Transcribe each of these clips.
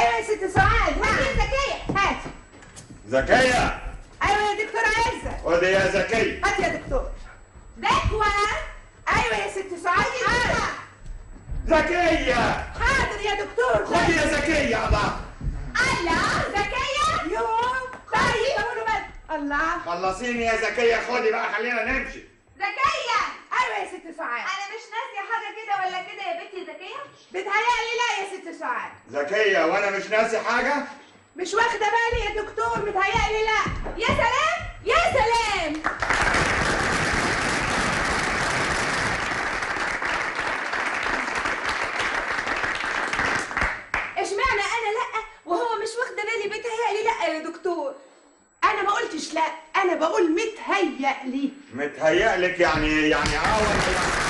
ايوه يا ست سعاد هاتي يا زكيه هاتي زكية ايوه يا دكتور عزه خدي يا زكية هاتي يا دكتور دكوة ايوه يا ست سعاد حاضر زكية حاضر يا دكتور خدي يا زكية الله الله زكيه يوم طيب اقول بس الله خلصيني يا زكية خدي بقى خلينا نمشي زكيه ايوه يا ست سعاد انا مش ناسيه حاجه كده ولا كده يا بنتي زكيه بتهيألي لا يا ست سعاد زكية وانا مش ناسي حاجة مش واخده بالي يا دكتور متهيألي لا يا سلام يا سلام اشمعنى انا لا وهو مش واخده بالي بيتهيألي لا يا دكتور انا ما قلتش لا انا بقول متهيألي متهيألك يعني يعني اه ولا لا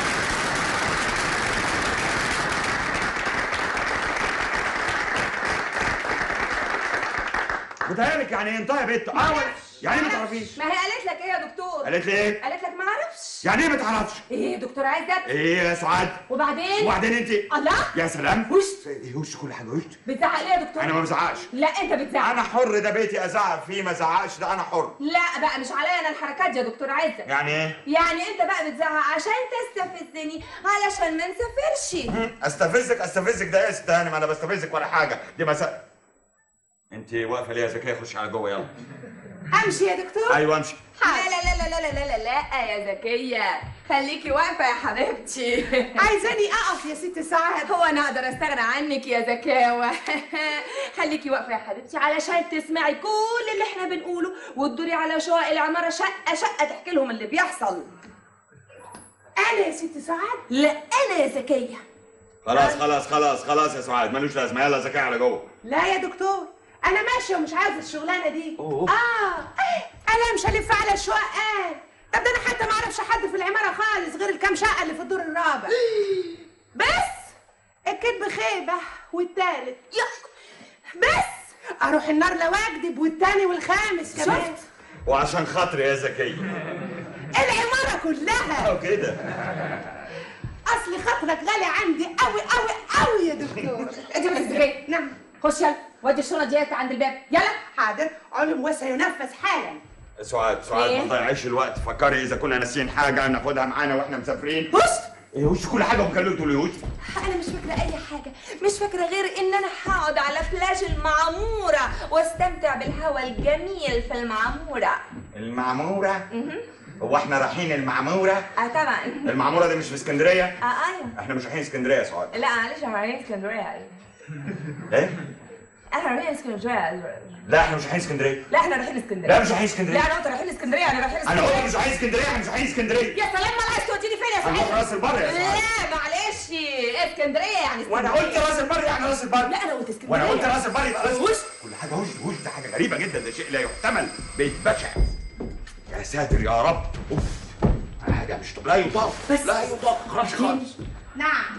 متهيألك يعني انت يا بنت اه ولا يعني ما تعرفيش ما هي قالت لك ايه يا دكتور قالت لي ايه؟ قالت لك ما اعرفش يعني ايه ما تعرفش؟ ايه يا دكتور عزت ايه يا سعاد؟ وبعدين وبعدين انت الله يا سلام وش ايه وش كل حاجه وش بتزعق ليه يا دكتور انا ما بزعقش لا انت بتزعق انا حر ده بيتي ازعق فيه ما ازعقش ده انا حر لا بقى مش عليا انا الحركات دي يا دكتور عزت يعني ايه يعني انت بقى بتزعق عشان تستفزني علشان ما نسافرش استفزك استفزك ده ايه يا ست هانم انا بستفزك ولا حاجه دي مساء انت واقفه ليه يا زكيه خش على جوه يلا امشي يا دكتور ايوه امشي لا لا لا لا لا لا لا لا يا زكية خليكي واقفة يا حبيبتي عايزاني اقف يا ست سعاد هو انا اقدر استغنى عنك يا زكاوة خليكي واقفة يا حبيبتي علشان تسمعي كل اللي احنا بنقوله وتدوري على شقق العمارة شقة شقة تحكي لهم اللي بيحصل انا يا ست سعاد لا انا يا زكية خلاص خلاص خلاص خلاص يا سعاد ملوش لازمه يلا زكيه على جوه لا يا دكتور انا ماشيه ومش عايزه الشغلانه دي أوه. اه انا مش هلف على الشقق طب ده انا حتى ما اعرفش حد في العماره خالص غير الكام شقه اللي في الدور الرابع بس الكذب خيبه والتالت يق بس اروح النار لو اكذب والتاني والخامس كمان وعشان خاطري يا زكيه العماره كلها او كده اصل خاطرك غالي عندي قوي قوي قوي يا دكتور انت بس زكية نعم خش يلا ودي الشنط ديت عند الباب يلا حاضر علم وسينفذ حالا سعاد سعاد إيه؟ ما تضيعيش الوقت فكري اذا كنا ناسيين حاجه ناخدها معانا واحنا مسافرين بص ايه وش كل حاجه ومكلمته ليه وش انا مش فاكره اي حاجه مش فاكره غير ان انا هقعد على بلاج المعموره واستمتع بالهواء الجميل في المعموره المعموره هو احنا رايحين المعموره اه طبعا المعموره دي مش في اسكندريه اه ايوه احنا مش رايحين اسكندريه يا سعاد لا معلش احنا رايحين اسكندريه ايه احنا رايحين اسكندريه لا احنا مش رايحين اسكندريه لا احنا رايحين اسكندريه لا مش رايحين لا اسكندريه انا قلت رايحين اسكندريه انا رايحين انا قلت اسكندريه مش رايحين اسكندريه احنا مش رايحين اسكندريه يا سلام ما عايز توديني فين يا هنروح سعيد راس البر يا سعاد لا معلش اسكندريه يعني وانا اسكندرية. قلت راس البر يعني راس البر لا انا قلت اسكندريه وانا قلت راس البر يبقى راس وش كل حاجه وش وش ده حاجه غريبه جدا ده شيء لا يحتمل بيت بشع يا ساتر يا رب اوف حاجه مش لا يطاق بس. لا يطاق خلاص خالص نعم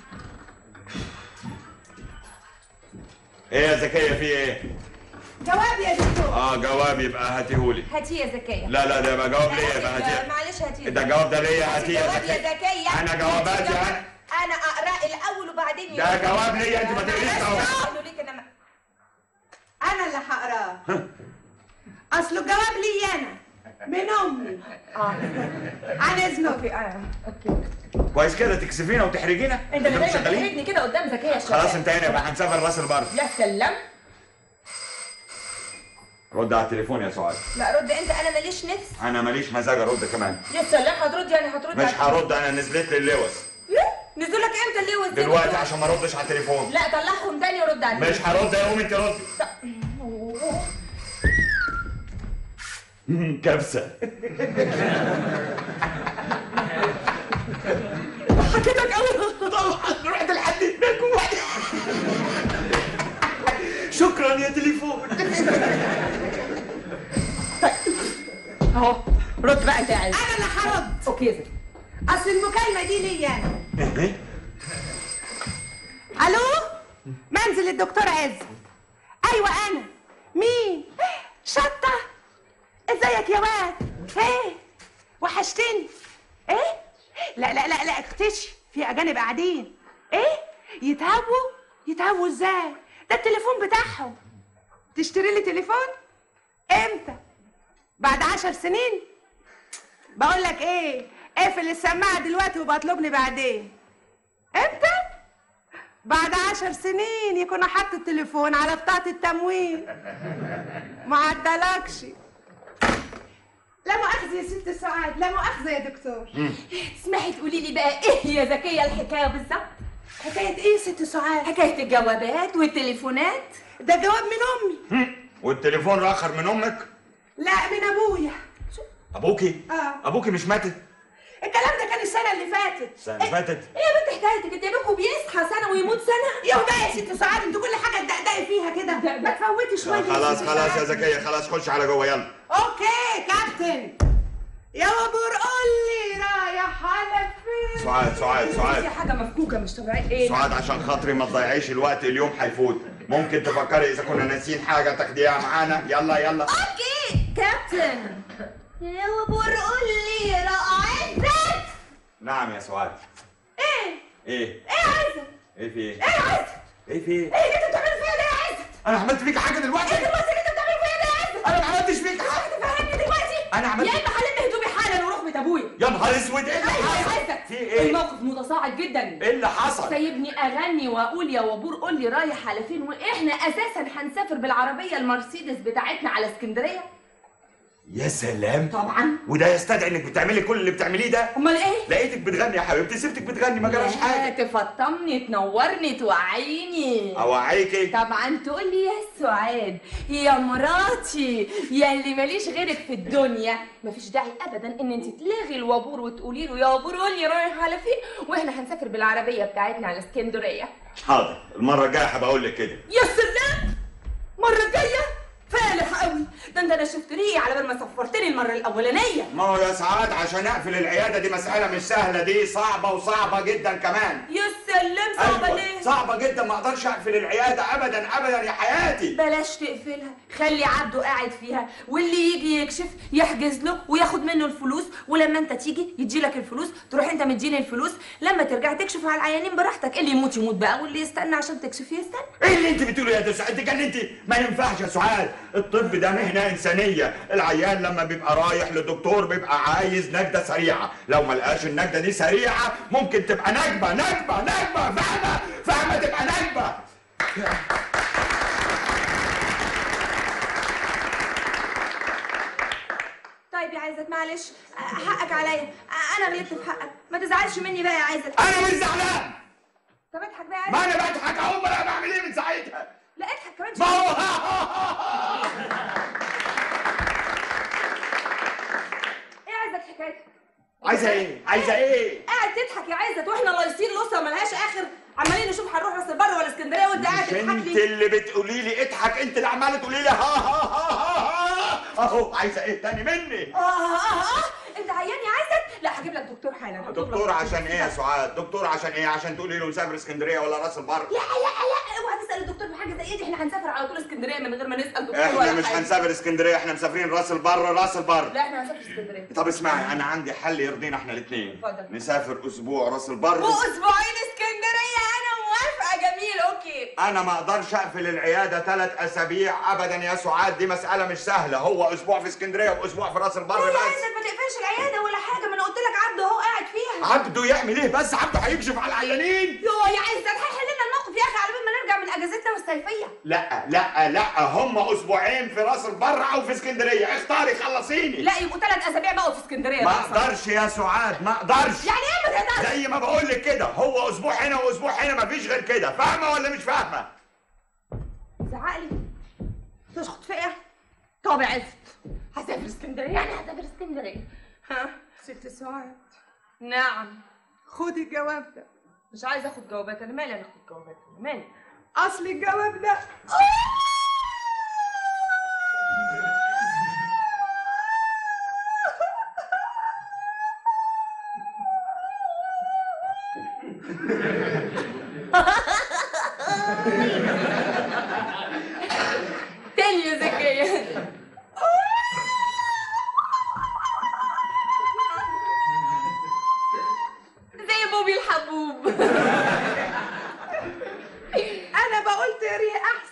ايه يا زكيه في ايه جواب يا دكتور اه جواب يبقى هاتيهولي هاتي يا زكيه لا لا ده يبقى جواب ليا يبقى لا، هاتيه معلش هاتي ده الجواب ده ليا هاتيه يا جواب يا زكيه زكيه أنا جواباتي جواب- أنا. انا اقرا الاول وبعدين ده جواب ليا، أنت ما تقريش جواب. قالوا ليك انا ما- انا اللي هقراه اصل الجواب لي انا من امي اه عن اذنك اوكي اه اوكي كويس كده تكسفينا وتحرجينا انت اللي إحنا مش دايما شغالين بتحرجني كده قدام زكيه الشباب خلاص انتهينا يبقى هنسافر راس البر يا سلام رد على التليفون يا سعاد لا رد انت انا ماليش نفس انا ماليش مزاج ارد كمان يا سلام هترد يعني هترد مش على- هرد انا نزلت لي اللوز إيه؟ نزل لك امتى اللي وزني دلوقتي عشان ما اردش على التليفون لا طلعهم تاني ورد عليهم مش هرد يا امي انت ردي كبسه حكيتك قوي طبعا رحت لحد هناك وواحد شكرا يا تليفون اهو رد بقى انت يا عز انا اللي هرد اوكي يا زكي اصل المكالمه دي لي انا الو منزل الدكتور عز ايوه انا مين شطه ازيك يا واد ايه وحشتني ايه لا لا لا لا اختشي في اجانب قاعدين ايه يتهووا يتهووا ازاي ده التليفون بتاعهم تشتري لي تليفون امتى بعد عشر سنين بقول لك ايه اقفل السماعه دلوقتي وبطلبني بعدين امتى بعد عشر سنين يكون حط التليفون على بطاقه التموين ما عدلكش لا مؤاخذة يا ست سعاد لا مؤاخذة يا دكتور اسمحي تقولي لي بقى ايه يا زكيه الحكايه بالظبط حكاية ايه يا ست سعاد حكايه الجوابات والتليفونات ده جواب من امي والتليفون راخر من امك لا من ابويا ابوكي اه ابوكي مش ماتت الكلام ده كان السنة اللي فاتت السنه اللي فاتت ايه يا بنت حكايتك انت ابوكوا بيصحى سنه ويموت سنه يا وده يا ست سعاد انتوا كل حاجة تدقدقي فيها كده ما تفوتي شوية يا خلاص ست خلاص يا سعاد. زكيه خلاص خش على جوه يلا اوكي كابتن يا وبور قول لي رايح على فين سعاد سعاد في سعاد حاجه مفكوكه مش طبيعيه ايه سعاد عشان خاطري ما تضيعيش الوقت اليوم هيفوت ممكن تفكري اذا كنا ناسيين حاجه تاخديها معانا يلا يلا اوكي كابتن يا بور قول لي رقعتك نعم يا سعاد ايه ايه ايه عايزة ايه في ايه ايه عايزة ايه في ايه ايه اللي انت بتعمله فيا ده يا عايزة انا عملت فيك حاجه دلوقتي ايه المصري اللي انت بتعمله فيا ده يا عايزة انا ما عملتش فيك حاجه تفهمني دلوقتي انا عملت يا اما هلم هدومي حالا واروح بيت ابويا يا نهار اسود ايه اللي ايوه حصل عايزك في ايه الموقف متصاعد جدا ايه اللي حصل سايبني اغني واقول يا وبور قول لي رايح على فين واحنا اساسا هنسافر بالعربيه المرسيدس بتاعتنا على اسكندريه يا سلام طبعا وده يستدعي انك بتعملي كل اللي بتعمليه ده امال ايه لقيتك بتغني يا حبيبتي سبتك بتغني ما جراش حاجه تفطمني تنورني توعيني اوعيكي طبعا تقول لي يا سعاد يا مراتي يا اللي ماليش غيرك في الدنيا مفيش داعي ابدا ان انت تلغي الوابور وتقولي له يا وابور قول لي رايح على فين واحنا هنسافر بالعربيه بتاعتنا على اسكندريه حاضر المره الجايه هبقى اقول لك كده يا سلام مرة جاية فالح قوي ده انت انا شفت ريقي على بال ما سفرتني المرة الأولانية ما هو يا سعاد عشان اقفل العياده دي مساله مش سهله دي صعبه وصعبه جدا كمان يا سلام صعبة ليه؟ صعبه جدا ما اقدرش اقفل العياده ابدا ابدا يا حياتي بلاش تقفلها خلي عبده قاعد فيها واللي يجي يكشف يحجز له وياخد منه الفلوس ولما انت تيجي يديلك الفلوس تروح انت مديني الفلوس لما ترجع تكشف على العيانين براحتك اللي يموت يموت بقى واللي يستنى عشان تكشف يستنى ايه اللي انت بتقوله يا ده سعاد انت جننتي ما ينفعش يا سعاد الطب ده مهنه انسانيه العيان لما بيبقى رايح لدكتور بيبقى عايز نجده سريعه لو ما لقاش النجده دي سريعه ممكن تبقى نجبه نجبه نجبه فاهمه فاهمه تبقى نجبه طيب يا عايزة معلش حقك عليا انا غلطت في حقك ما تزعلش مني بقى يا عايزة انا مش زعلان طب اضحك بقى يا ما عايزة انا بضحك اهو ما انا بعمل ايه من ساعتها لا اضحك كمان ما شوية. هو ايه عايزة حكايتك عايزه ايه عايزه ايه قاعد تضحك يا عزت واحنا لايصين الاسره ملهاش اخر عمالين نشوف هنروح راس البر ولا اسكندريه وانت قاعد مش تضحك انت لي اللي بتقولي لي اضحك انت اللي عماله تقولي لي ها ها ها ها ها اهو عايزه ايه تاني مني اه اه اه انت عيان يا عزت لا هجيب لك دكتور حالا هطلب دكتور لك عشان ايه يا سعاد دكتور عشان ايه عشان تقولي له نسافر اسكندريه ولا راس البر لا لا لا اوعى تسال الدكتور في حاجه زي دي احنا هنسافر على طول اسكندريه من غير ما نسال دكتور احنا ولا مش حاجة. هنسافر اسكندريه احنا مسافرين راس البر راس البر لا احنا هنسافر اسكندريه طب اسمعي انا عندي حل يرضينا احنا الاثنين اتفضل. نسافر اسبوع راس البر واسبوعين اسكندريه انا موافقه جميل اوكي انا ما اقدرش اقفل العياده ثلاث اسابيع ابدا يا سعاد دي مساله مش سهله هو اسبوع في اسكندريه واسبوع في راس البر لا يا بس عزت ما تقفلش العياده ولا حاجه ما انا قلت لك عبده اهو قاعد فيها عبده يعمل ايه بس عبده هيكشف على العيانين يو يا عزت هيحل لنا الموقف يا اخي على بال ما نرجع من اجازتنا الصيفيه لا لا لا هم اسبوعين في راس البر او في اسكندريه اختاري خلصيني لا يبقوا ثلاث اسابيع بقوا في اسكندريه ما بقى. اقدرش يا سعاد ما اقدرش يعني ايه ما تقدرش زي ما بقول لك كده هو اسبوع هنا واسبوع هنا مفيش غير كده فاهمه ولا مش فاهمه زعقلي تشخط فيا طب يا عزت هسافر اسكندريه يعني هسافر اسكندريه ها ست سعاد نعم خدي الجواب ده مش عايزه اخد جوابات انا مالي انا اخد جوابات أنا مالي اصل الجواب ده تاني يا زكيه زي بوبي الحبوب انا بقول تقريه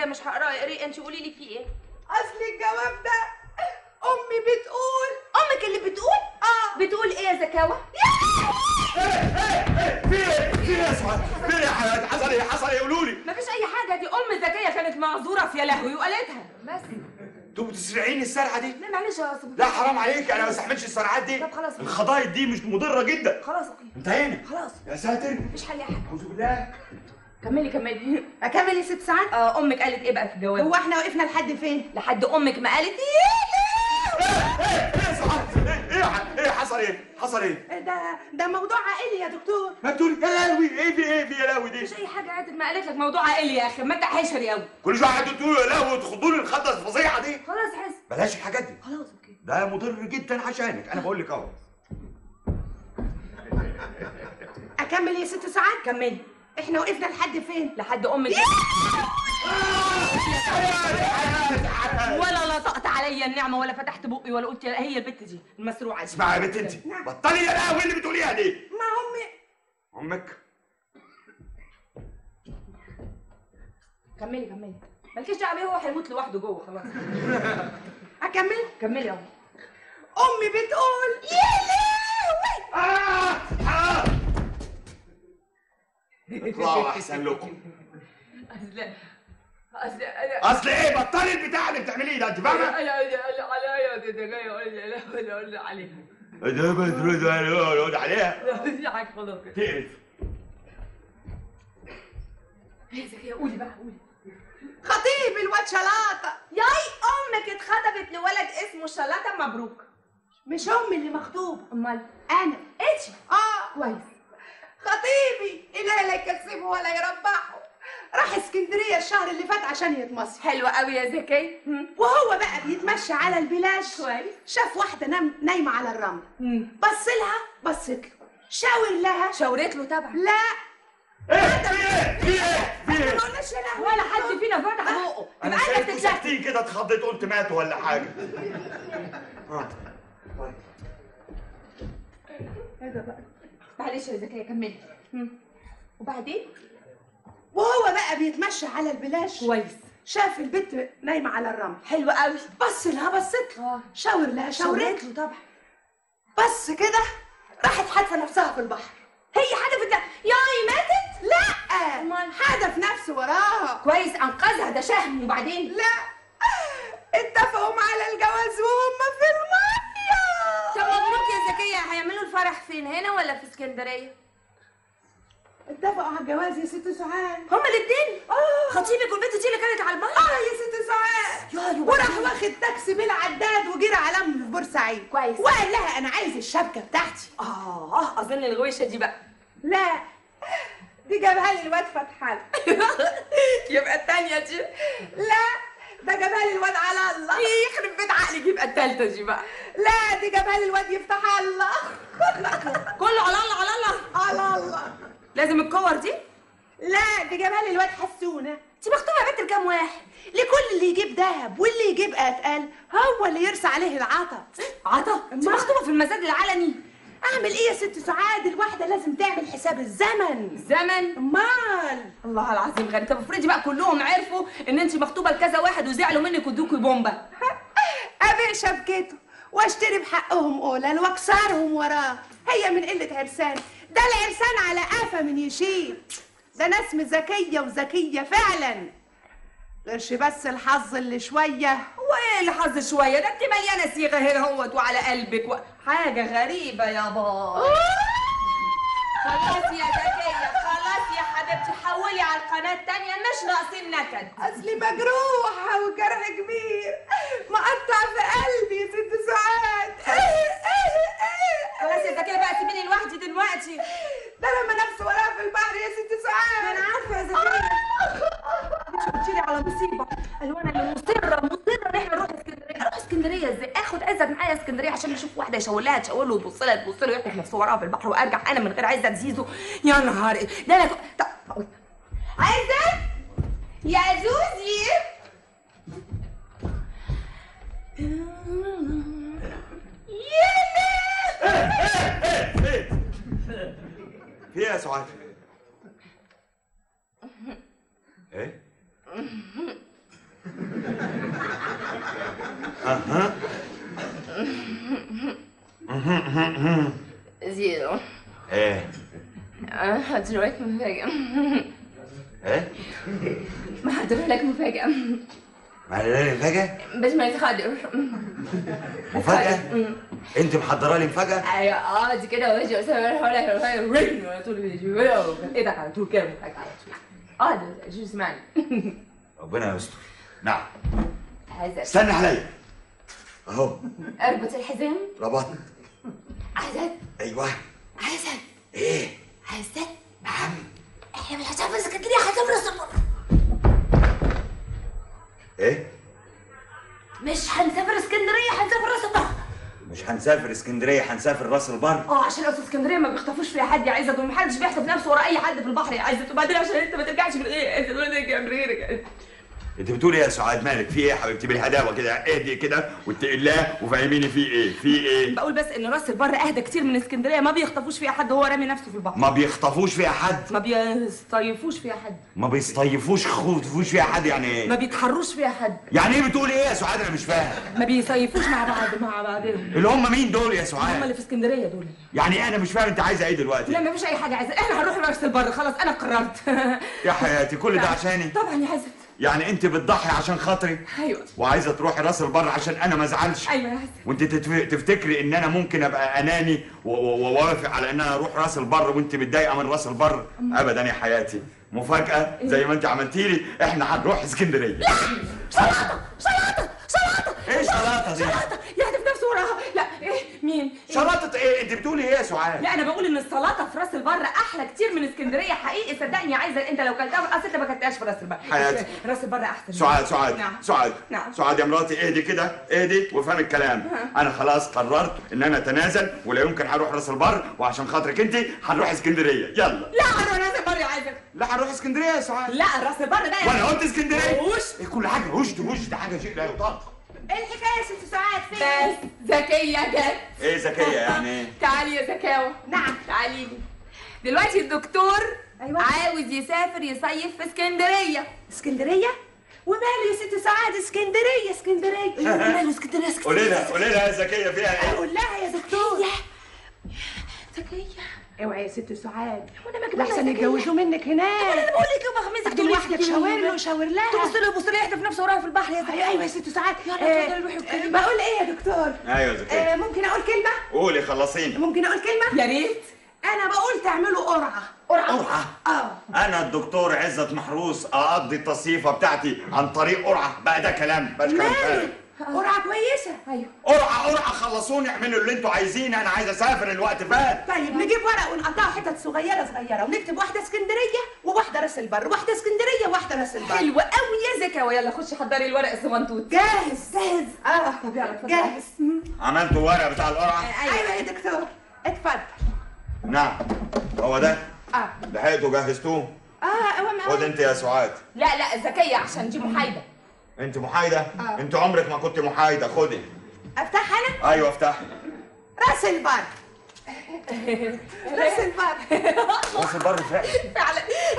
زكيه مش هقراه اقري انت قولي لي فيه ايه اصل الجواب ده امي بتقول امك اللي بتقول اه بتقول ايه يا زكاوه في ايه في ايه يا سعاد في ايه يا حياتي حصل ايه حصل ايه قولوا لي مفيش اي حاجه دي ام زكيه كانت معذوره في يا لهوي وقالتها بس انتوا بتسرعيني السرعه دي لا معلش يا صبري لا حرام عليك انا ما بستحملش السرعات دي طب خلاص. الخضايط دي مش مضره جدا خلاص اوكي انتهينا خلاص يا ساتر مفيش حل يا حاج اعوذ بالله كملي كملي اكمل يا ست سعاد آه امك قالت ايه بقى في الجواب هو احنا وقفنا لحد فين لحد امك ما قالت ايه ايه ايه يا سعاد ايه ايه ح- ايه حصل ايه حصل ايه ده ده موضوع عائلي يا دكتور ما تقولي يا لهوي ايه في ايه في يا لهوي دي مش اي حاجه عادت ما قالت لك موضوع عائلي يا اخي ما انت حشري قوي كل شويه قاعدين تقولوا يا لهوي وتخضوا لي الخضه الفظيعه دي خلاص حس بلاش الحاجات دي خلاص اوكي ده مضر جدا عشانك انا بقول لك اهو اكمل يا ست سعاد كملي احنا وقفنا لحد فين لحد امك ولا لطقت عليا النعمه ولا فتحت بقي ولا قلت يا- هي البت دي المسروعه دي اسمعي يا بنت انت بطلي يا لهوي اللي بتقوليها دي ما امي امك كملي كملي مالكيش دعوه بيه هو هيموت لوحده جوه خلاص اكمل كملي اهو امي بتقول يا لهوي آه آه اطلعوا احسن لكم اصل اصل انا اصل ايه بطلي البتاع اللي بتعمليه ده انت فاهمه؟ انا عليا ده جاي اقول اقول عليها ده بترد عليها عليها لا حاجه خلاص كده تقرف يا زكيه قولي بقى قولي خطيب الواد شلاطه ياي امك اتخطبت لولد اسمه شلاته مبروك مش امي اللي مخطوبه امال انا انتي اه كويس خطيبي إله لا يكسبه ولا يربحه راح اسكندريه الشهر اللي فات عشان يتمصر حلوه قوي يا زكي وهو بقى بيتمشى على البلاش كويس. شاف واحده نام نايمه على الرمل مم. بص لها بصت له شاور لها شاورت له طبعا لا ايه في ايه في ايه في ما ايه قلناش يا لهوي ولا حد فينا فتح بقه انا يبقى انت شايفكم بتتلكك ساكتين كده اتخضيت قلت ماتوا ولا حاجه آه. طيب. معلش يا زكيه كملي مم. وبعدين وهو بقى بيتمشى على البلاش كويس شاف البنت نايمه على الرمل حلوه قوي بص لها بصت له اه شاور لها شاورت شاورت له طبعا بس كده راحت حادفه نفسها في البحر هي حدفت لا ياي ماتت لا أمال؟ حدف نفسه وراها كويس انقذها ده شهم وبعدين لا اتفقوا على الجواز وهم في الميه طب مبروك يا زكيه هيعملوا الفرح فين هنا ولا في اسكندريه اتفقوا على الجواز يا ست سعاد هما الاثنين اه خطيبك والبنت دي اللي كانت على البحر اه يا ست سعاد يا يا وراح واخد تاكسي بالعداد وجري على امي في بورسعيد كويس. وقال لها انا عايز الشبكه بتاعتي اه اظن الغويشه دي بقى لا دي جابها لي الواد فتحان يبقى الثانيه دي لا ده جابها لي الواد على الله يخرب بيت عقلك يبقى الثالثه دي بقى لا دي جابها لي الواد يفتح الله كله على الله على الله على الله لازم الكور دي لا دي جابها لي الواد حسونه انت مخطوبه يا بنت لكام واحد لكل اللي يجيب دهب واللي يجيب اتقل هو اللي يرسى عليه العطا عطا انت ما- مخطوبه في المزاد العلني اعمل ايه يا ست سعاد الواحده لازم تعمل حساب الزمن زمن امال الله العظيم غريب طب افرضي بقى كلهم عرفوا ان انت مخطوبه لكذا واحد وزعلوا منك وادوكي بومبا ابيع شبكته واشتري بحقهم قولان واكسرهم وراه هي من قله عرسان ده العرسان على قفا من يشيل ده ناس ذكيه وذكيه فعلا غيرش بس الحظ اللي شويه هو ايه اللي حظ شويه ده انت مليانه صيغه هنا اهوت وعلى قلبك و... حاجه غريبه يا بابا خلاص يا زكيه خلاص يا حبيبتي حولي على القناه التانية مش ناقصين نكد اصلي مجروحه وجرح كبير مقطع في قلبي يا ست سعاد خلاص يا زكيه بقى سيبيني لوحدي دلوقتي ده لما نفسي وراها في البحر يا ست سعاد انا عارفه يا زكيه مش قلتيلي على مصيبه قالوا انا اللي مصره مصره ان احنا نروح اسكندريه اروح اسكندريه ازاي اخد عزت معايا اسكندريه عشان نشوف واحده يشاور لها تشاور له وتبص لها تبص له يحدف نفسه وراها في البحر وارجع انا من غير عزت زيزو يا نهار إيه. ده انا ك- طب هقول- عزت يا زوزي يا ايه ايه في ايه يا سعاد ايه زيرو ايه هحضر لك مفاجأة ايه هحضر لك مفاجأة معلش مفاجأة بس ما تخدر مفاجأة انت محضرة لي مفاجأة ايوه اه دي كده وجهي بس ولا رين على طول بيجي ايدك على طول كده مفاجأة على طول اه ده شو اسمعني ربنا يستر نعم عايزة استنى عليا اهو اربط الحزام ربطنا عايزة ايوه عايزة ايه عايزة نعم احنا مش هنسافر اسكندرية هنسافر السفر ايه مش هنسافر اسكندرية هنسافر السفر مش هنسافر اسكندريه هنسافر راس البر اه عشان اصل اسكندريه ما بيخطفوش فيها حد يا عزت ومحدش بيحسب نفسه ورا اي حد في البحر يا عزت وبعدين عشان انت ما ترجعش من ايه انت تقول لك من غيرك انت بتقول ايه يا سعاد مالك في ايه يا حبيبتي بالهداوه كده اهدي كده واتقي الله وفهميني في ايه في ايه بقول بس ان راس البر اهدى كتير من اسكندريه ما بيخطفوش فيها حد وهو رامي نفسه في البحر ما بيخطفوش فيها حد ما بيصيفوش فيها حد ما بيصيفوش خطفوش فيها حد يعني ايه ما بيتحروش فيها حد يعني ايه بتقول ايه يا سعاد انا مش فاهم ما بيصيفوش مع بعض مع بعضهم اللي هم مين دول يا هم سعاد اللي في اسكندريه دول يعني ايه انا مش فاهم انت عايزه ايه دلوقتي لا ما فيش اي حاجه عايزه احنا هنروح راس البر خلاص انا قررت يا حياتي كل ده عشاني طبعا يا عزت يعني انت بتضحي عشان خاطري ايوه وعايزه تروحي راس البر عشان انا ما ازعلش ايوه يا عزت وانت تتف- تفتكري ان انا ممكن ابقى اناني و- و- ووافق على ان انا اروح راس البر وانت متضايقه من راس البر ابدا يا حياتي مفاجاه زي ما انت عملتي لي احنا هنروح اسكندريه شلاطه شلاطه شلاطه ايه شلاطه دي شلاطه يهدف نفسه وراها لا ايه مين إيه؟ شلاطه ايه انت بتقولي ايه يا سعاد لا انا بقول ان السلطه في راس البر احلى كتير من اسكندريه حقيقي صدقني يا عايزه انت لو كلتها في اصل انت ما كلتهاش في راس البر حياتي. راس البر احسن سعاد سعاد نعم سعاد نعم. سعاد يا مراتي اهدي كده اهدي وافهم الكلام انا خلاص قررت ان انا اتنازل ولا يمكن هروح راس البر وعشان خاطرك انت هنروح اسكندريه يلا لا انا راس البر يا عايزه لا هنروح اسكندريه يا سعاد لا راس البر ده يا وانا قلت اسكندريه وش إيه كل حاجه وش وش ده حاجه شيء لا يطاق ايه الحكايه يا ست سعاد فين بس ذكيه جت ايه ذكيه يعني ايه تعالي يا زكاوة نعم. تعالي لي دلوقتي الدكتور أيوة. عاوز يسافر يصيف في اسكندريه اسكندريه وماله يا ست سعاد اسكندريه اسكندريه ماله اسكندريه اسكندريه قولي لها قولي لها يا ذكيه فيها ايه اقول لها يا دكتور ذكيه اوعي يا ست سعاد وانا ما ده احسن يتجوزوا منك هناك انا بقول لك يوم خميس تاخدي لوحدك شاور له شاور لها تبص له بص له يحدف نفسه وراها في البحر يا ايوه زكيه ايوه يا ست سعاد يلا آه، اتفضلي روحي آه، واتكلمي. بقول ايه يا دكتور ايوه يا ذكيه آه، ممكن اقول كلمه قولي خلصيني ممكن اقول كلمه يا ريت انا بقول تعملوا قرعه قرعه اه انا الدكتور عزت محروس اقضي التصيفه بتاعتي عن طريق قرعه بقى ده كلام بقى كلام فارغ مالك قرعه كويسه ايوه قرعه قرعه خلصوني اعملوا اللي انتوا عايزينه انا عايز اسافر الوقت فات طيب نجيب ورق ونقطعه حتت صغيره صغيره ونكتب واحده اسكندريه وواحده راس البر واحده اسكندريه وواحده راس البر حلوه قوي يا زكاوة يلا خشي حضري الورق الصغنطوط جاهز جاهز اه طب يلا اتفضلي. جاهز عملتوا ورق بتاع القرعه ايوه يا دكتور اتفضل نعم هو ده اه لحقتوا جهزتوه اه اوام خد اوام انت يا سعاد لا لا ذكيه عشان دي محايده انت محايده انت عمرك ما كنت محايده خدي افتح انا ايوه افتحي راس البر راس البر راس البر فعلا فعلا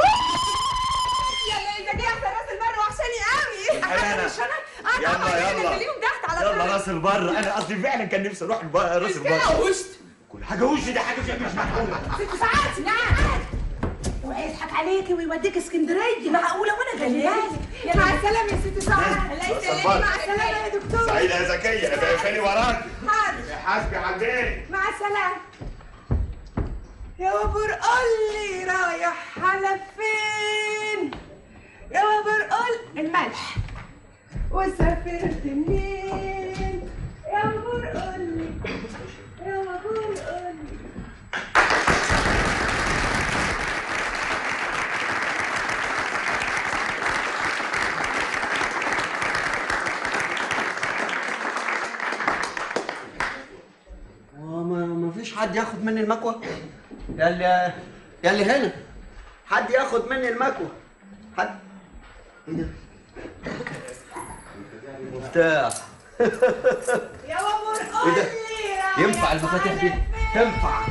يلا يا ذكيه احسن راس البر وحشاني قوي الحقيقة. مش انا آه، يلا طبعاً، يلا أنا خليهم تحت على طول يلا راس البر انا قصدي فعلا كان نفسي اروح الب- راس البر وشت كل حاجه وش دي حاجه شيء مش معقوله ست ساعات نعم اوعي يضحك عليكي ويوديك اسكندريه معقوله وانا غلبانه مع السلامه يا ست سعاد الله راس يسلمك البر. مع السلامه يا دكتور سعيده يا زكيه ابقى خلي وراك حاضر حاسبي على البيت مع السلامه يا وبر قول لي رايح على فين يا وبر قول الملح وسافرت منين يا وبر قول لي يا وبر قول لي وما ما فيش حد ياخد مني المكوى يا اللي يا اللي هنا حد ياخد مني المكوى حد ايه ده مفتاح يا وبر إيه قول ده؟ لي رايح ينفع المفاتيح دي على تنفع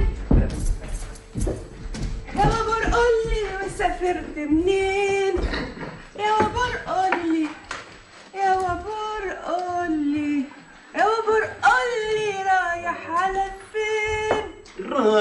يا وبر قول لي وسافرت منين يا وبر قول لي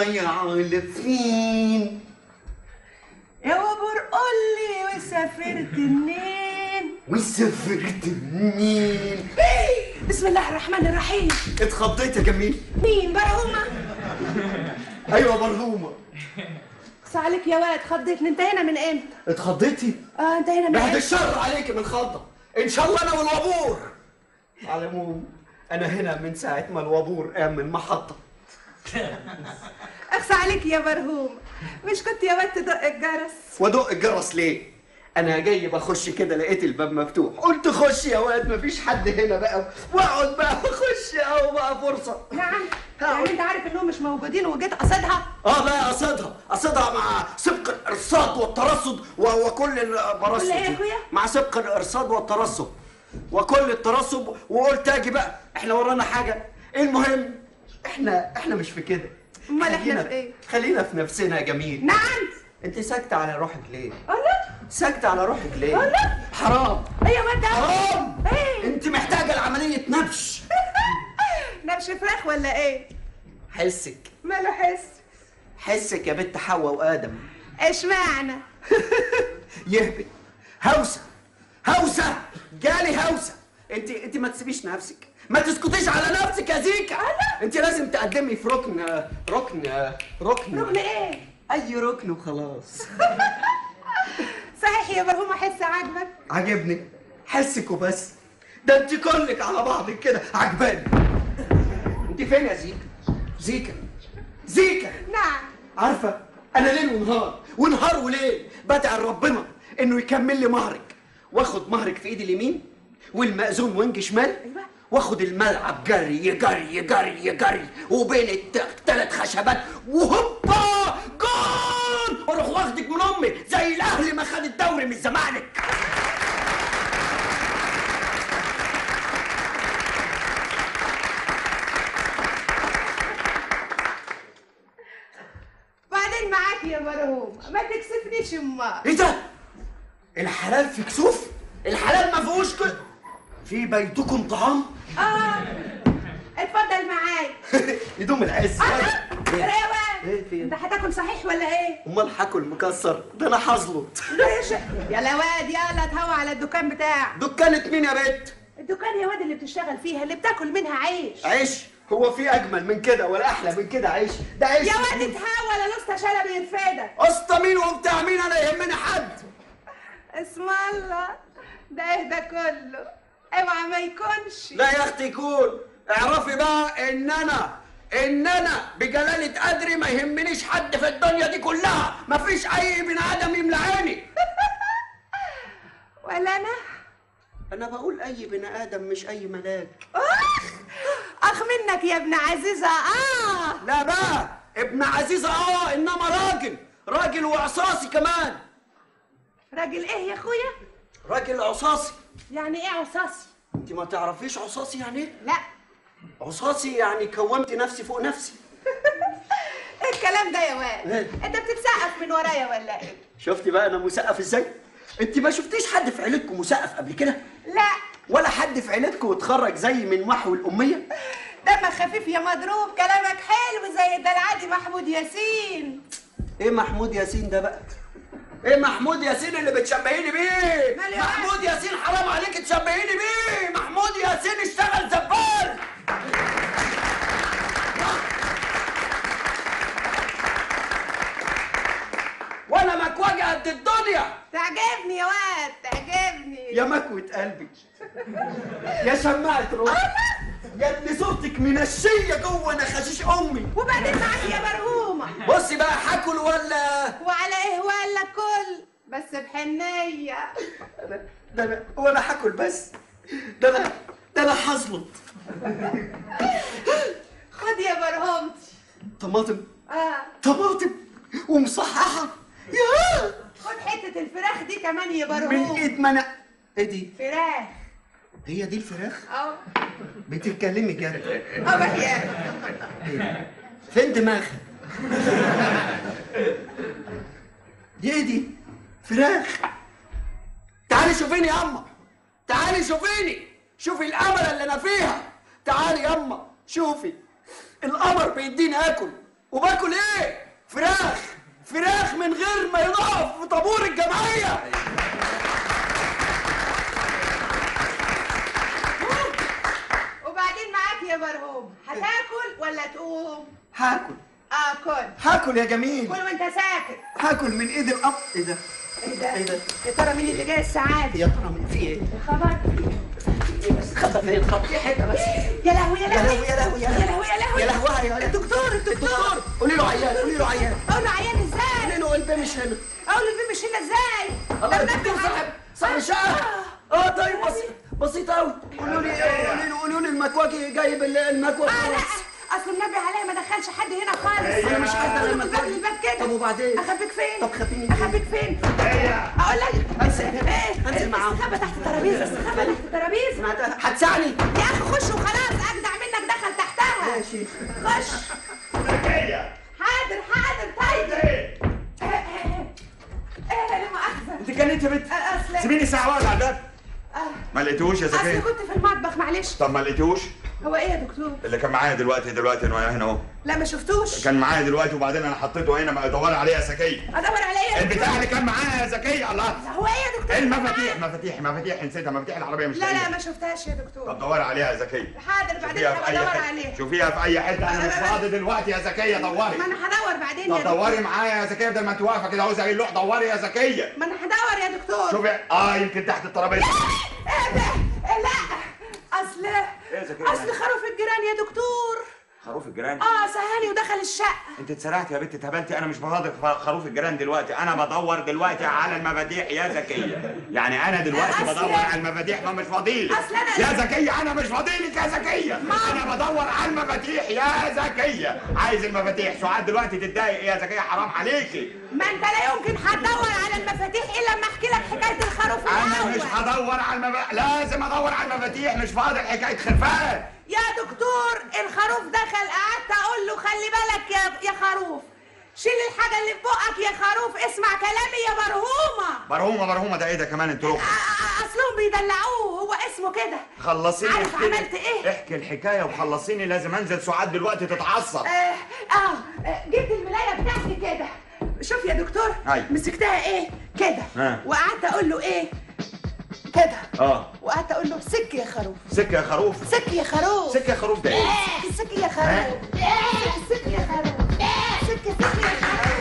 رايح على فين يا وبر قول لي وسافرت منين وسافرت منين بسم الله الرحمن الرحيم اتخضيت يا جميل مين برهومة ايوه مرهومه اقصى عليك يا ولد خضيتني انت هنا من امتى اتخضيتي اه انت هنا من بعد امتى الشر عليك من خضه ان شاء الله انا والوابور على العموم انا هنا من ساعه ما الوابور قام من المحطه اقصى عليك يا برهومة مش كنت يا ولد تدق الجرس وادق الجرس ليه انا جاي بخش كده لقيت الباب مفتوح قلت خش يا واد مفيش حد هنا بقى واقعد بقى خش اهو بقى فرصه نعم يعني انت عارف انهم مش موجودين وجيت قصدها اه لا قصدها قصدها مع سبق الارصاد والترصد و- وكل المرصد كل ايه يا اخويا؟ مع سبق الارصاد والترصد وكل الترصد وقلت اجي بقى احنا ورانا حاجه المهم احنا احنا مش في كده أمال إحنا خلينا- في إيه؟ خلينا في نفسنا يا جميل نعم انت ساكته على روحك ليه الله ساكته على روحك ليه الله. حرام ايه يا ولد ده؟ حرام ايه انت محتاجه لعمليه نبش نبش فراخ ولا ايه حسك ماله حس حسك يا بنت حواء وادم اشمعنى يهبط هوسه هوسه جالي هوسه انت انت ما تسيبيش نفسك ما تسكتيش على نفسك يا زيكا انت لازم تقدمي في ركن ركن ركن ركن ايه اي ركن وخلاص صحيح يا برهومة حس عاجبك عجبني حسك وبس ده انت كلك على بعضك كده عجباني انت فين يا زيكا زيكا زيكا نعم عارفه انا ليل ونهار ونهار وليل بدعي ربنا انه يكمل لي مهرك واخد مهرك في ايدي اليمين والمأذون وينج شمال أيوة. واخد الملعب جري يجري يجري يجري وبين الثلاث خشبات وهوبا جول واروح واخدك من امي زي الاهلي ما خد الدوري من الزمالك بعدين معاك يا برهومة ما تكسفنيش امال ايه ده؟ الحلال في كسوف؟ الحلال ما فيهوش كل في بيتكم طعام؟ اه اتفضل معايا يدوم العز اه إيه؟ يا إيه ولد في؟ انت هتاكل صحيح ولا ايه امال هاكل مكسر ده انا هزلط ليش يا واد يلا تهوى على الدكان بتاعك دكانة مين يا بنت؟ الدكان يا واد اللي بتشتغل فيها اللي بتاكل منها عيش عيش هو في اجمل من كده ولا احلى من كده عيش ده عيش يا واد تهوى لا نص شلبي يرفدك اسطى مين وبتاع مين انا يهمني حد اسم الله ده اهدى كله اوعى ما يكونش لا يا اختي يكون اعرفي بقى ان انا ان انا بجلالة قدري ما يهمنيش حد في الدنيا دي كلها مفيش اي بني ادم يملى عيني ولا انا انا بقول اي بني ادم مش اي ملاك اخ اخ منك يا ابن عزيزة اه لا بقى ابن عزيزة اه انما راجل راجل وعصاصي كمان راجل ايه يا اخويا راجل عصاصي يعني ايه عصاصي انت ما تعرفيش عصاصي يعني ايه لا عصاصي يعني كومت نفسي فوق نفسي ايه الكلام ده يا واد إيه؟ انت بتتسقف من ورايا ولا ايه شفتي بقى انا مسقف ازاي انت ما شفتيش حد في عيلتكم مسقف قبل كده لا ولا حد في عيلتكم اتخرج زي من محو الاميه دمك خفيف يا مضروب كلامك حلو زي ده العادي محمود ياسين ايه محمود ياسين ده بقى ايه محمود ياسين اللي بتشبهيني بيه مالي يا محمود ياسين حرام عليك تشبهيني بيه محمود ياسين اشتغل زبال وانا مكوجه قد الدنيا تعجبني يا واد تعجبني يا مكوة قلبي يا شماعة روحي يا ابن صوتك منشية جوه نخاشيش امي وبعدين معاك يا مرهومة بصي بقى هاكل ولا وعلى ايه ولا كل بس بحنية أنا- ده انا وانا هاكل بس ده انا ده انا هزلط خد يا برهومتي طماطم اه طماطم ومصححة يا خد حتة الفراخ دي كمان يا من برهوم ايد ما انا ايه دي؟ فراخ هي دي الفراخ؟ اه بتتكلمي جد اه بحياتي فين دماغها؟ دي ايه دي؟ فراخ تعالي شوفيني ياما تعالي شوفيني شوفي الامل اللي انا فيها تعالي ياما شوفي القمر بيديني اكل وباكل ايه فراخ فراخ من غير ما يقف في طابور الجمعيه وبعدين معاك يا مرهوم هتاكل ولا تقوم هاكل اه كل هاكل يا جميل كل وانت ساكت هاكل من ايد الاب ايه ده ايه ده ايه ده يا ترى مين اللي جاي السعاده يا ترى من في ايه خبر إيه بس خطه فين خطه في حته بس يا لهوي يا يا لهوي لهوي يا لهوي يا لهوي يا لهوي يا لهوي يا الدكتور الدكتور قولي له عيان قولي له عيان اقول له عيان ازاي قولي له قلبي مش هنا اقول له مش هنا ازاي الله ده الدكتور منبه صاحب صاحب الشقه اه طيب بسيط بسيط قوي قولوا لي قولوا لي قولوا لي المكواجي جايب ال- المكوى اه لا خلاص اصل النبي عليا ما دخلش حد هنا خالص انا مش عايز اقول له المكواجي قبل الباب كده طب وبعدين اخبيك فين طب خبيني فين؟ اخبيك فين اقول لك انزل ايه انزل معاهم استخبى تحت الترابيزه استخبى تحت الترابيزه سمعتها هتسعني يا اخي خش وخلاص اجدع منك دخل تحتها ماشي خش زكية حاضر حاضر طيب ايه ايه لا مؤاخذه انت جننت يا بنت اصل سيبيني ساعة واحدة على الباب آه. ما لقيتوش يا اصل زكية كنت في المطبخ معلش طب ما لقيتوش هو ايه يا دكتور اللي كان معايا دلوقتي دلوقتي انا هنا اهو لا ما شفتوش كان معايا دلوقتي وبعدين انا حطيته هنا ما ادور عليه يا زكية ادور على ايه يا البتاع دكتور اللي كان معايا يا زكية الله هو ايه يا دكتور المفاتيح مفاتيح مفاتيح نسيتها مفاتيح العربية مش لا لا لاقيها. ما شفتهاش يا طب دكتور دوري عليها يا زكية حاضر بعدين شوفيها في هبقى اي ادور حتة عليه شوفيها في اي حتة انا مش فاضي دلوقتي يا زكية دوري ما انا هدور بعدين طب يا دكتور دوري معايا يا زكية بدل ما انت واقفة كده عاوزة اقول له دوري يا زكية ما انا هدور يا دكتور شوفي اه يمكن تحت الترابيزة ايه ده إيه لا اصل يا زكية؟ اصل خروف الجيران يا دكتور خروف الجيران اه سهاني ودخل الشقه انت اتسرعت يا بنت اتهبلتي انا مش بهاضر ف- خروف الجيران دلوقتي انا بدور دلوقتي على المفاتيح يا زكيه يعني انا دلوقتي أصل- بدور على المفاتيح ما مش فاضيلي أصل أنا- يا زكيه انا مش فاضيلك يا زكيه انا بدور على المفاتيح يا زكيه عايز المفاتيح سعاد دلوقتي تتضايق يا زكيه حرام عليكي ما انت لا يمكن هتدور على المفاتيح الا لما احكي لك حكايه الخروف انا الاول مش هدور على المفاتيح لازم ادور على المفاتيح مش فاضل حكايه خرفان يا دكتور الخروف دخل قعدت اقول له خلي بالك يا يا خروف شيل الحاجه اللي في بقك يا خروف اسمع كلامي يا مرهومه مرهومه مرهومه ده ايه ده كمان انت رخ آه، آه، اصلهم بيدلعوه هو اسمه كده خلصيني عارف احكي لي- عملت إيه؟ احكي الحكايه وخلصيني لازم انزل سعاد دلوقتي تتعصب آه, اه آه، جبت الملايه بتاعتي كده شوف يا دكتور أيوة. مسكتها ايه كده ها. وقعدت اقول له ايه كده اه وقعدت اقول له سك يا خروف سكه يا خروف سك يا خروف سكه يا خروف ده ايه سك يا خروف سك يا خروف سك سك يا خروف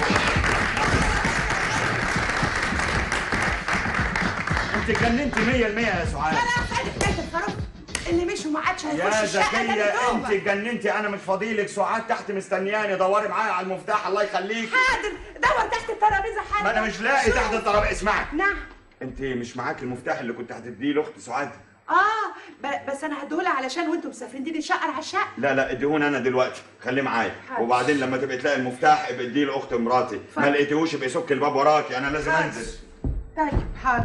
انت جننتي 100% يا سعاد لا لا خلي حكايه الخروف اللي مشوا ما عادش يا هيخش الشقه زكية تاني انت جوه جننتي انا مش فاضيلك سعاد تحت مستنياني دوري معايا على المفتاح الله يخليك حاضر دور تحت الترابيزه حاضر ما انا مش لاقي شوف. تحت الترابيزه اسمعي نعم انت مش معاك المفتاح اللي كنت هتديه لاختي سعاد اه ب- بس انا هديهولها علشان وانتم مسافرين دي شقر على الشقه لا لا اديهوني انا دلوقتي خليه معايا حاضر. وبعدين لما تبقي تلاقي المفتاح ابقى اديه لاخت مراتي ما اتفضل. لقيتيهوش يبقى يسك الباب وراكي انا لازم حاضر. انزل طيب حاضر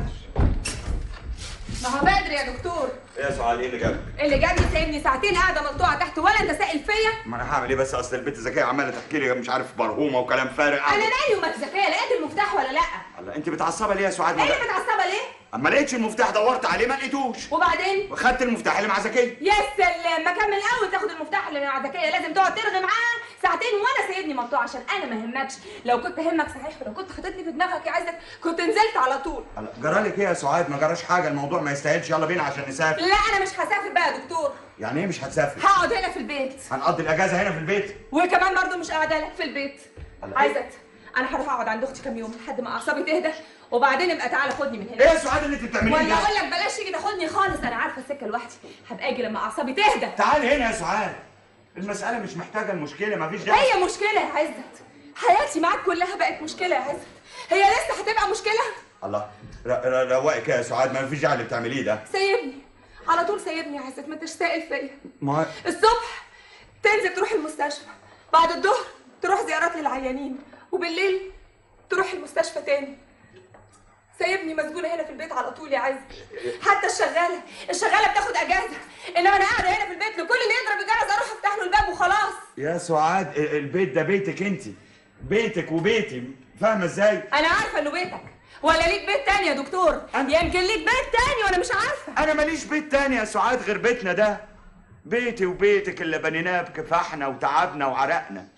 ما هو بدري يا دكتور ايه يا سعاد ايه اللي جابك اللي جابني سايبني ساعتين قاعده ملطوعه تحت ولا انت سائل فيا ما انا هعمل ايه بس اصل البنت ذكيه عماله تحكي لي مش عارف برهومه وكلام فارغ انا نايم وما ذكيه لقيت المفتاح ولا لا الله انت متعصبه ليه يا سعاد ايه اللي متعصبه ليه اما لقيتش المفتاح دورت عليه ما لقيتوش وبعدين وخدت المفتاح اللي مع زكيه يا سلام ما كان من الاول تاخد المفتاح اللي مع ذكيه لازم تقعد ترغي معاه ساعتين وانا سايبني مقطوع عشان انا ما همكش لو كنت همك صحيح ولو كنت حاططني في دماغك يا عزت كنت نزلت على طول جرالك ايه يا سعاد ما جراش حاجه الموضوع ما يستاهلش يلا بينا عشان نسافر لا انا مش هسافر بقى يا دكتور يعني ايه مش هتسافر هقعد هنا في البيت هنقضي الاجازه هنا في البيت وكمان برضو مش قاعده لك في البيت الله. عايزك انا هروح اقعد عند اختي كام يوم لحد ما اعصابي تهدى وبعدين ابقى تعالى خدني من هنا ايه يا سعاد اللي انت بتعمليه ولا ده اقول لك بلاش تيجي تاخدني خالص انا عارفه السكه لوحدي هبقى اجي لما اعصابي تهدى تعالي هنا يا سعاد المساله مش محتاجه المشكله مفيش داعي هي مشكله يا عزت حياتي معاك كلها بقت مشكله يا عزت هي لسه هتبقى مشكله الله ر- ر- روقك يا سعاد ما فيش داعي اللي بتعمليه ده سيبني على طول سيبني يا عزت ما انتش سائل فيا ما الصبح تنزل تروح المستشفى بعد الظهر تروح زيارات للعيانين وبالليل تروح المستشفى تاني سايبني مسجونة هنا في البيت على طول يا عز حتى الشغالة الشغالة بتاخد أجازة إنما أنا قاعدة هنا في البيت لكل اللي يضرب الجرس أروح أفتح له الباب وخلاص يا سعاد ال- البيت ده بيتك انت بيتك وبيتي فاهمه ازاي أنا عارفة إنه بيتك ولا ليك بيت تاني يا دكتور أنا- يمكن ليك بيت تاني وأنا مش عارفة انا ماليش بيت تاني يا سعاد غير بيتنا ده بيتي وبيتك اللي بنيناه بكفاحنا وتعبنا وعرقنا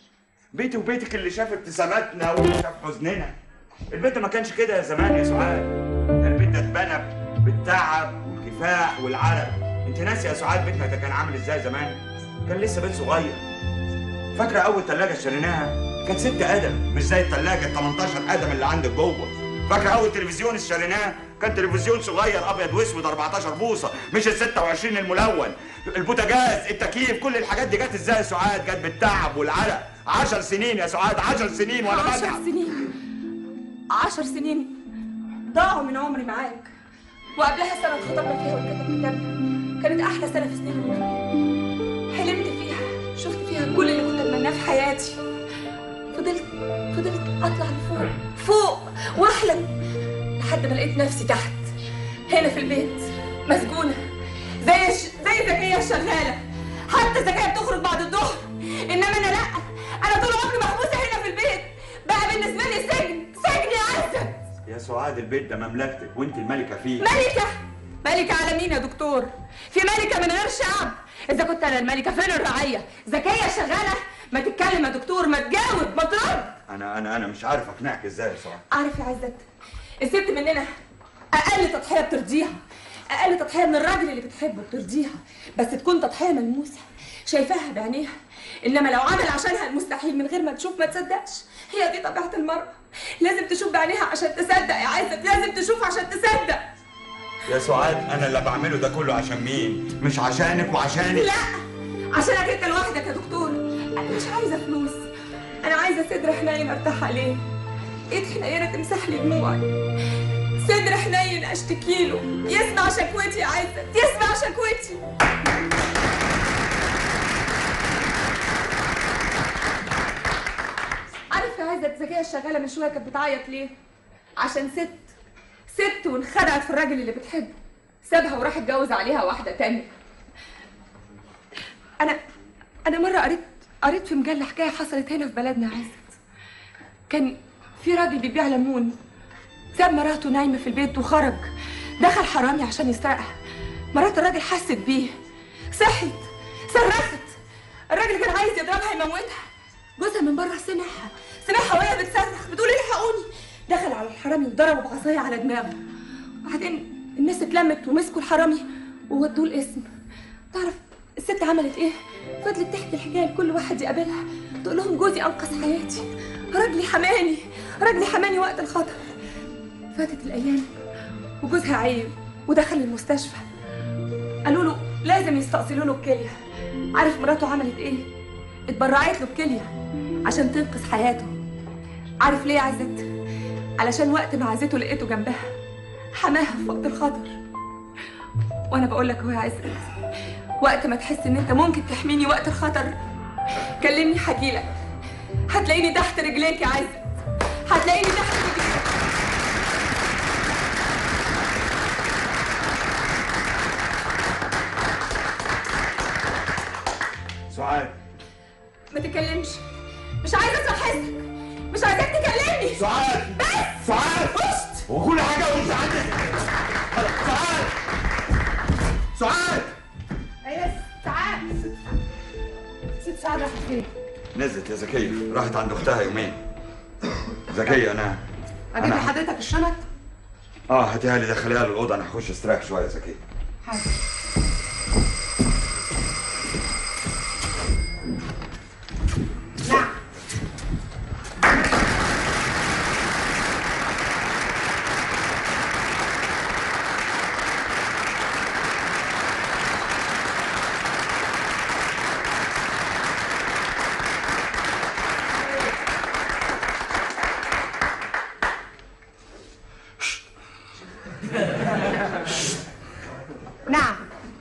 بيتي وبيتك اللي شاف ابتساماتنا واللي شاف حزننا البيت ما كانش كده يا زمان يا سعاد ده البيت ده اتبنى بالتعب والكفاح والعرق انت ناسي يا سعاد بيتنا ده كان عامل ازاي زمان كان لسه بيت صغير فاكره اول ثلاجه اشتريناها كانت ست قدم مش زي الثلاجه ال 18 قدم اللي عندك جوه فاكره اول تلفزيون اشتريناه كان تلفزيون صغير ابيض واسود 14 بوصه مش ال 26 الملون البوتاجاز التكييف كل الحاجات دي جت ازاي يا سعاد جت بالتعب والعرق 10 سنين يا سعاد 10 سنين وانا عشر بتعب سنين عشر سنين ضاعوا من عمري معاك وقبلها سنة اتخطبنا فيها واتكتب كتابنا كانت أحلى سنة في سنين عمري حلمت فيها شفت فيها كل اللي كنت أتمناه في حياتي فضلت فضلت أطلع لفوق فوق وأحلم لحد ما لقيت نفسي تحت هنا في البيت مسجونة زي ش... زي زكية الشغالة حتى زكية بتخرج بعد الظهر إنما أنا لأ أنا طول عمري محبوسة هنا في البيت بقى بالنسبة لي سجن سجن يا عزت يا سعاد البيت ده مملكتك وانت الملكه فيه ملكة ملكة على مين يا دكتور؟ في ملكة من غير شعب إذا كنت أنا الملكة فين الرعية؟ ذكية شغالة ما تتكلم يا دكتور ما تجاوب ما ترد انا انا انا مش عارف اقنعك ازاي يا سعاد عارف يا عزت الست مننا أقل تضحية بترضيها أقل تضحية من الراجل اللي بتحبه بترضيها بس تكون تضحية ملموسة شايفاها بعينيها إنما لو عمل عشانها المستحيل من غير ما تشوف ما تصدقش هي دي طبيعة المرأة لازم تشوف بعينيها عشان تصدق يا عزت لازم تشوف عشان تصدق يا سعاد انا اللي بعمله ده كله عشان مين مش عشانك وعشاني لا عشانك انت لوحدك يا دكتور انا مش عايزه فلوس انا عايزه صدر حنين ارتاح عليه ايد حنينه تمسح لي دموعي صدر حنين اشتكي له يسمع شكوتي يا عزت يسمع شكوتي عارف يا عزت ذكيه الشغاله من شويه كانت بتعيط ليه عشان ست ست وانخدعت في الراجل اللي بتحبه سابها وراح اتجوز عليها واحده تانية انا انا مره قريت قريت في مجله حكايه حصلت هنا في بلدنا يا عزت كان في راجل بيبيع ليمون ساب مراته نايمه في البيت وخرج دخل حرامي عشان يسرقها مرات الراجل حست بيه صحت صرخت الراجل كان عايز يضربها يموتها جوزها من بره سمعها سمعها وهي بتصرخ بتقول الحقوني دخل على الحرامي وضربه بعصايه على دماغه وبعدين الناس اتلمت ومسكوا الحرامي وودوه القسم تعرف الست عملت ايه؟ فضلت تحكي الحكايه لكل واحد يقابلها تقول لهم جوزي انقذ حياتي راجلي حماني راجلي حماني وقت الخطر فاتت الايام وجوزها عيب ودخل المستشفى قالوا له لازم يستأصلوا له الكليه عارف مراته عملت ايه؟ اتبرعت له بكليه عشان تنقذ حياته عارف ليه يا عزت؟ علشان وقت ما عزته لقيته جنبها حماها في وقت الخطر وانا بقول لك اهو يا عزت وقت ما تحس ان انت ممكن تحميني وقت الخطر كلمني هجيلك هتلاقيني تحت رجليك يا عزت هتلاقيني تحت رجليك سعاد ما تتكلمش مش عايزه اسمع حسك مش عايزاك تكلمني سعاد بس سعاد وشت وكل حاجه وانت عندك سعاد سعاد ايوه ساعات ست ساعات راحت فين؟ نزلت يا زكيه راحت عند اختها يومين زكيه انا اجيب أنا- لحضرتك الشنط؟ اه هاتيها لي دخليها للاوضه انا هخش استريح شويه يا زكيه حاضر نعم نعم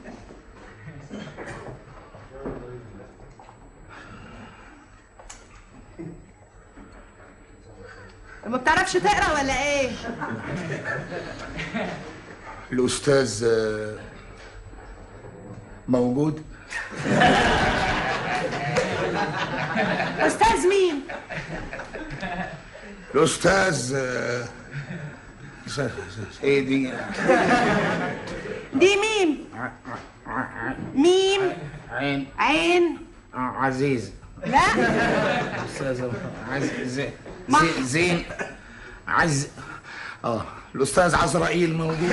ما بتعرفش تقرا ولا ايه؟ الأستاذ آه، موجود استاذ مين؟ الأستاذ آه، س- س- إيه دي دي ميم ميم عين عين عزيز لا استاذ عايز زين زين, زين عايز اه الاستاذ عزرائيل موجود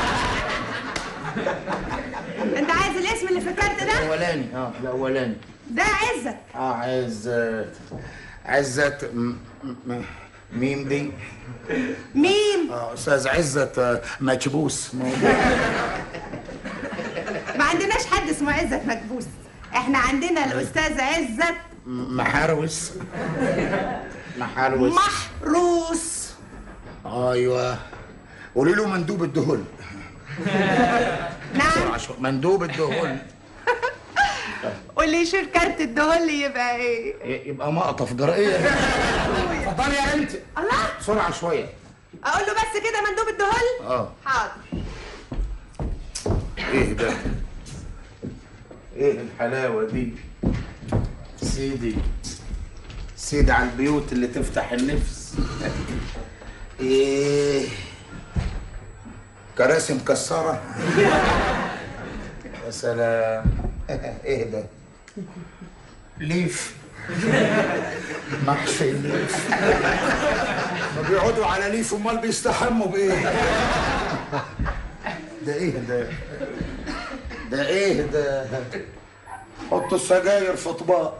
انت عايز الاسم اللي في الكارت ده الاولاني اه الاولاني ده عزت اه عزت عزت م- م- ميم دي ميم اه استاذ عزت آه، مكبوس موجود ما عندناش حد اسمه عزت مكبوس احنا عندنا الاستاذ عزت م- محروس محروس محروس ايوه قولي له مندوب الدهون نعم عشان- مندوب الدهون واللي يشيل كارت الدهولي يبقى ايه ي- يبقى مقطف جرائيه اتفضلي يا انت الله بسرعه شويه اقول له بس كده مندوب الدهول اه حاضر ايه ده ايه الحلاوه دي سيدي سيدي على البيوت اللي تفتح النفس ايه كراسي مكسره يا سلام ايه ده ليف محشي ليف ما بيقعدوا على ليف امال بيستحموا بايه ده ايه ده ده ايه ده حطوا السجاير في اطباق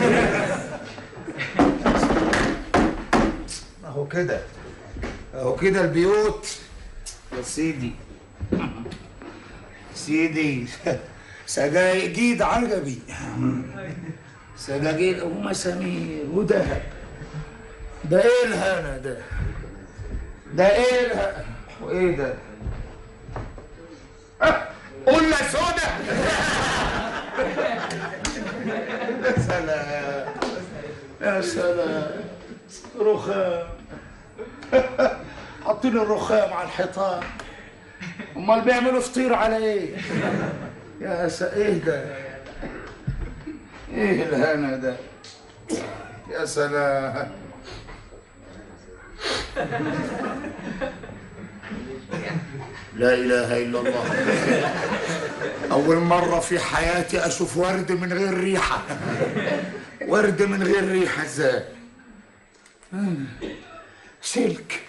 اهو كده اهو كده البيوت يا سيدي سيدي سجاير جيد عجبي سجاجيد ام سمير ودهب ده ايه الهنا ده ده ايه الهنا وايه ده قلنا سودا يا سلام يا سلام رخام حاطين الرخام على الحيطان امال بيعملوا فطير على ايه يا س... ايه ده ايه الهنا ده يا سلام لا اله الا الله اول مره في حياتي اشوف ورد من غير ريحه ورد من غير ريحه ازاي آه، سلك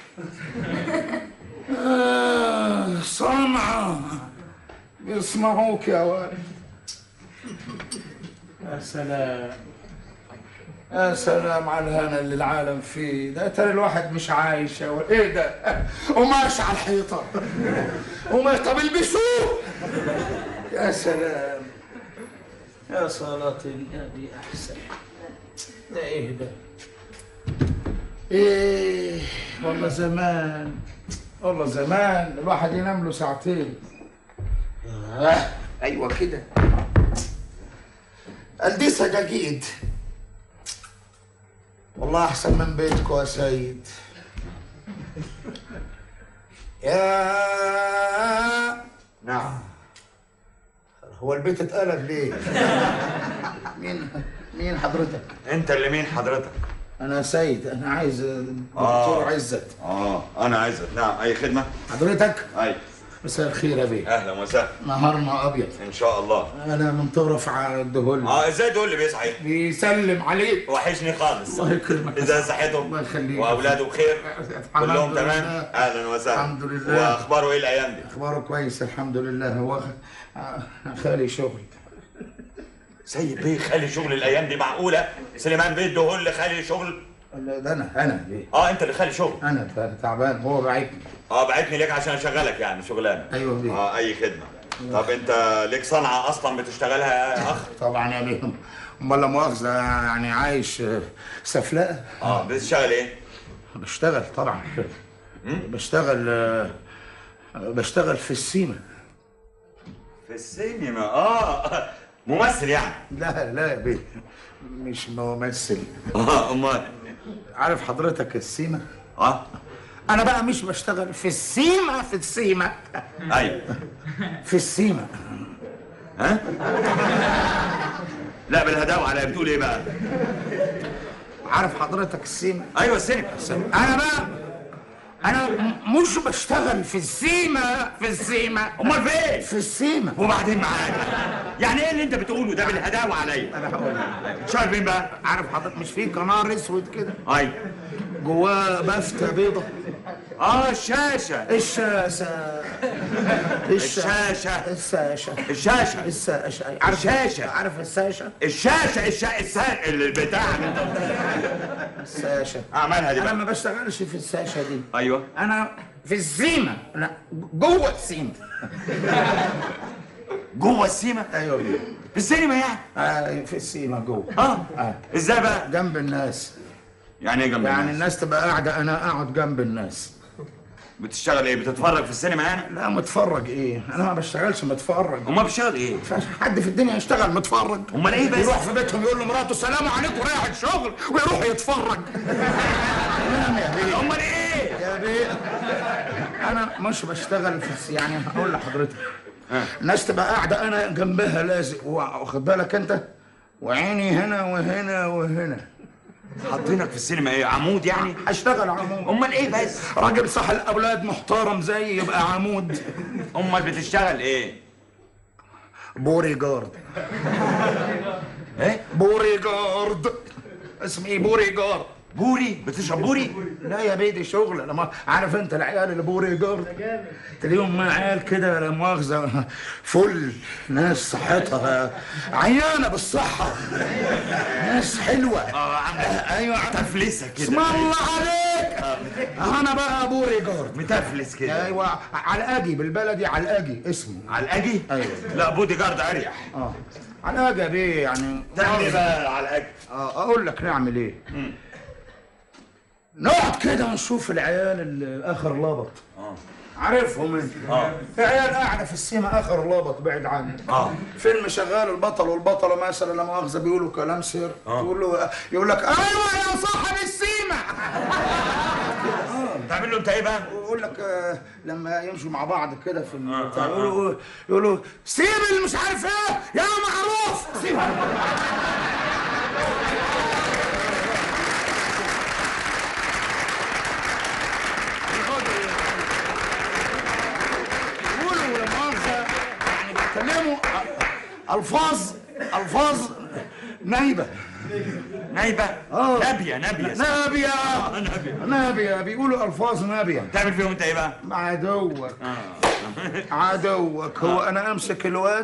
آه، صنعة يسمعوك يا ولد يا سلام يا سلام على الهنا اللي العالم فيه ده ترى الواحد مش عايش يا ولد ايه ده قماش على الحيطه قماش طب البسوه يا سلام يا صلاة النبي أحسن ده إيه ده؟ إيه والله زمان والله زمان الواحد ينام له ساعتين آه أيوة كده قال دي سجاجيد والله أحسن من بيتكم يا سيد يا نعم هو البيت اتقلب ليه؟ مين مين حضرتك؟ انت اللي مين حضرتك أنا سيد أنا عايز دكتور آه. عزت اه انا عايزك نعم اي خدمه حضرتك اي مساء الخير يا بيه اهلا وسهلا نهارنا أبيض ان شاء الله أنا من طرف على الدهول اه ازاي تقول لي بيصحي بيسلم عليك وحشني خالص الله يكرمك ازاي صحته الله يخليك. واولاده بخير الحمد كلهم لله. تمام اهلا وسهلا الحمد لله. واخباره ايه الايام دي أخباره كويس الحمد لله هو آه، خالي شغل سيد بيه خالي شغل الايام دي معقوله سليمان بيه هو اللي خالي شغل لا، ده أنا أنا بيه اه انت اللي خالي شغل أنا تعبان هو بعيد اه بعتني ليك عشان اشغلك يعني شغلانه أيوة بيه. اه اي خدمه طب انت ليك صنعه اصلا بتشتغلها يا اخ طبعا يا بيه امال لا مؤاخذه يعني عايش آه، سفلقه اه بتشتغل ايه بشتغل طبعا بشتغل آه، بشتغل في السيما في السينما اه ممثل يعني لا لا يا بيه مش ممثل اه امال عارف حضرتك السيما اه انا بقى مش بشتغل في السيما في السيما ايوه في السيما ها لا بالهداوه على بتقول ايه بقى عارف حضرتك السيما ايوه السينما انا بقى انا م- مش بشتغل في السيما في السيما امال فين في السيما وبعدين معاك يعني ايه اللي انت بتقوله ده بالهداوه عليا انا هقول لك شغال فين بقى عارف حضرتك مش في قنار اسود كده اي جواه بافتة بيضة اه الشاشه الشاشة الشاشة. الشاشة الشاشه الشاشة عارف الشاشة. عارف الشاشة الشاشه الشاشه السا... البتاع اللي انت الشاشة اعملها دي انا بقى ما بشتغلش في الشاشة دي ايوه انا في السيما لا جوه السيما جوه السيما ايوه في السينما يعني آه في السيما جوه اه آه. ازاي بقى جنب الناس يعني ايه جنب يعني الناس؟ الناس تبقى قاعدة انا اقعد جنب الناس بتشتغل ايه بتتفرج في السينما يعني لا متفرج ايه انا ما بشتغلش متفرج امال بتشتغل ايه فيش حد في الدنيا يشتغل متفرج امال ايه بس يروح في بيتهم يقول لمراته السلام عليكم رايح الشغل ويروح يتفرج نعم يا بيه امال ايه يا بيه انا مش بشتغل في الس- يعني هقول لحضرتك الناس تبقى قاعده انا جنبها لازق واخد بالك انت وعيني هنا وهنا وهنا حاطينك في السينما ايه عمود يعني اشتغل عمود امال ايه بس راجل صح الاولاد محترم زي يبقى عمود امال بتشتغل ايه بوري جارد ايه بوري جارد اسمي ايه بوري جارد بوري بتشرب بوري لا يا بيدي شغل لما عارف انت العيال اللي بوري جارد تلاقيهم مع عيال كده لا مؤاخذه فل ناس صحتها عيانه بالصحه ناس حلوه اه عامله ايوه تفلسه كده اسم الله عليك انا بقى بوري جارد متفلس كده ايوه علقاجي بالبلدي علقاجي اسمه على الاجي ايوه. لا بودي جارد اريح اه علقاجي بيه يعني تعمل ايه بقى على الاجي اه اقول لك نعمل ايه نقعد كده ونشوف العيال اللي اخر لبط اه عارفهم انت اه عيال قاعده في السيما اخر لبط بعيد عني اه فيلم شغال البطل والبطله مثلا لا مؤاخذه بيقولوا كلام سر تقول له يقول لك ايوه يا صاحب السيما تعمل له انت ايه بقى ويقول لك آه، لما يمشوا مع بعض كده في آه، البتاع، آه، يقولوا يقولوا سيب اللي مش عارف ايه يا معروف سيب يقولوا لا مؤاخذه يعني بيتكلموا أ- الفاظ الفاظ نايبه نايبه آه. نابيه نابيه نابيه آه، نابيه نابيه بيقولوا الفاظ نابيه تعمل فيهم انت ايه بقى عدوك عدوك هو انا امسك الواد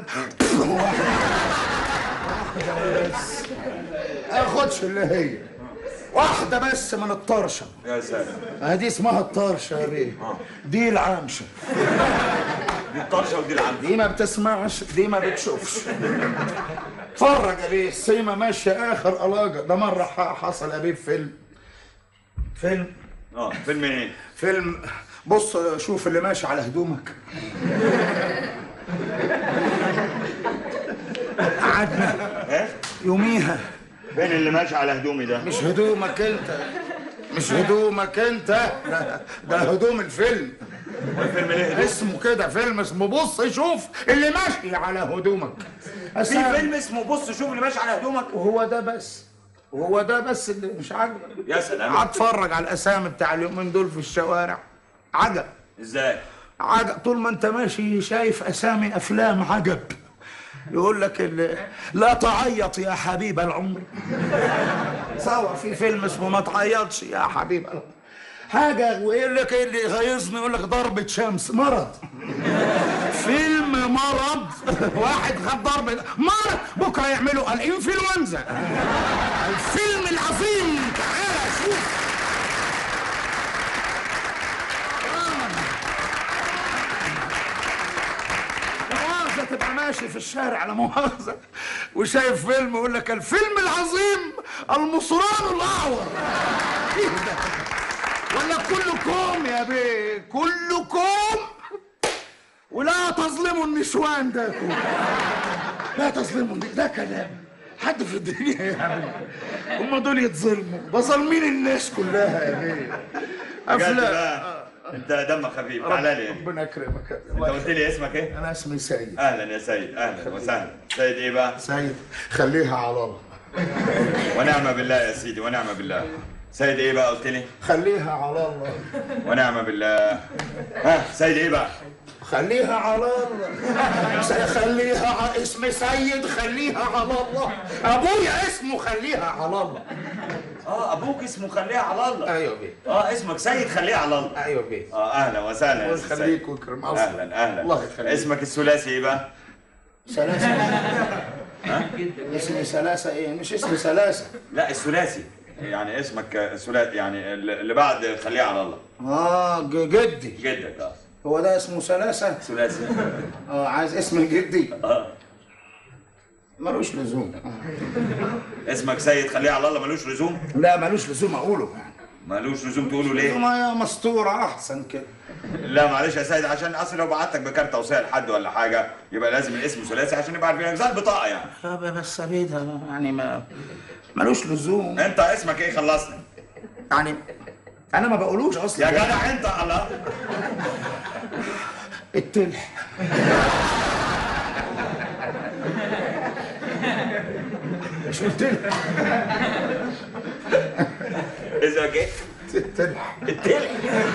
واحده بس اخدش اللي هي واحده بس من الطرشه يا سلام هذه اسمها الطرشه يا بيه دي العامشه دي الطرشه ودي العمد دي ما بتسمعش دي ما بتشوفش اتفرج يا بيه السيما ماشيه اخر قلاجه ده مره ح- حصل يا بيه في فيلم فيلم اه فيلم ايه فيلم بص شوف اللي ماشي على هدومك قعدنا ايه يوميها فين اللي ماشي على هدومي ده مش هدومك انت مش هدومك انت ده, ده هدوم الفيلم الفيلم ليه هدوم اسمه كده فيلم اسمه بص شوف اللي ماشي على هدومك في أسامي. فيلم اسمه بص شوف اللي ماشي على هدومك وهو ده بس وهو ده بس اللي مش عاجبك يا سلام اتفرج على الاسامي بتاع اليومين دول في الشوارع عجب ازاي عجب طول ما انت ماشي شايف اسامي افلام عجب يقول لك ال- لا تعيط يا حبيب العمر صور في فيلم اسمه ما تعيطش يا حبيب العمر حاجة ويقول لك ايه اللي يغيظني يقول لك ضربة شمس مرض فيلم مرض واحد خد ضربة مرض بكرة يعملوا الانفلونزا الفيلم العظيم تعالى شوف لا مؤاخذة تبقى ماشي في الشارع لا مؤاخذة وشايف فيلم يقول لك الفيلم العظيم المصران الأعور إيه ده؟ ولا كلكم يا بيه كلكم ولا تظلموا النسوان ده كله. لا تظلموا الن- ده كلام حد في الدنيا يعمل هم دول يتظلموا ده ظالمين الناس كلها يا بيه بجد افلام بقى انت دمك خفيف تعالى لي انت ربنا يكرمك انت قلت لي اسمك ايه انا اسمي سيد اهلا يا سيد اهلا وسهلا سيد ايه بقى سيد خليها على الله ونعم بالله يا سيدي ونعم بالله سيد ايه بقى قلت لي خليها على الله ونعم بالله ها سيد ايه بقى خليها على الله خليها ع... اسم سيد خليها على الله ابويا اسمه خليها على الله اه ابوك اسمه خليها على الله ايوه بيه اه اسمك سيد خليها على الله ايوه بيه اه اهلا وسهلا يا الله أستاذ يخليك سيد. ويكرم أصلك. اهلا اهلا الله يخليك. اسمك الثلاثي ايه بقى سلاسة اسمي سلاسة ايه مش اسمي سلاسة لا الثلاثي يعني اسمك الثلاثي يعني اللي بعد خليها على الله اه ج- جدي جدك اه هو ده اسمه سلاسة ثلاثي اه عايز اسم جدي اه ملوش لزوم اسمك سيد خليها على الله ملوش لزوم لا ملوش لزوم اقوله يعني ملوش لزوم تقوله ليه ما يا مستورة احسن كده لا معلش يا سيد عشان اصل لو بعتك بكارت توصيه لحد ولا حاجه يبقى لازم الاسم ثلاثي عشان يبقى عارفينك زي البطاقه يعني طب بس بيدا يعني ما ملوش لزوم انت اسمك ايه خلصنا يعني انا ما بقولوش يا اصلا جدع انت الله التلح مش قلت لك اسمك ايه التلح التلح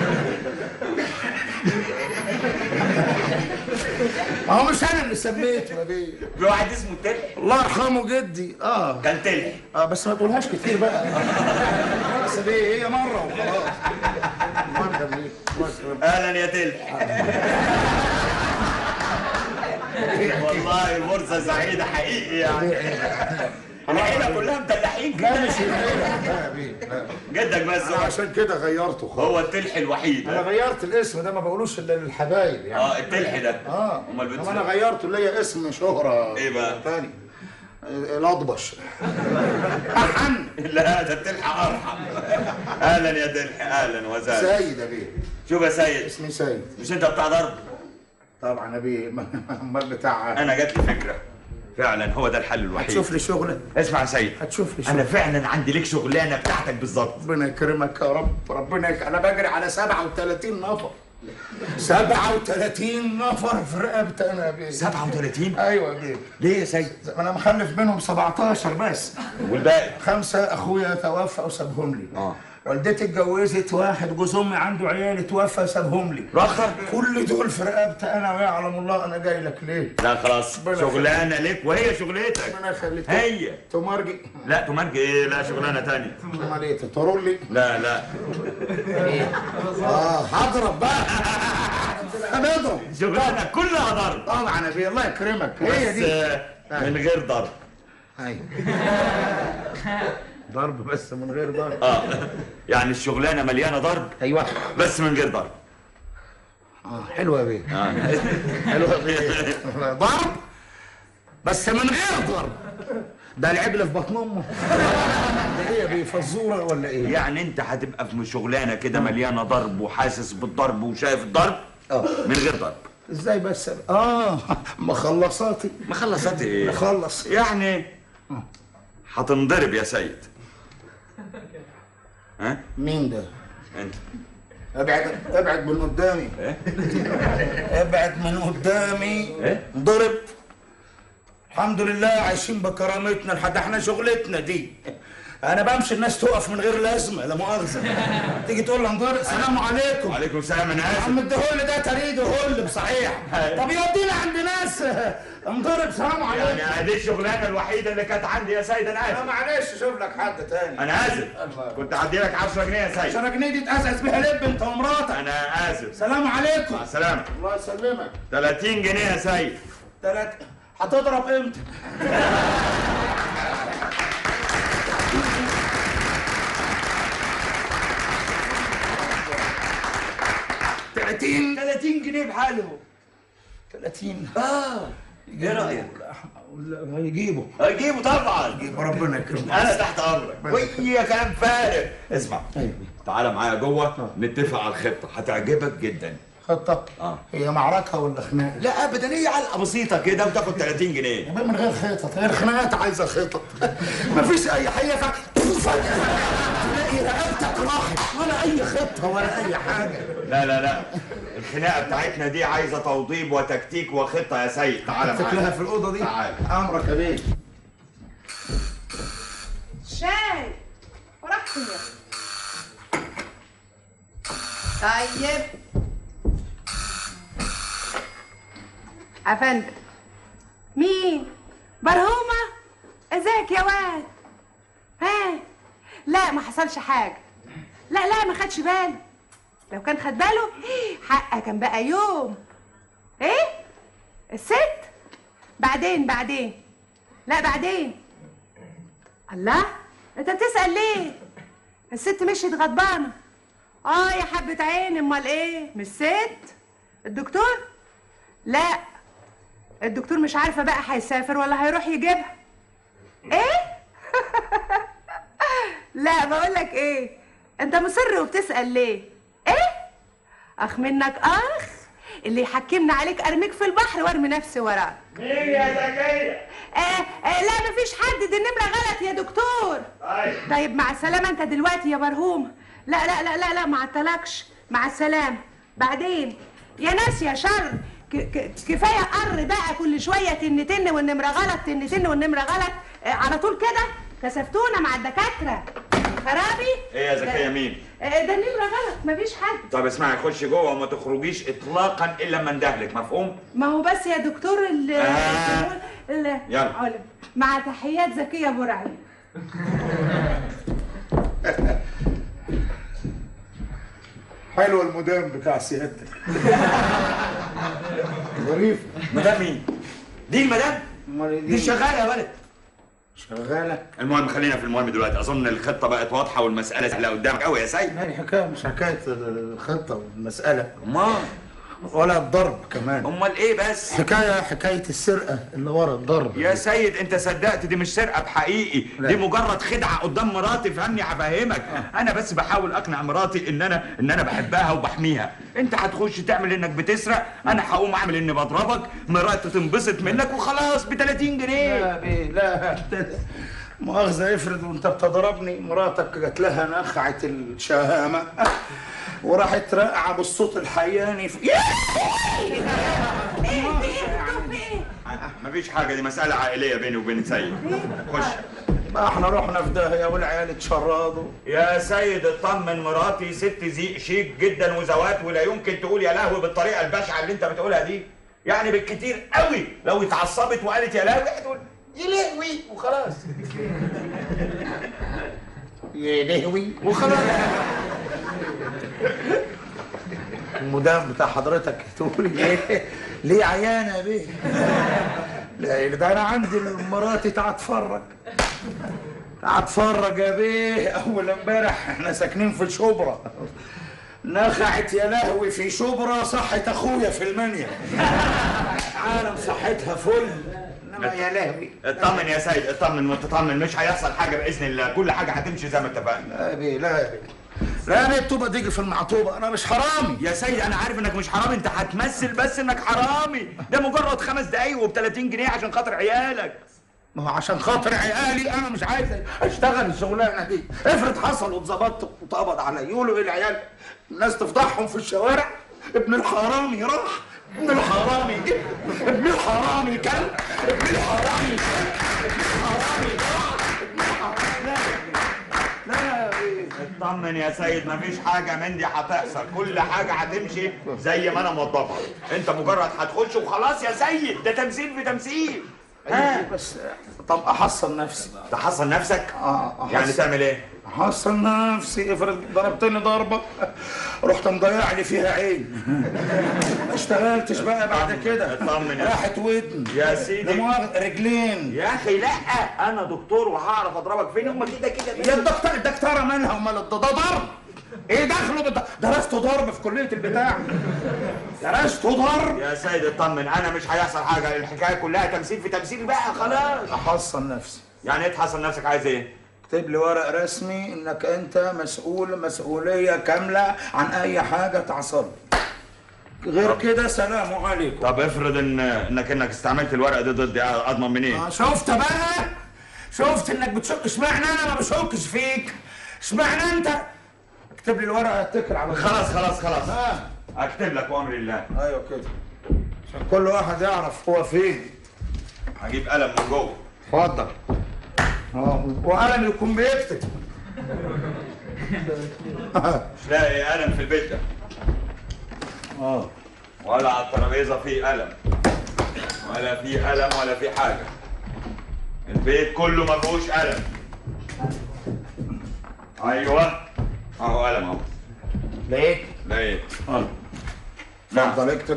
ما هو مش انا اللي سميته يا بيه في واحد اسمه التلح الله يرحمه جدي اه كان تلح اه بس ما تقولهاش كتير بقى بس ليه هي مره وخلاص الله يخليك الله يكرمك. اهلا يا تلح والله فرصه سعيده حقيقي يعني العيله كلها مدلحين لا كده مش العيله لا يا بيه لا جدك بس أنا هو- عشان كده غيرته خالص هو التلح الوحيد انا غيرت الاسم ده ما بقولوش الا للحبايب يعني اه التلح ده اه امال انما بتسمع انا غيرته ليا اسم شهرة إيه بقى؟ تاني آه، الاضبش احن لا ده التلح ارحم اهلا يا تلح اهلا وسهلا سيد يا بيه شوف يا سيد اسمي سيد مش انت بتاع ضرب طبعا يا بيه امال بتاع انا جات لي فكره فعلا هو ده الحل الوحيد هتشوف لي شغله اسمع يا سيد هتشوف لي انا شغله فعلا عندي ليك شغلانه بتاعتك بالظبط ربنا يكرمك يا رب ربنا يك... انا بجري على 37 نفر 37 نفر في رقبتي انا يا بيه 37 ايوه يا بيه ليه يا سيد انا مخلف منهم 17 بس والباقي خمسة أخويا توفى وسابهم لي آه. والدتي اتجوزت واحد جوز أمي عنده عيال توفى سابهم لي رخر كل دول في رقبتي أنا ويعلم الله أنا جاي لك ليه لا خلاص ربنا شغلانه ليك وهي شغلتك ربنا يخليك هي تمرجي لا تمرج ايه لا شغلانه تانية امال ايه تطرول لي لا لا اه هضرب بقى هنضرب شغلانه كلها ضرب طبعا يا بيه الله يكرمك هي بس دي آه، من غير ضرب ايوه ضرب بس من غير ضرب اه يعني الشغلانه مليانه ضرب ايوه بس من غير ضرب اه حلوه يا بيه آه. حلوه يا بيه ضرب بس من غير ضرب ده العجل في بطن امه ده ايه يا بيه فزوره ولا ايه؟ يعني انت هتبقى في شغلانه كده مليانه ضرب وحاسس بالضرب وشايف الضرب اه من غير ضرب ازاي بس يا بيه؟ اه مخلصاتي مخلصات ايه مخلص يعني هتنضرب يا سيد ها مين ده؟ انت ابعد ابعد من قدامي ايه ابعد من قدامي إيه؟ ضرب الحمد لله عايشين بكرامتنا لحد احنا شغلتنا دي انا بمشي الناس تقف من غير لازمه لا مؤاخذه تيجي تقول لي انظر السلام عليكم وعليكم السلام انا يا اسف عم الدهول ده تريد هول بصحيح طب يودينا عند ناس انضرب سلام عليكم يعني هذه الشغلانه الوحيده اللي كانت عندي يا سيد انا لا اسف معلش شوف لك حد تاني انا اسف كنت هدي لك 10 جنيه يا سيد 10 جنيه دي تقزقز بيها لب انت ومراتك انا اسف سلام عليكم مع السلامه الله يسلمك 30 جنيه يا سيد تلات هتضرب امتى؟ تلاتين 30 جنيه بحالهم تلاتين اه ايه رايك ولا هيجيبوا هجيبه طبعا ربنا يكرمك انا تحت امرك ويا كلام فارغ اسمع تعالى معايا جوه نتفق على الخطه هتعجبك جدا خطة آه. هي معركة ولا خناقة؟ لا ابدا هي علقه بسيطه كده وتاخد 30 جنيه يبقى من غير خطط هي الخناقات عايزة خطط مفيش أي حاجة فجأة تلاقي رقبتك راحت ولا أي خطة ولا أي حاجة لا لا لا الخناقه بتاعتنا دي عايزه توضيب وتكتيك وخطه يا سيد تعالى شكلها معايا في الأوضة دي تعال. أمرك يا بيه شاي وراك فين طيب افندم مين برهومة ازيك يا واد ها لا ما حصلش حاجة لا لا ما خدش باله لو كان خد باله حقه كان بقى يوم ايه الست بعدين بعدين لا بعدين الله انت بتسأل ليه الست مشيت غضبانة اه يا حبة عين امال ايه مش ست الدكتور لا الدكتور مش عارفة بقى هيسافر ولا هيروح يجيبها ايه لا بقولك ايه انت مصر وبتسأل ليه ايه اخ منك اخ اللي يحكمنا عليك ارميك في البحر وارمي نفسي وراك مين يا زكية؟ آه آه لا مفيش حد دي النمرة غلط يا دكتور طيب طيب مع السلامة انت دلوقتي يا برهوم لا لا لا لا لا ما عطلكش مع السلامة بعدين يا ناس يا شر ك- ك- كفاية قر بقى كل شوية تن تن والنمرة غلط تن تن والنمرة غلط آه على طول كده كسفتونا مع الدكاترة خرابي ايه يا زكية مين؟ آه ده النمرة غلط مفيش حد طب اسمعي خش جوه وما تخرجيش اطلاقا الا لما اندهلك مفهوم؟ ما هو بس يا دكتور ال آه. ال- يلا. علم. مع تحيات زكية برعي حلو المدام بتاع سيادتك ظريف مدام مين؟ دي المدام؟ امال دي شغالة يا ولد شغاله المهم خلينا في المهم دلوقتي اظن الخطة بقت واضحة والمسألة سهلة قدامك قوي يا سيد يعني حكايه مش حكايه الخطه والمساله امال ولا الضرب كمان امال ايه بس؟ حكايه حكايه السرقه اللي ورا الضرب يا سيد انت صدقت دي مش سرقه بحقيقي لا. دي مجرد خدعه قدام مراتي فهمني هفهمك انا بس بحاول اقنع مراتي ان انا ان انا بحبها وبحميها انت هتخش تعمل انك بتسرق انا هقوم اعمل اني بضربك مراتي تنبسط منك وخلاص ب 30 جنيه لا بيه لا مؤاخذة افرض وانت بتضربني مراتك جات لها نخعة الشهامة وراحت راقعة بالصوت الحياني في مفيش حاجه دي مساله عائليه بيني وبين سيد خش بقى احنا رحنا في داهية والعيال اتشردوا يا سيد اطمن مراتي ست زي شيك جدا وزوات ولا يمكن تقول يا لهوي بالطريقه البشعه اللي انت بتقولها دي يعني بالكتير قوي لو اتعصبت وقالت يا لهوي هتقول يا لهوي وخلاص يا لهوي وخلاص المدام بتاع حضرتك تقول ليه ليه عيانة يا بيه لا ده انا عندي مراتي تعال اتفرج تعال اتفرج يا بيه اول امبارح احنا ساكنين في شبرا نخعت يا لهوي في شبرا صحت اخويا في المنيا عالم صحتها فل انما يا لهوي اطمن يا سيد اطمن وتطمن مش هيحصل حاجه باذن الله كل حاجه هتمشي زي ما اتفقنا لا يا بيه لا يا بيه لا انا الطوبه تيجي في المعطوبه انا مش حرامي يا سيد انا عارف انك مش حرامي انت هتمثل بس انك حرامي ده مجرد خمس دقايق وب 30 جنيه عشان خاطر عيالك ما هو عشان خاطر عيالي انا مش عايز اشتغل الشغلانه دي افرض حصل واتظبطت واتقبض عليا يقولوا ايه العيال الناس تفضحهم في الشوارع ابن الحرامي راح ابن الحرامي جه ابن الحرامي كان ابن الحرامي كان ابن الحرامي راح ابن الحرامي لا لا لا اطمن يا سيد مفيش حاجه من دي هتحصل كل حاجه هتمشي زي ما انا موظفها انت مجرد هتخش وخلاص يا سيد ده تمثيل في تمثيل ها بس طب احصن نفسي تحصن نفسك اه يعني أحصن. تعمل ايه حصل نفسي افرض ضربتني ضربه رحت مضيع لي فيها عين ما اشتغلتش بقى بعد كده اطمن يا راحت ودن يا سيدي. لا مؤاخذة، رجلين يا اخي لا انا دكتور وهعرف اضربك فين هم كده كده يا الدكتور الدكتوره مالها امال الض- ده ضرب ايه دخله بالض- درست ضرب في كليه البتاع درست ضرب يا سيد اطمن انا مش هيحصل حاجه الحكايه كلها تمثيل في تمثيل بقى خلاص احصن نفسي يعني ايه تحصن نفسك عايز ايه اكتب لي ورق رسمي انك انت مسؤول مسؤوليه كامله عن اي حاجه تعصب غير كده سلام عليكم طب افرض ان انك انك استعملت الورقه دي ضدي اضمن منين آه، شفت بقى شفت انك بتشك اشمعنى انا ما بشكش فيك اشمعنى انت اكتب لي الورقه اتكل على الله. خلاص خلاص خلاص اه اكتب لك وامر الله ايوه كده عشان كل واحد يعرف هو فين هجيب قلم من جوه اتفضل اه وقلم يكون بيكتب مش لاقي قلم في البيت ده اه ولا على الترابيزه في قلم ولا في قلم ولا في حاجه البيت كله ما فيهوش قلم ايوه اهو قلم اهو لقيت لقيت اه نعم اتفضل اكتب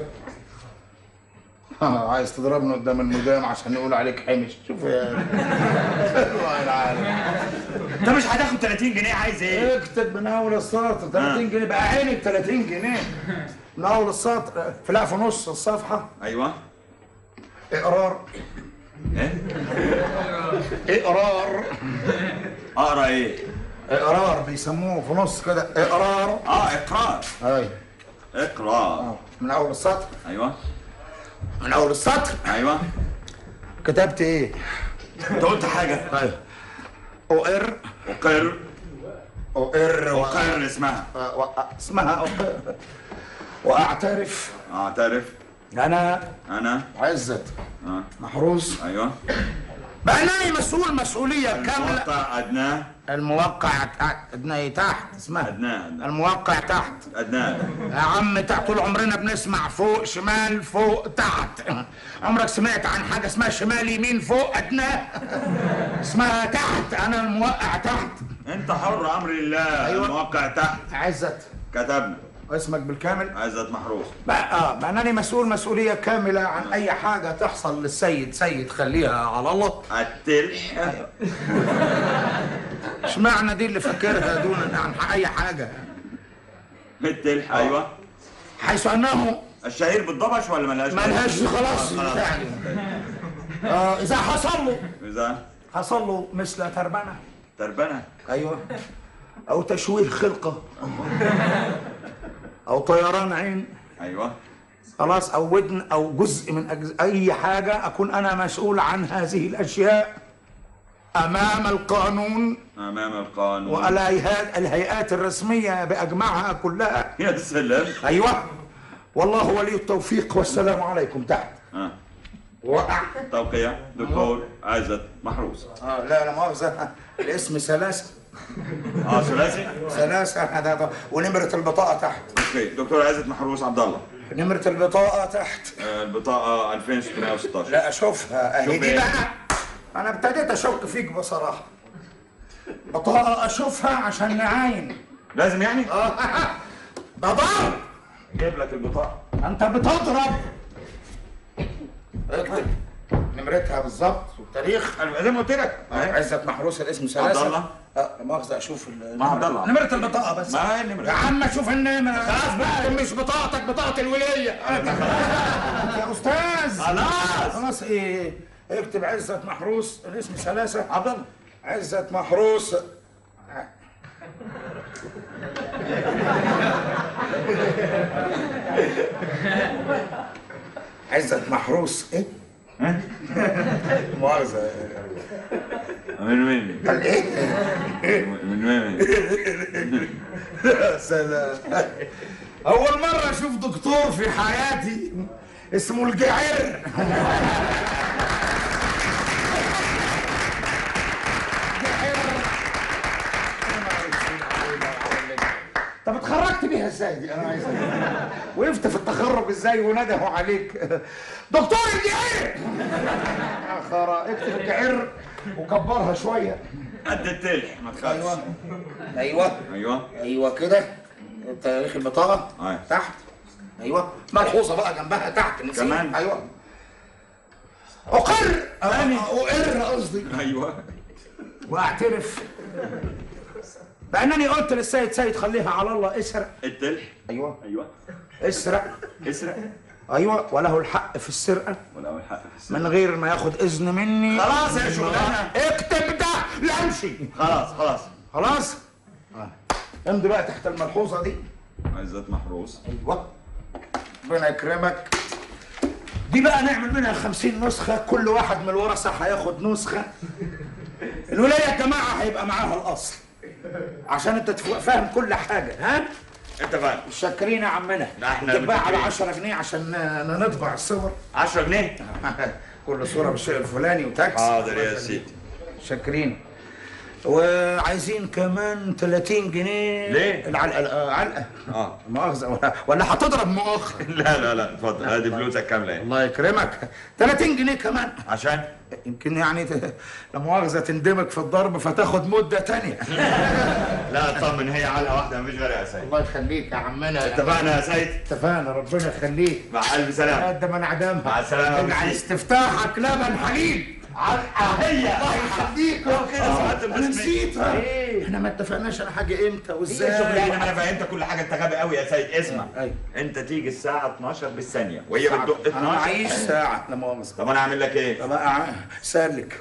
آه، عايز تضربني قدام المدام عشان يقول عليك حمش شوف يا الله العالم انت مش هتاخد 30 جنيه عايز ايه؟ اكتب من اول السطر 30 جنيه بقى عينك 30 جنيه من اول السطر في لا في نص الصفحه ايوه اقرار ايه؟ اقرار اقرا ايه؟ اقرار بيسموه في نص كده اقرار اه اقرار اي اقرا من اول السطر ايوه من اول السطر ايوه كتبت ايه انت قلت حاجه طيب اقر اقر اقر و... اقر اسمها و... اسمها اقر واعترف اعترف انا انا عزت اه محروس ايوه بأنني مسؤول مسؤولية كاملة الموقع ادناه الموقع تحت ادنى تحت اسمها ادناه أدناه. الموقع تحت ادناه يا عم تحت طول عمرنا بنسمع فوق شمال فوق تحت عمرك سمعت عن حاجة اسمها شمال يمين فوق أدنى اسمها تحت أنا الموقع تحت انت حر امر الله أيوة. الموقع تحت عزت كتبنا اسمك بالكامل عزت محروس بقى اه بأنني مسؤول مسؤولية كاملة عن أي حاجة تحصل للسيد سيد خليها على الله التلح اشمعنى دي اللي فاكرها دون عن أي حاجة التلح ايوه حيث أنه الشهير بالضبش ولا ملهاش ملهاش خلاص خلاص. يعني آه إذا حصل له اذا حصل له مثل تربنة تربنه أيوه أو تشويه خلقة أو طيران عين ايوه خلاص أو ودن أو جزء من أجزاء أي حاجة أكون أنا مسؤول عن هذه الأشياء أمام القانون امام القانون والهيئات الهيئات الرسمية بأجمعها كلها يا سلام أيوه والله ولي التوفيق والسلام عليكم تحت اه وقع توقيع دكتور عزت محروس آه لا لا مؤاخذة الاسم سلاسة اه ثلاثي سلاسة هذا ونمرة البطاقة تحت اوكي دكتور عزت محروس عبد الله نمرة البطاقة تحت آه، البطاقه 2616 لا أشوفها أهي شوف دي إيه؟ بقى أنا ابتديت أشك فيك بصراحة بطاقة أشوفها عشان نعاين لازم يعني ده ضرب جيب لك البطاقه أنت بتضرب اكتب نمرتها بالظبط والتاريخ أنا زي ما قلت لك أهي. عزت محروس الاسم سلاسة عبد الله. اه لا مؤاخذة أشوف ال- ما عبد الله. نمرة البطاقة بس ما هي يا النمره عم شوف النمرة خلاص بقى مش بطاقتك بطاقة الولية يا أستاذ خلاص خلاص إيه اكتب عزت محروس الاسم سلاسة عبد الله عزت محروس عزت محروس ايه؟ مؤاخذة من وين قال ايه؟ من وين يا سلام أول مرة أشوف دكتور في حياتي اسمه الجعر طب اتخرجت بيها ازاي دي انا عايز أعرف. وقفت في التخرج ازاي وندهوا عليك دكتور الجعر يا خرا اكتب الجعر وكبرها شويه قد التلح ما تخافش ايوه ايوه ايوه ايوه كده تاريخ البطاقه أيوة. تحت ايوه ملحوظه بقى جنبها تحت نسيت. كمان؟ ايوه اقر أنا اقر قصدي ايوه واعترف بانني قلت للسيد سيد خليها على الله اسرق التلح ايوه ايوه اسرق اسرق ايوه وله الحق في السرقه ولا اول حق في السنة. من غير ما ياخد اذن مني خلاص يا شغلانه اكتب ده لا امشي خلاص خلاص خلاص آه. امضي بقى تحت الملحوظه دي عزت محروس ايوه ربنا يكرمك دي بقى نعمل منها خمسين نسخة كل واحد من الورثة هياخد نسخة الولاية يا جماعة هيبقى معاها الأصل عشان أنت تفوق فاهم كل حاجة ها؟ اتفقنا شاكرين يا عمنا لا، إحنا جيب بقى على متفقين. 10 جنيه عشان ن- نطبع الصور 10 جنيه كل صورة بالشيء الفلاني وتاكس حاضر يا سيدي شاكرين وعايزين كمان 30 جنيه ليه؟ العلقه آه، علقه اه مؤاخذه ولا- ولا هتضرب مؤخ لا لا لا اتفضل ادي فلوسك كامله اهي. الله يكرمك 30 جنيه كمان عشان يمكن يعني ت- لا مؤاخذه تندمج في الضرب فتاخد مده تانية لا اطمن هي علقه واحده مفيش غيرها يا سيد الله يخليك يا عمنا اتفقنا يا سيد اتفقنا ربنا يخليك مع الف سلامه قد ما انعدمها مع السلامة يا أبو اجعل سيد. استفتاحك لبن حليب علقه هي الله يخليك لو كده ساعات انا البسمة. نسيتها إيه؟ احنا ما اتفقناش على حاجه امتى ازاي وازاي شغلانه ما انا فهمت كل حاجه انت غبي قوي يا سيد اسمع أيوة. انت تيجي الساعه 12 بالثانيه وهي بتدق انا 12 معيش ساعه لا مؤاخذه طب انا اعمل لك ايه طب أع- سلك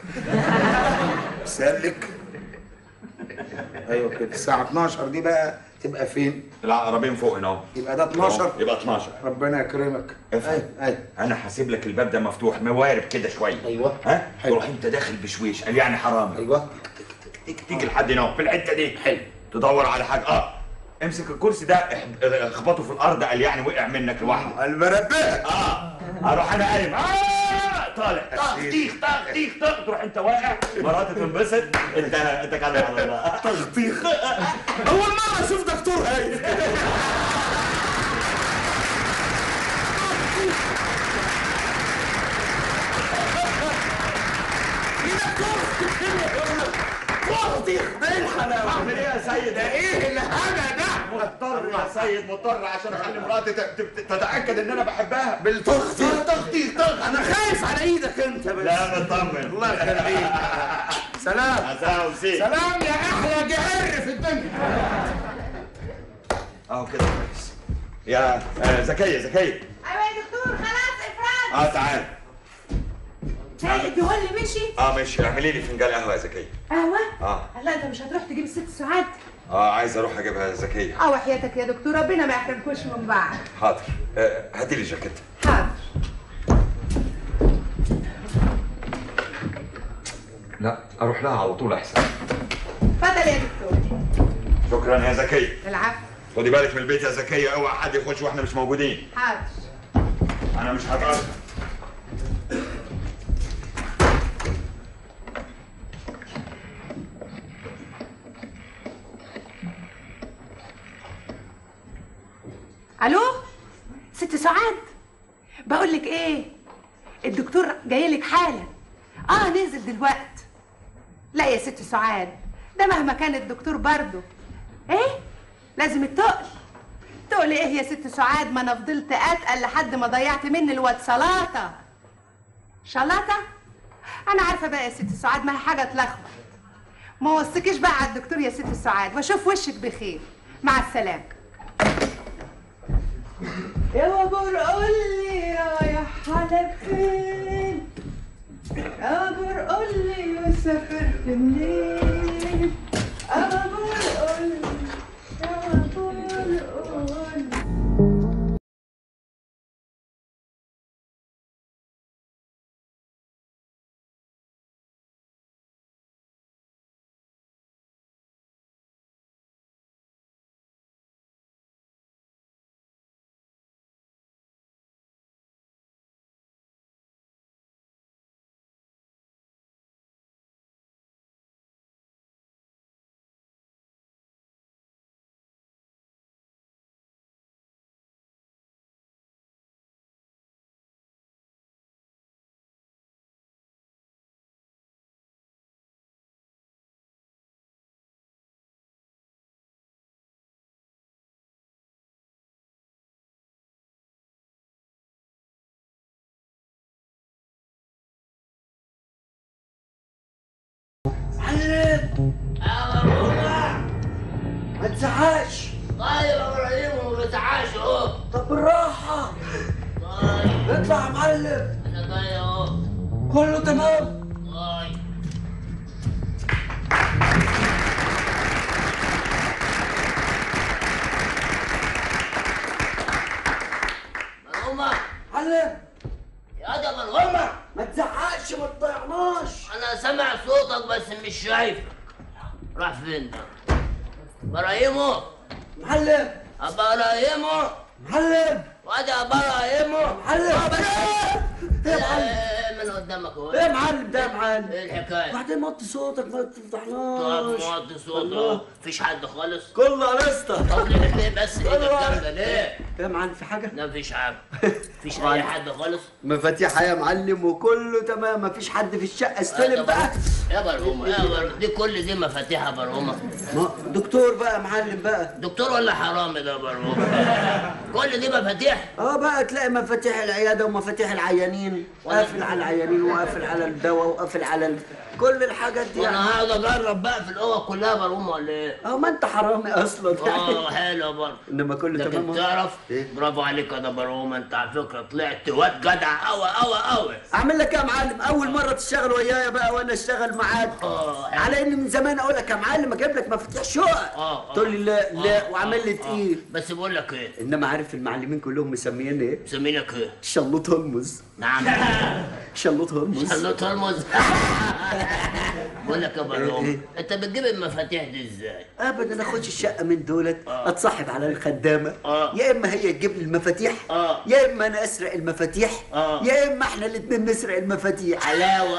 سلك ايوه كده الساعه 12 دي بقى تبقى فين العقربين فوق هنا اهو يبقى ده 12 يبقى 12 ربنا يكرمك افهم ايوه ايوه انا هسيب لك الباب ده مفتوح موارب كده شويه أيوة. ها حلو. تروح انت داخل بشويش قال يعني حرام ايوه تيجي تيجي لحد هنا في الحته دي حلو. تدور على حاجه اه امسك الكرسي ده اح- اخبطه في الارض قال يعني وقع منك لوحده المربع اه اروح انا قايم اه طالع طخ تيخ طخ تيخ طخ تروح انت واقع مراتي تنبسط انت انت كده على الله تغطيخ اول مره اشوف دكتور هاي تغطيخ ده ايه الحلاوه اعمل ايه يا سيد ده ايه الهنا ده مضطر يا سيد مضطر عشان اخلي مراتي ت- ت- تتاكد ان انا بحبها بالتغطيخ تغطيخ تغ انا خايف على ايدك انت بس لا مطمن الله يخليك سلام سلام سيد سلام يا احلى جعر في الدنيا اهو كده كويس يا آه، زكيه زكيه ايوه يا دكتور خلاص افراد اه تعال سيد هو اللي مشي اه ماشي اعملي لي فنجان قهوه يا زكيه قهوه اه لا انت مش هتروح تجيب ست ساعات اه عايز اروح اجيبها يا زكيه اه وحياتك يا دكتور ربنا ما يحرمكوش من بعض حاضر آه، هاتي لي جاكيت حاضر لا اروح لها على طول احسن اتفضل يا دكتور شكرا يا زكيه العفو خدي بالك من البيت يا زكيه اوعى حد يخش واحنا مش موجودين حاضر انا مش هتأخر الو ست سعاد بقول لك ايه الدكتور جاي لك حالا اه نزل دلوقت لا يا ست سعاد ده مهما كان الدكتور برضه ايه لازم التقل تقل ايه يا ست سعاد ما انا فضلت اتقل لحد ما ضيعت مني الواد سلاطه شلاطه انا عارفه بقى يا ست سعاد ما هي حاجه تلخبط ما وصيكيش بقى على الدكتور يا ست سعاد واشوف وشك بخير مع السلامه يا بابور قول لي رايح على فين يا بابور قول لي وسافرت منين يا بابور قول لي يا بابور قول لي ما تزعقش طيب يا ابراهيم وما بتعاش اهو طب بالراحه طيب اطلع يا معلم انا جاي اهو كله تمام طيب مرحومة معلم يا ده مرحومة ما تزعقش ما تضيعناش انا سامع صوتك بس مش شايفك راح فين ده ابراهيمو معلم ابراهيمو معلم وادي ابراهيمو معلم إيه من قدام قدامك اهو ايه يا معلم ده يا معلم ايه الحكايه؟ بعدين موطي صوتك ما طب تفضحناش موطي صوته الله. مفيش حد خالص كله قرصته طب ليه ليه بس ايه ده الكلام ده ليه؟ ايه يا معلم في حاجه لا مفيش حاجه مفيش اي حد خالص مفاتيح يا معلم وكله تمام مفيش حد في الشقه استلم بقى يا برهومه يا برهومه دي كل دي مفاتيح يا برهومه ما دكتور بقى يا معلم بقى دكتور ولا حرامي ده برهومه كل دي مفاتيح اه بقى تلاقي مفاتيح العياده ومفاتيح العيانين وقافل على العيانين وقافل على الدواء وقافل على ال... كل الحاجات دي يعني. وانا هقعد اجرب بقى في الاوض كلها برهومه ولا ايه؟ اه ما انت حرامي اصلا اه حلو برضه انما كله تمام لكن أهو. تعرف إيه؟ برافو عليك يا برهومه انت على فكره طلعت واد جدع قوي قوي قوي اعمل لك ايه يا معلم اول مره تشتغل ويايا بقى وانا اشتغل معاك اه حلو. على ان من زمان اقول لك يا معلم اجيب لك مفاتيح شقق اه اه تقول لي لا لا آه، وعامل لي آه، تقيل آه. بس بقول لك ايه انما عارف المعلمين كلهم مسميني ايه مسمينك ايه؟ شلوط هرمز نعم شلوط هرمز خلوه ترمز بقول لك يا إيه؟ برهومه انت بتجيب المفاتيح دي ازاي؟ ابدا اخش الشقه من دولت آه. اتصاحب على الخدامه آه. يا اما هي تجيب لي المفاتيح آه. يا اما انا اسرق المفاتيح آه. يا اما احنا الاثنين نسرق المفاتيح حلاوه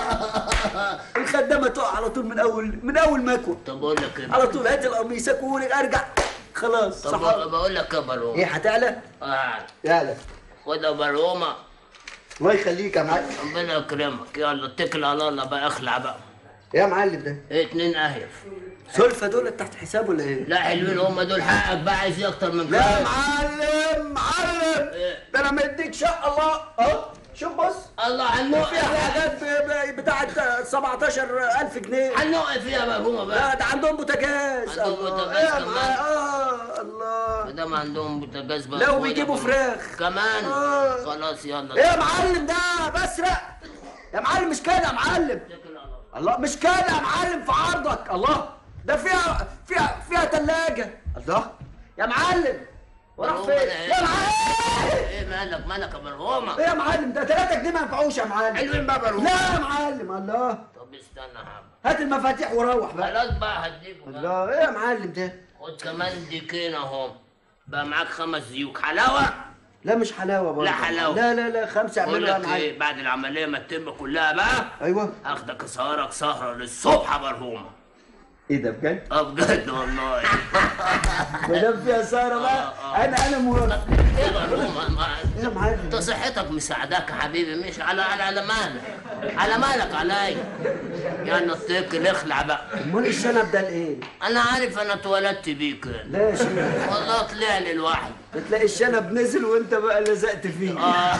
الخدامه تقع على طول من اول من اول ما اكل طب بقول لك ايه؟ على طول هات القميص اكون ارجع خلاص طب صح بقول لك يا برهومه ايه هتعلى؟ آه. يلا خد يا برهومه الله يخليك يا معلم ربنا يكرمك يلا اتكل على الله بقى اخلع بقى يا معلم ده ايه اتنين اهيف سلفة دول تحت حساب ولا ايه؟ لا حلوين هم دول حقك بقى عايز إيه اكتر من لا كده يا معلم معلم إيه؟ ده انا مديك شقه الله اهو شوف بص الله عنوق فيها حاجات ب- ب- بتاعت 17000 جنيه عنوق فيها مرهومه بقى لا ده عندهم بوتاجاز عندهم الله. بوتاجاز إيه يا كمان؟ مع- اه الله ما دام عندهم بوتاجاز بقى لا خد يا وبيجيبوا برهومة. فراخ كمان آه. خلاص يلا ايه يا معلم ده بسرق يا معلم مش كده يا معلم اتكل على الله الله مش كده يا معلم في عرضك الله ده فيها فيها فيها ثلاجة الله يا معلم وراح هو فين أنا إيه؟ يا معلم ايه مالك مالك يا مرهومه ايه يا معلم ده 3 جنيه ما ينفعوش يا معلم حلوين بقى مرهومه لا يا معلم الله طب استنى حبه هات المفاتيح وروح بقى خلاص بقى هديكوا بقى الله ايه يا معلم ده خد كمان ديكين اهم بقى معاك خمس زيوك حلاوه لا مش حلاوة برضه لا حلاوة. لا لا لا خمسة بقول اعملها يا لك معلم ايه بعد العمليه ما تتم كلها بقى ايوه اخدك اسهرك سهره للصبح يا مرهومه ايه ده بجد؟ اه بجد والله ما دام فيها سهرة بقى آه، آه. انا انا موافق ايه يا مرهومه ما- ايه يا معلم انت صحتك مساعداك يا حبيبي مش على على على مالك على مالك علي يعني اتكل اخلع بقى امال الشنب ده لايه؟ انا عارف انا اتولدت بيك لا يا شيخ والله طلع لي الواحد بتلاقي الشنب نزل وانت بقى لزقت فيه اه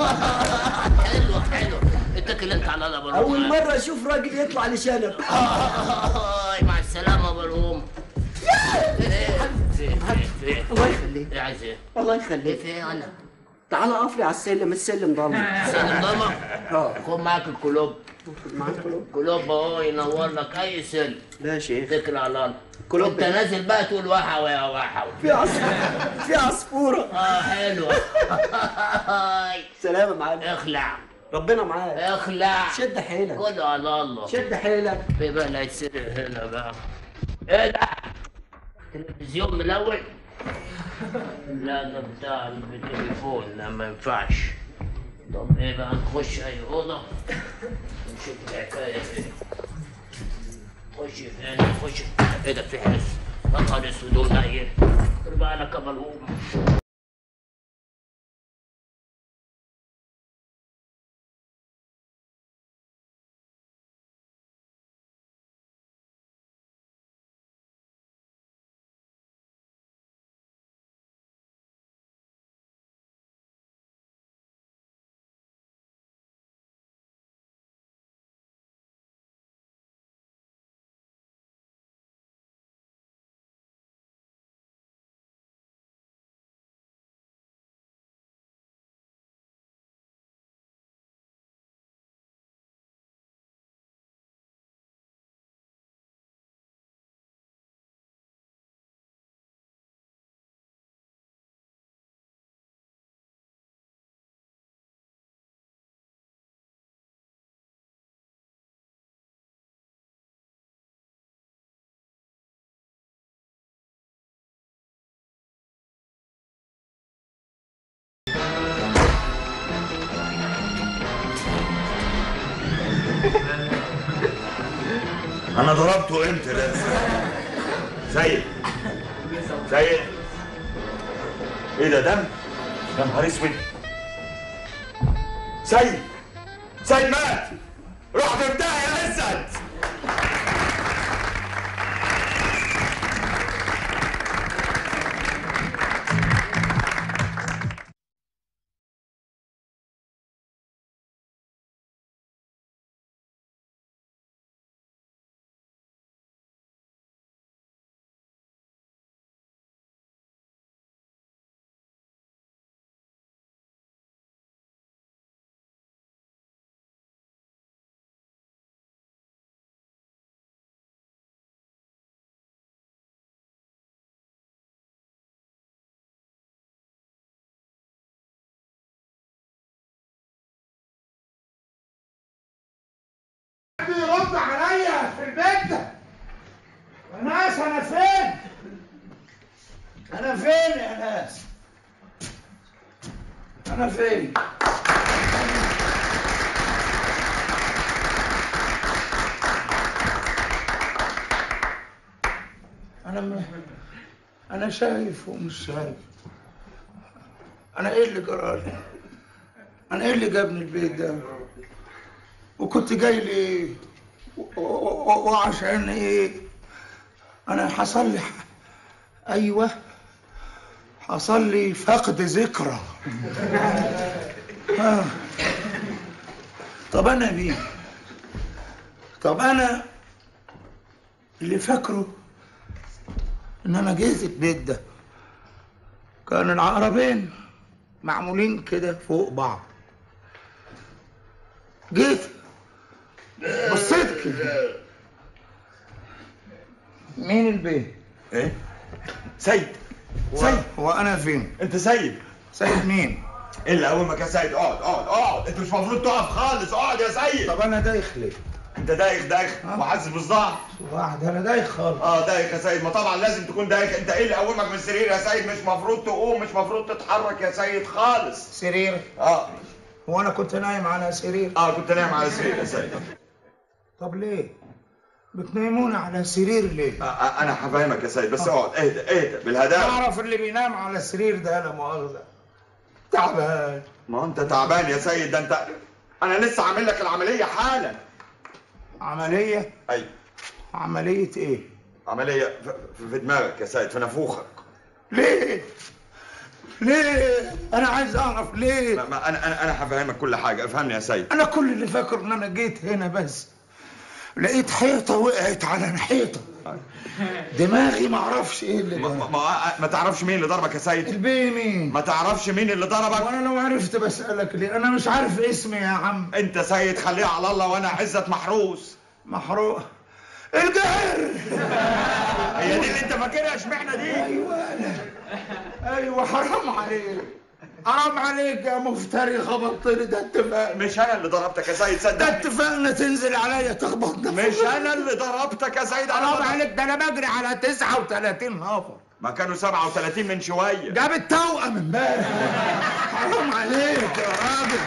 حلو حلو اتكل انت على الله برهومه اول مرة اشوف راجل يطلع لشنب آه، مع السلامه برهومه ايه في في في الله يخليك ايه عايز ايه؟ الله ايه يخليك في ايه انا؟ تعال اقف لي على السلم السلم ضلمه سلم ضلمه اه خد معاك الكلوب معاك كلوب كلوب اهو ينور لك اي سلم لا يا شيخ اتكل على الله كلوب انت نازل بقى تقول وحوي يا وحوي في عصفورة في عصفورة اه حلو سلام يا معلم اخلع ربنا معاك اخلع شد حيلك كله على الله شد حيلك في بقى لا يتسرق هنا بقى ايه ده؟ تلفزيون ملون؟ لا ده بتاع التليفون لا ما ينفعش طب ايه بقى نخش اي اوضه نشوف الحكايه فين خش فين خش ايه ده في حس نهار اسود دول نايل ارجع لك يا ملهوم انا ضربته امتى ده سيد سيد ايه ده دم يا نهار اسود سيد سيد مات روح في بتاعي يا عزت حد يرد عليا في البيت ده يا ناس انا فين انا فين يا ناس انا فين انا م... انا شايف ومش شايف انا ايه اللي جرالي انا ايه اللي جابني البيت ده وكنت جاي ليه و- و- وعشان ايه انا حصل لي ح- ايوه حصل لي فقد ذكرى آه. طب انا مين طب انا اللي فاكره ان انا جيت البيت ده كان العقربين معمولين كده فوق بعض جيت بصيت كده مين البيت؟ ايه سيد سيد هو انا فين؟ انت سيد سيد مين؟ الا اول ما كان سيد اقعد اقعد اقعد انت مش المفروض تقف خالص اقعد يا سيد طب انا دايخ ليه؟ انت دايخ دايخ وحاسس بالضعف واحد انا دايخ خالص اه دايخ يا سيد ما طبعا لازم تكون دايخ انت ايه اللي قومك من السرير يا سيد مش مفروض تقوم مش مفروض تتحرك يا سيد خالص سرير اه هو انا كنت نايم على سرير اه كنت نايم على سرير يا سيد طب ليه؟ بتنيموني على سرير ليه؟ آه آه انا هفهمك يا سيد بس اقعد اهدى اهدى بالهداوه اعرف اللي بينام على السرير ده لا مؤاخذه تعبان ما انت تعبان يا سيد ده انت انا لسه عامل لك العمليه حالا عمليه ايوه عمليه ايه؟ عمليه في, في- في دماغك يا سيد في نافوخك ليه؟ ليه؟ انا عايز اعرف ليه؟ ما ما انا انا انا هفهمك كل حاجه افهمني يا سيد انا كل اللي فاكر ان انا جيت هنا بس لقيت حيطه وقعت على الحيطه دماغي ما اعرفش ايه اللي ما, ما, ده ما, ما تعرفش مين اللي ضربك يا سيد البي مين؟ ما تعرفش مين اللي ضربك وانا لو عرفت بسالك ليه؟ انا مش عارف اسمي يا عم انت سيد خليها على الله وانا عزت محروس محروق الجهر هي دي اللي انت فاكرها اشمعنى دي ايوه انا ايوه حرام عليك حرام عليك يا مفتري خبطتني ده اتفقنا مش انا اللي ضربتك يا سيد ده صدقني اتفقنا تنزل عليا تخبطنا مش انا اللي ضربتك يا سيد انا حرام ما- عليك ده انا بجري على 39 نفر ما كانوا 37 من شويه جاب التوأم امبارح حرام عليك يا راجل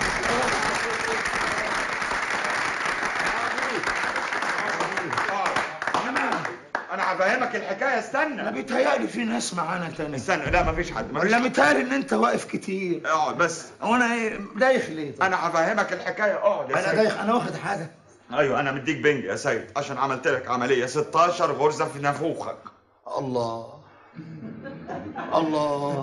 انا انا هفهمك الحكايه انا استنى بيتهيألي في ناس معانا تاني استنى لا مفيش حد مفيش ولا حد. متهيألي ان انت واقف كتير اقعد بس هو انا ايه دايخ ليه طيب؟ انا هفهمك الحكايه اقعد يا انا سيد دايخ انا واخد حاجه ايوه انا مديك بنج يا سيد عشان عملت لك عمليه 16 غرزه في نافوخك الله الله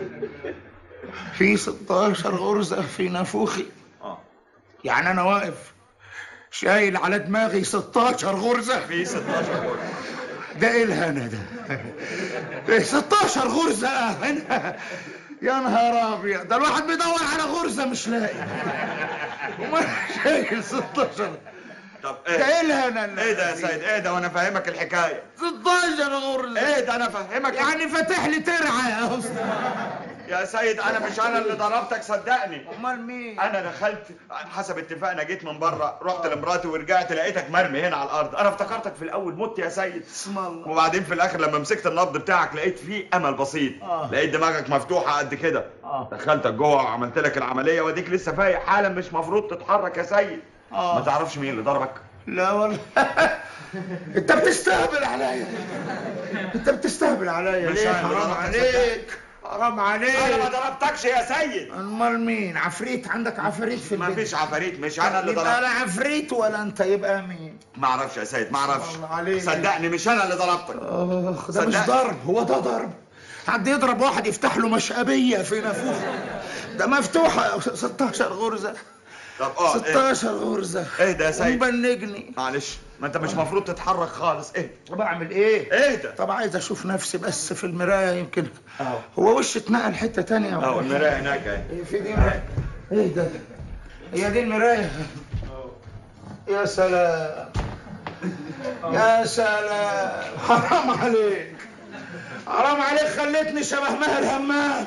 في 16 غرزة في نافوخي اه يعني أنا واقف شايل على دماغي 16 غرزة في 16 غرزه ده إيه الهنا ده؟ إيه 16 غرزة هنا يا نهار أبيض ده الواحد بيدور على غرزة مش لاقي وما شايل 16 طب ده ايه إيه الهنا اللي- ايه ده يا سيد ايه ده وانا فاهمك الحكايه 16 غرزة ايه ده انا فاهمك يعني فاتح لي ترعة يا أستاذ يا سيد انا مش انا اللي ضربتك صدقني أمال مين؟ انا دخلت حسب اتفاقنا جيت من بره رحت لمراتي ورجعت لقيتك مرمي هنا على الارض انا افتكرتك في الاول مت يا سيد اسم الله وبعدين في الاخر لما مسكت النبض بتاعك لقيت فيه امل بسيط آه. لقيت دماغك مفتوحه قد كده آه. دخلتك جوه وعملت لك العمليه واديك لسه فايق حالا مش مفروض تتحرك يا سيد ما تعرفش مين اللي ضربك لا والله انت بتستهبل عليا انت بتستهبل عليا مش ليه أنا اللي حرام ضربتك، عليك حرام انا ما عليك ضربتكش يا سيد امال مين عفريت عندك عفريت في ما البيت فيش عفاريت مش انا اللي يبقى ضربت لا عفريت ولا انت يبقى مين ما اعرفش يا سيد ما اعرفش الله عليك. صدقني مش انا اللي ضربتك اخ ده مش صدقني. ضرب هو ده ضرب حد يضرب واحد يفتح له مشقبيه في نافوخه ده مفتوحه 16 غرزه طب اه إيه؟ 16 غرزه اهدى يا سيد. ومبنجني معلش ما انت مش مفروض تتحرك خالص اهدى طب اعمل ايه اهدى طب عايز اشوف نفسي بس في المرايه يمكن اهو هو وش اتنقل حته تانية ولا اهو إيه؟ المرايه هناك اهي إيه في دي مراية؟ ايه ده هي دي المرايه يا سلام يا سلام حرام عليك حرام عليك خليتني شبه ماهر همام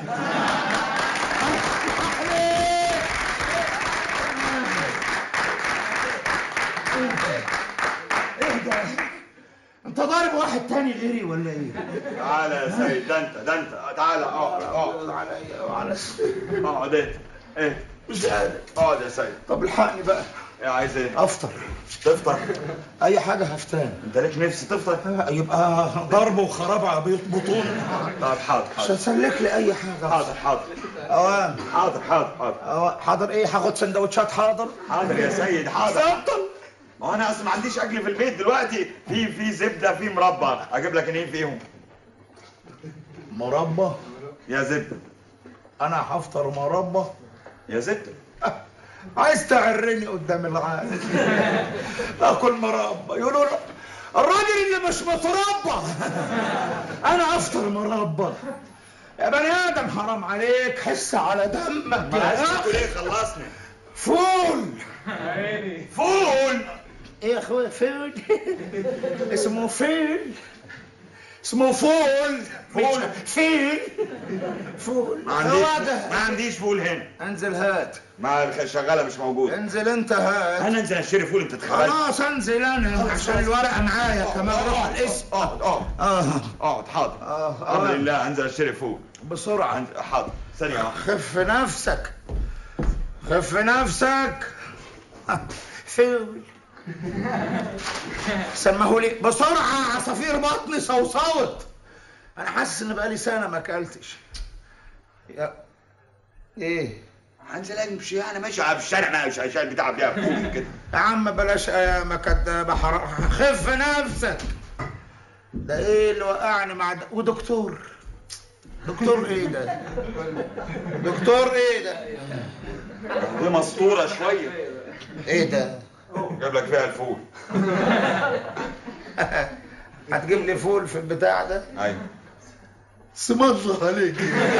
حرام عليك ايه ده انت ضارب واحد تاني غيري ولا ايه تعالى يا سيد ده انت ده انت تعالى اقعد اقعد عليا وعلى اقعد اهدى اهدى مش قادر اقعد يا سيد طب الحقني بقى ايه عايز ايه افطر تفطر اي حاجه هفتان انت ليك نفسي تفطر يبقى ضرب وخراب عبيط بطون طب حاضر مش حاضر هسلك لي اي حاجه حاضر حاضر اوام حاضر حاضر حاضر أوام. حاضر ايه هاخد سندوتشات حاضر حاضر يا سيد حاضر اتفضل ما هو انا اصلا ما عنديش اكل في البيت دلوقتي في في زبده في مربى اجيب لك ايه فيهم مربى يا زبده انا هفطر مربى يا زبده عايز تعرني قدام العالم اكل مربى يقولوا له الراجل اللي مش متربى انا افطر مربى يا بني ادم حرام عليك حس على دمك ما يا عايز أخي. تاكل ايه خلصني فول فول ايه يا اخويا فول اسمه فول اسمه فول فول. فيل فول ما عنديش خواجه. ما عنديش فول هنا انزل هات ما الشغاله مش موجوده انزل انت هات انا انزل اشتري فول انت تخيل خلاص انزل انا عشان الورقه معايا كمان اروح الاسم اقعد اقعد اه اقعد حاضر اه امر اه الله انزل اشتري فول بسرعه عند- حاضر ثانيه واحده خف نفسك خف نفسك فول سمهولي بسرعة عصافير بطني صوصوت أنا حاسس إن بقالي سنة ما أكلتش يا إيه هنزل امشي انا ماشي على الشارع ما مش عشان بتاع فيها فول كده يا عم بلاش أيام كدابة حرام خف نفسك ده إيه اللي وقعني مع ده ودكتور دكتور إيه ده دكتور إيه ده دي مسطوره شويه إيه ده جاب لك فيها الفول هتجيب لي فول في البتاع ده ايوه اسم الله عليك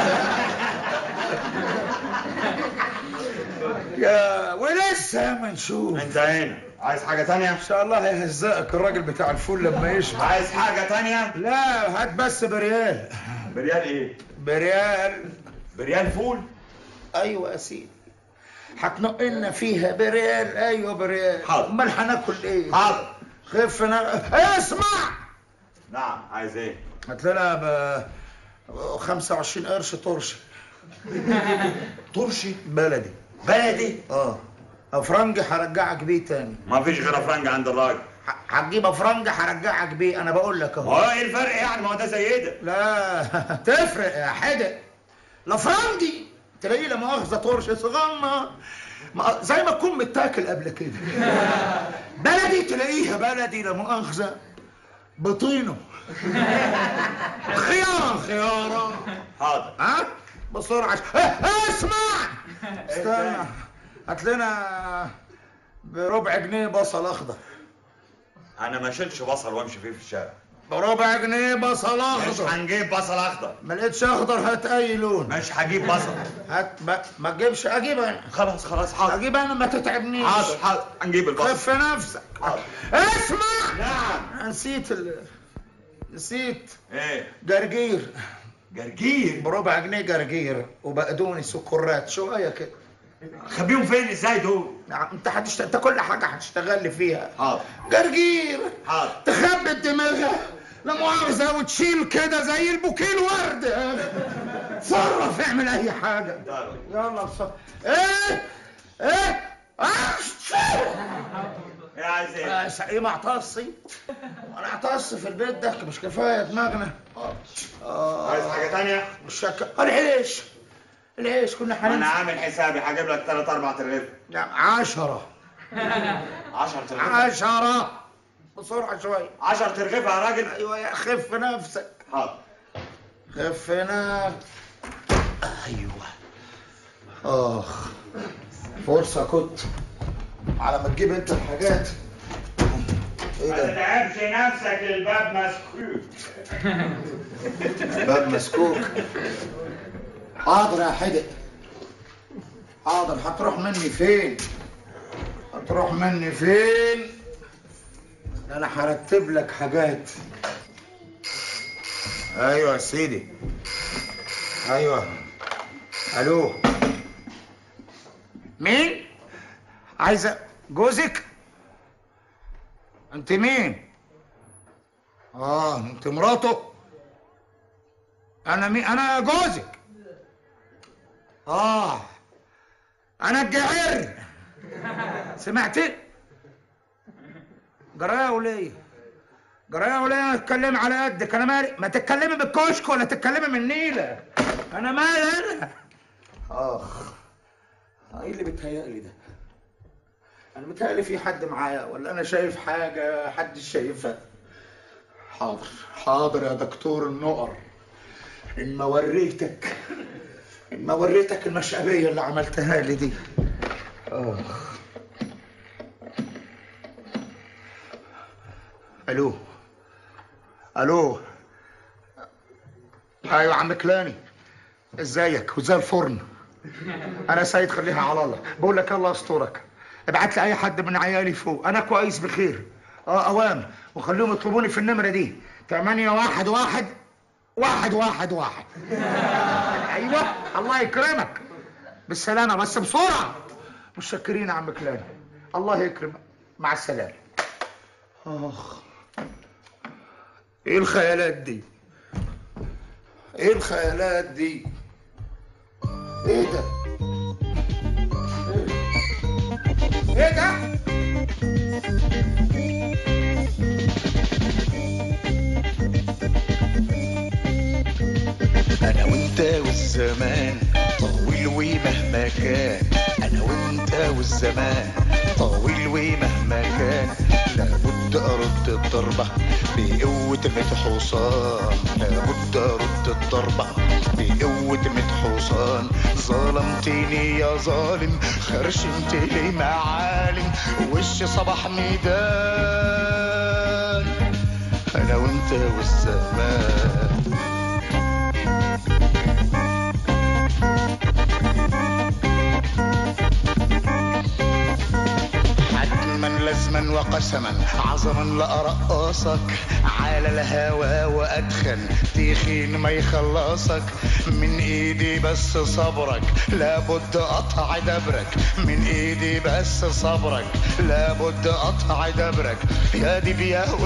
يا ولسه ما نشوف انت هنا عايز حاجه تانية ان شاء الله هيهزقك الراجل بتاع الفول لما يشبع عايز حاجه تانية لا هات بس بريال بريال ايه بريال بريال فول ايوه يا سيدي هتنق لنا فيها بريال ايوه بريال حاضر. امال هناكل ايه حاضر خف نا... اسمع نعم عايز ايه هات لنا ب 25 قرش طرش ترشي بلدي بلدي اه افرنجي هرجعك بيه تاني ما فيش غير افرنج عند الراجل ه- هتجيب افرنج هرجعك بيه انا بقول لك ما اهو هو ايه الفرق يعني ما هو ده زي ده لا تفرق يا حدق الافرنجي تلاقيه لا مؤاخذه طرش صغنن ما- زي ما تكون متاكل قبل كده بلدي تلاقيها بلدي لا مؤاخذه بطينه خيارا خيارا حاضر ها بسرعه اه، اسمع استنى هات لنا بربع جنيه بصل اخضر انا ما اشيلش بصل وامشي فيه في الشارع بربع جنيه بصل مش اخضر هنجيب بصل اخضر ما لقيتش اخضر هات اي لون مش هجيب بصل هات ما, ما تجيبش اجيب انا خلاص خلاص حاضر اجيب انا ما تتعبنيش حاضر حاضر هنجيب البصل خف نفسك حاضر. اسمع نعم نسيت ال... نسيت ايه جرجير جرجير بربع جنيه جرجير وبقدونس وكرات شويه كده خبيهم فين ازاي دول نعم، انت هتشت... انت كل حاجه هتشتغل لي فيها حاضر جرجير حاضر تخبي الدماغ لا مؤاخذة وتشيل كده زي البوكيه الورد يا أخي. تصرف اعمل اي حاجة تعال. يلا بصرف ايه ايه آه، ايه عايز ايه؟ بس ايه ما اعتصي انا اعتص في البيت ده مش كفايه دماغنا عايز حاجة تانية؟ الشك العيش العيش كنا انا هننسى عامل حسابي هجيب لك ثلاث اربع ترغيف لا، عشرة 10 ترغيف عشرة بسرعة شوية 10 ترغيف يا راجل ايوه يا خف نفسك حاضر خف نفسك ايوه اخ فرصة كنت على ما تجيب انت الحاجات ايه ما ده تتعبش نفسك الباب مسكوك باب مسكوك حاضر يا حدق حاضر هتروح مني فين هتروح مني فين ده انا هرتب لك حاجات ايوه يا سيدي ايوه الو مين عايزه جوزك انت مين اه انت مراته انا مين انا جوزك اه انا الجعير سمعت جرايه وليه جرايه وليه اتكلم على قدك انا مالي ما تتكلمي بالكشك ولا تتكلمي من النيله انا مالي انا اخ ايه اللي بيتهيألي ده انا متهيألي في حد معايا ولا انا شايف حاجه حد شايفها حاضر حاضر يا دكتور النقر ان ما وريتك ان ما وريتك المشقبيه اللي عملتها لي دي اخ الو الو ايوه عم كلاني ازيك وزي الفرن انا سيد خليها على الله بقول لك الله يسترك ابعت لي اي حد من عيالي فوق انا كويس بخير اه اوام وخليهم يطلبوني في النمره دي 8 واحد واحد واحد واحد واحد ايوه الله يكرمك بالسلامه بس بسرعه متشكرين يا عم كلاني الله يكرمك مع السلامه اخ ايه الخيالات دي ايه الخيالات دي ايه ده ايه ده انا وانت والزمان طويل ومهما كان انا وانت والزمان طويل ومهما كان لابد ارد الضربة بقوة ميت حصان لابد ارد الضربة بقوة ميت حصان ظلمتني يا ظالم خرشمت لي معالم وش صباح ميدان انا وانت والزمان حتما لازما وقسما عظما لأرقصك على الهوى وأدخن تيخين ما يخلصك من ايدي بس صبرك لابد قطع دبرك من ايدي بس صبرك لابد قطع دبرك يا دي بياه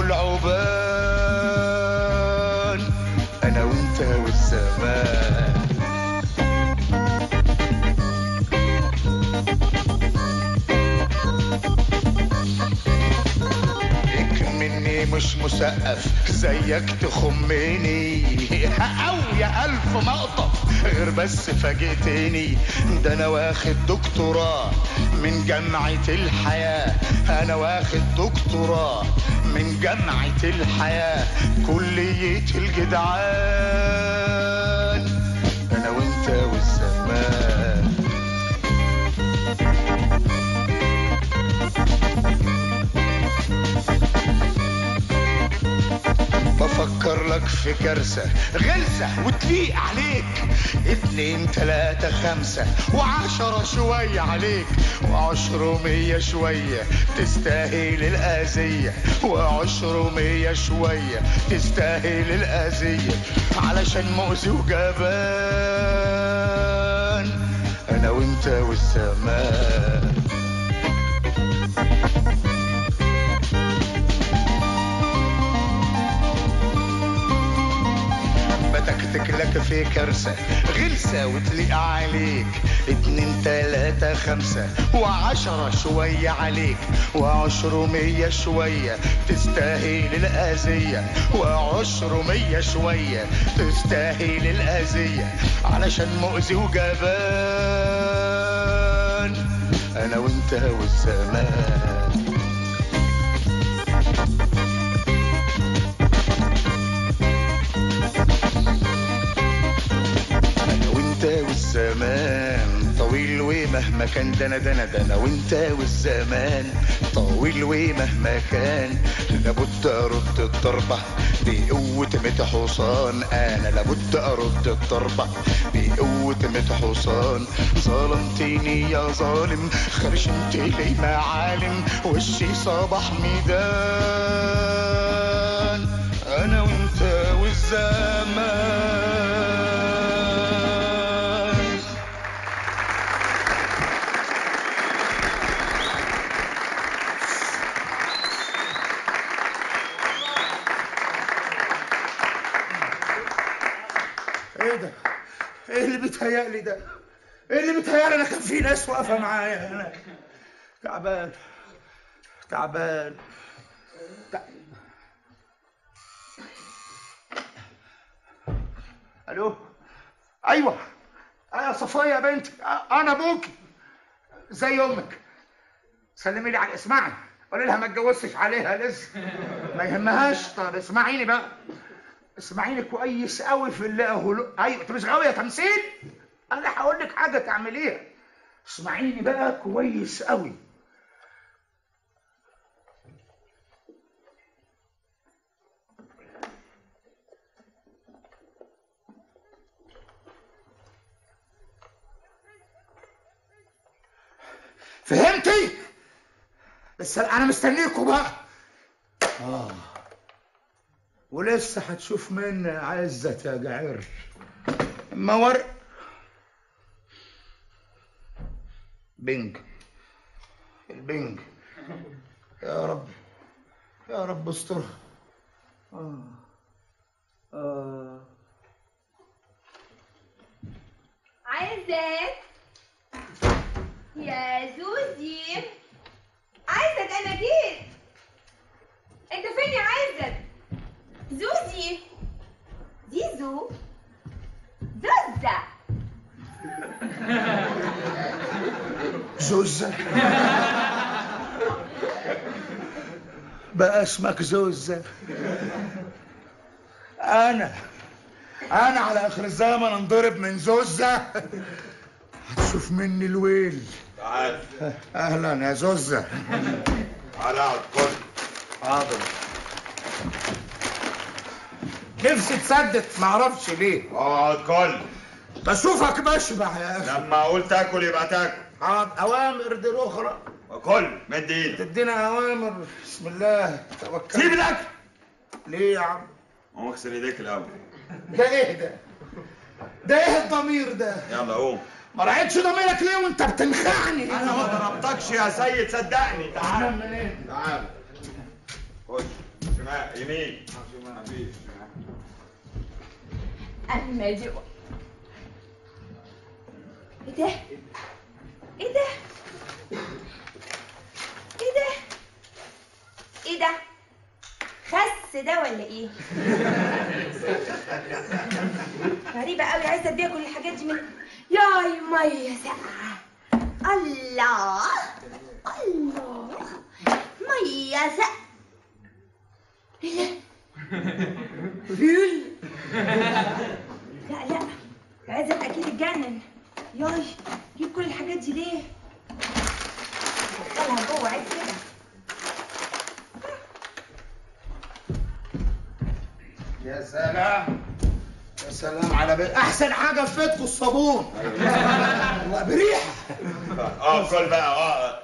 العبان انا وانت والزمان ليك مني مش مسقف زيك تخمني او يا الف مقطف غير بس فاجئتني ده انا واخد دكتوراه من جامعة الحياة انا واخد دكتوراه من جامعة الحياة كلية الجدعان انا وانت والزمان بفكر لك في كارثة غلسة وتليق عليك اتنين تلاتة خمسة وعشرة شوية عليك وعشر ومية شوية تستاهل الأذية وعشر ومية شوية تستاهل الأذية علشان مؤذي وجبان أنا وأنت والزمان بتكتك لك في كارثة غلسة وتليق عليك اتنين تلاتة تلاتة خمسة وعشرة شوية عليك وعشرمية شوية تستاهل الأذية وعشرمية شوية تستاهل الأذية علشان مؤذي وجبان أنا وأنت والزمان انا وانت والزمان طويل ومهما كان دنا دنا دنا وانت والزمان طويل ومهما كان لابد ارد الضربة بقوة ميت حصان انا لابد ارد الضربة بقوة ميت حصان ظلمتني يا ظالم خرشمت لي معالم وشي صباح ميدان انا وانت والزمان ايه ده؟ ايه اللي بيتهيألي ده؟ ايه اللي بيتهيألي انا كان في ناس واقفة معايا هنا تعبان تعبان تع... الو ايوه ايوه صفية يا بنتي أ- انا ابوكي زي امك سلمي لي على اسمعي قولي لها ما اتجوزتش عليها لسه ما يهمهاش طب اسمعيني بقى اسمعيني كويس قوي في اللي اقوله ايوه انت مش غاويه تمثيل انا هقول لك حاجه تعمليها اسمعيني بقى كويس قوي فهمتي بس انا مستنيكوا بقى اه ولسه هتشوف مني عزة يا جعير اما ورق بنج البنج يا رب يا رب استرها آه. آه. عزت يا زوزي عزت انا جيت انت فين يا عزت زوزي زيزو زوزة زوزة بقى اسمك زوزة انا انا على اخر الزمن انضرب من زوزة هتشوف مني الويل تعال اهلا يا زوزة تعال اقعد كل حاضر نفسي تصدق معرفش ليه اقعد كل بشوفك بشبع يا اخي لما اقول تاكل يبقى تاكل حاضر اوامر دي الاخرى وكل مد ايدك تدينا اوامر بسم الله توكل سيب الاكل ليه يا عم قوم اغسل ايديك الاول ده ايه ده ده ايه الضمير ده يلا قوم ما راعيتش ضميرك ليه وانت بتنخعني انا ما ضربتكش يا سيد صدقني تعال تعال منين تعال خش شمال يمين مفيش. اما دي ايه ده ايه ده ايه ده ايه ده خس ده ولا ايه غريبة قوي عايزة اديها كل الحاجات دي من ياي مية ساقعة الله الله مية ساقعة ايه ده ريل لا لا عايزة اكيد اتجنن ياي جيب كل الحاجات دي ليه دخلها جوه عايز كده يا سلام يا سلام على بيت احسن حاجه في بيتكم الصابون والله بريحه اه كل بقى اه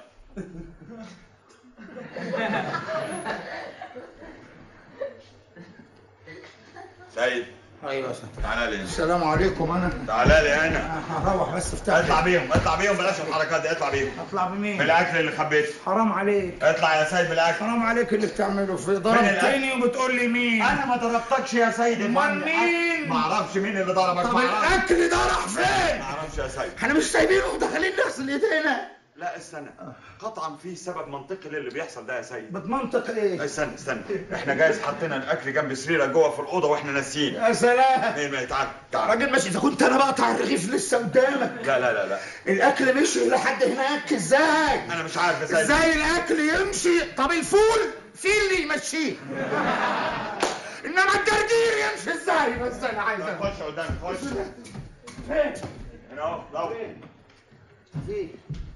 سيد ايوه يا سيدي. تعالى لي هنا. السلام عليكم انا تعالى لي هنا هروح بس افتح اطلع بيهم اطلع بيهم بلاش الحركات دي اطلع بيهم اطلع بمين بالاكل اللي خبيته حرام عليك اطلع يا سيد بالاكل حرام عليك اللي بتعمله في الأكل؟ ضربتني وبتقول لي مين انا ما ضربتكش يا سيد أمال مين؟ ما اعرفش مين اللي ضربك طب ما اعرفش الاكل ده راح فين ما اعرفش يا سيد احنا مش سايبينه وداخلين نغسل ايدينا لا استنى قطعا في سبب منطقي للي بيحصل ده يا سيد بتمنطق ايه استنى استنى احنا جايز حاطين الاكل جنب سريرك جوه في الاوضه واحنا ناسيين يا سلام مين ما تعال تعال راجل ماشي اذا كنت انا بقطع الرغيف لسه قدامك لا لا لا لا الاكل مشي لحد هناك ازاي انا مش عارف يا سيد ازاي الاكل يمشي طب الفول في اللي يمشيه انما الجرجير يمشي ازاي بس انا عايز أفهم. خش قدامي خش فين هنا اهو دور فين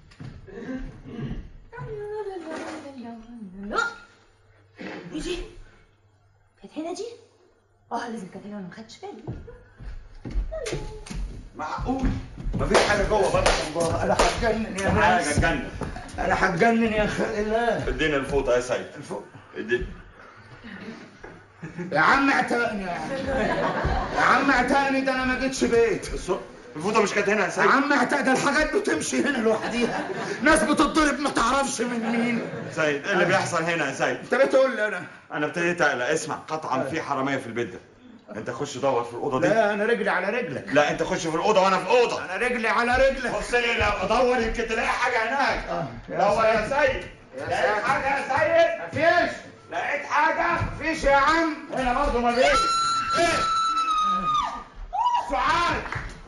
دي دي كانت هنا دي اه لازم كانت هنا وانا ما خدتش بالي معقول مفيش حاجه جوه بره الله انا هتجنن يا حاجه ناس تجنن انا هتجنن يا خلق الله اديني الفوطه يا سيد الفوق. اديني يا عم اعتقني يا عم يا عم اعتقني ده انا ما جيتش بيت الص- الفوطه مش كانت هنا يا يا سيد عم اعتقد ده الحاجات بتمشي هنا لوحديها ناس بتتضرب ما تعرفش من مين سيد ايه اللي بيحصل هنا يا سيد انت بتقول لي انا انا ابتديت اقلق اسمع قطعا في حراميه في البيت ده انت خش دور في الاوضه دي لا انا رجلي على رجلك لا انت خش في الاوضه وانا في اوضه انا رجلي على رجلك بص لي لو ادور يمكن تلاقي حاجه هناك يا دور يا سيد. سيد يا لقيت سيد. حاجه يا سيد مفيش لقيت حاجه مفيش يا عم هنا برضه ما فيش ايه سعاد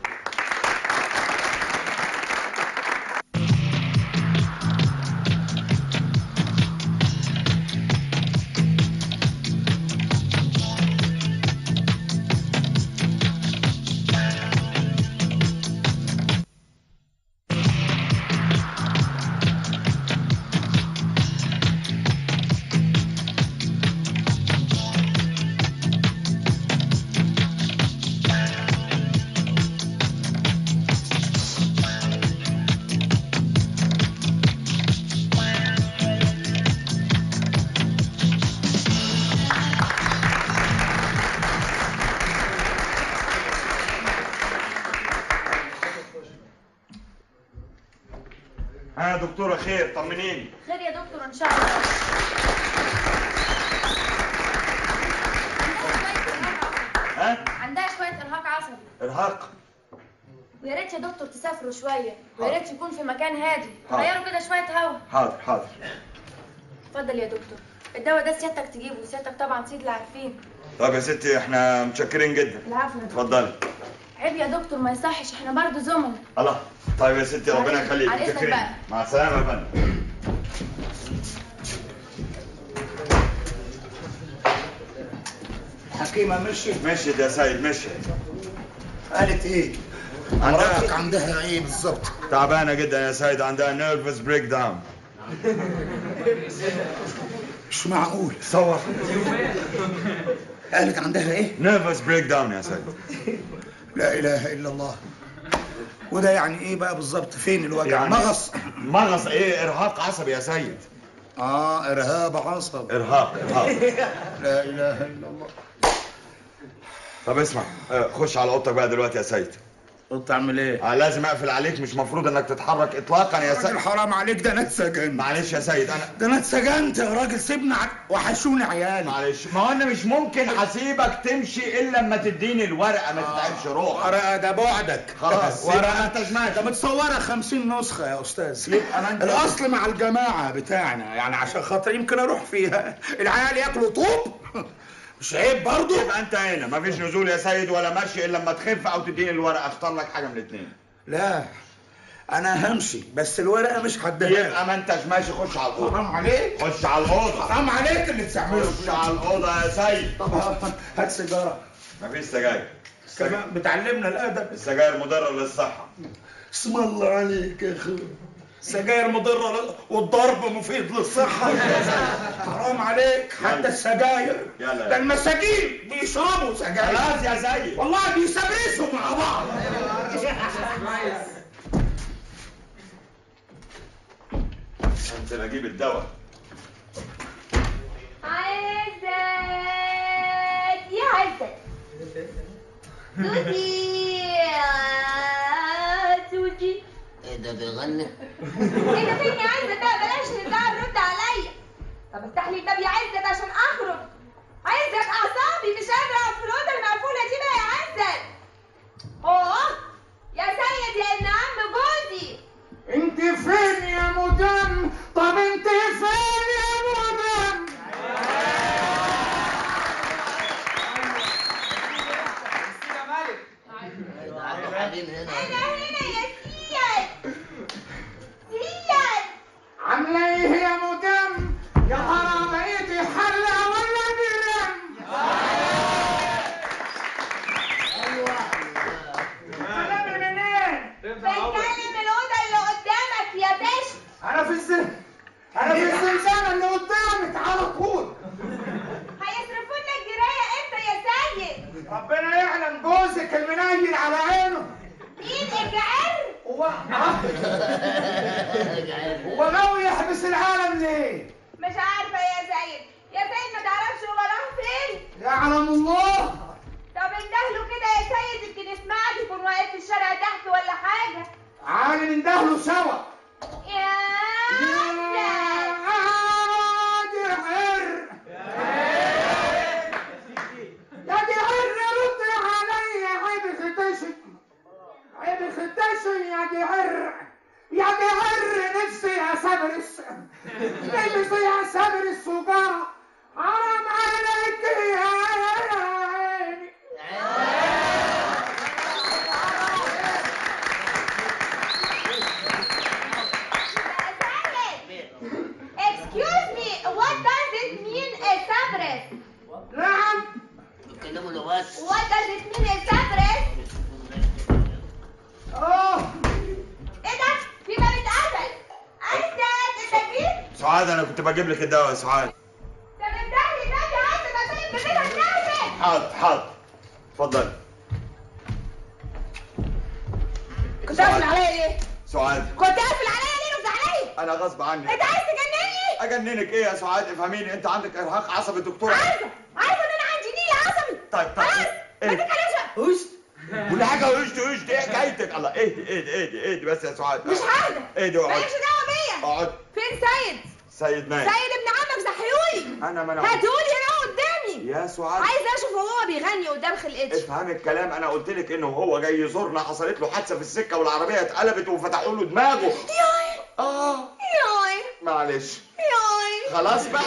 ها دكتوره خير طمنيني خير يا دكتور ان شاء الله ها عندها شويه ارهاق عصبي ارهاق ويا ريت يا دكتور تسافروا شويه ويا ريت يكون في مكان هادي حاضر. غيروا كده شويه هوا حاضر حاضر اتفضل يا دكتور الدواء ده سيادتك تجيبه سيادتك طبعا سيد اللي عارفين طب يا ستي احنا متشكرين جدا العفو يا دكتور اتفضلي عيب يا دكتور ما يصحش احنا برضه زملاء الله طيب يا ستي ربنا على- يخليك على إذنك متشكرين بقى. مع السلامه يا فندم حكيمه مشي مشيت يا سيد مشيت قالت ايه مراتك عندها ايه بالظبط تعبانه جدا يا سيد عندها نيرفس بريك داون مش معقول صور قالت عندها ايه نيرفس بريك داون يا سيد لا اله الا الله وده يعني ايه بقى بالظبط فين الوجع يعني- مغص مغص ايه ارهاق عصبي يا سيد اه ارهاب عصب ارهاق ارهاق لا اله الا الله طب اسمع اه، خش على اوضتك بقى دلوقتي يا سيد قلت اعمل ايه اه، لازم اقفل عليك مش مفروض انك تتحرك اطلاقا يا راجل سيد حرام عليك ده انا اتسجنت معلش يا سيد انا ده انا اتسجنت يا راجل سيبني ع- وحشوني عيالي معلش ما هو انا مش ممكن هسيبك تمشي الا لما تديني الورقه ما تتعبش روحك ورقه ده بعدك خلاص ورقه ورقه انت ده ماشي متصوره 50 نسخه يا استاذ يبقى ما انت- الاصل مع الجماعه بتاعنا يعني عشان خاطر يمكن اروح فيها العيال ياكلوا طوب مش عيب برضه يبقى انت هنا مفيش نزول يا سيد ولا مشي الا لما تخف او تديني الورقه اختار لك حاجه من الاثنين لا انا همشي بس الورقه مش هديها يبقى ما انتش ماشي خش على الاوضه حرام عليك خش على الاوضه حرام عليك اللي بتعمله خش على الاوضه يا سيد طب هات سيجاره مفيش سجاير كمان بتعلمنا الادب السجاير مضره للصحه اسم الله عليك يا اخي سجاير مضرة لل- والضرب مفيد للصحة حرام عليك حتى السجاير يلا. ده المساجين بيشربوا سجاير خلاص يا سيد والله بيسبسوا مع بعض انزل اجيب الدواء عزت يا عزت سوزي آه، سوزي ايه ده بيغني؟ انت فين يا عزت بقى بلاش هزار رد عليا طب افتح لي الباب يا عزت عشان اخرج عزت اعصابي مش قادره اقعد في الاوضه المقفوله دي بقى يا عزت اوه يا سيد يا ابن عم جوزي انت فين يا مدام طب انت فين يا مدام ايه ده عنده حريم هنا انا هنا يا سيد سيد عامله ايه يا مدام يا ترى بقيتي حله ولا جرام كلامي منين بتكلم الاوضه اللي قدامك يا باشا انا في الزن انا في الزنزانه اللي قدامك على طول هيصرفوا لنا الجرايه امتى يا سيد ربنا يعلم جوزك المنيل على عينه مين الجعر هو هو ناوي يحبس العالم ليه؟ مش عارفه يا سيد يا سيد ما تعرفش هو راح فين يعلم الله طب اندهله كده يا سيد يمكن يسمعك يكون واقف في الشارع تحت ولا حاجه عالي نندهله سوا يا عسل يا جعر يا جعر رد علي عيب خدشك عيب خدشك يا جعر يا جعر نفسي اسبرس نفسي اسبرس سجارة حرام عليك يا عيني Excuse me, what does it mean a sabres? نعم بيتكلموا لغات What does it mean a sabres? اه ايه ده؟ في باب اتقفل. عايزة تسجيل؟ سعاد انا كنت بجيب لك الدواء يا سعاد طب افتح لي الباب يا عايزة بسيب بسيبها تنزل. حاضر حاضر اتفضل كنت قافل عليا ليه؟ سعاد كنت قافل عليا ليه رد عليا؟ انا غصب عني انت عايز تجنني؟ اجننك ايه يا سعاد افهميني انت عندك ارهاق عصبي دكتور عارفة عارفة ان انا عندي نية عصبي. طيب طيب خلاص ما ايه تتكلمش وش كل حاجه وش وش ايه حكايتك الله اهدي اهدي اهدي اهدي بس يا سعاد مش حاجة اهدي واقعد مالكش دعوة بيا اقعد فين سيد؟ سيد نايم سيد ابن عمك زحيولي انا ما انا هاتولي هنا قدامي يا سعاد عايز اشوف وهو بيغني قدام خلقتي افهم الكلام انا قلت لك انه هو جاي يزورنا حصلت له حادثه في السكه والعربيه اتقلبت وفتحوا له دماغه ياي اه ياي معلش ياي خلاص بقى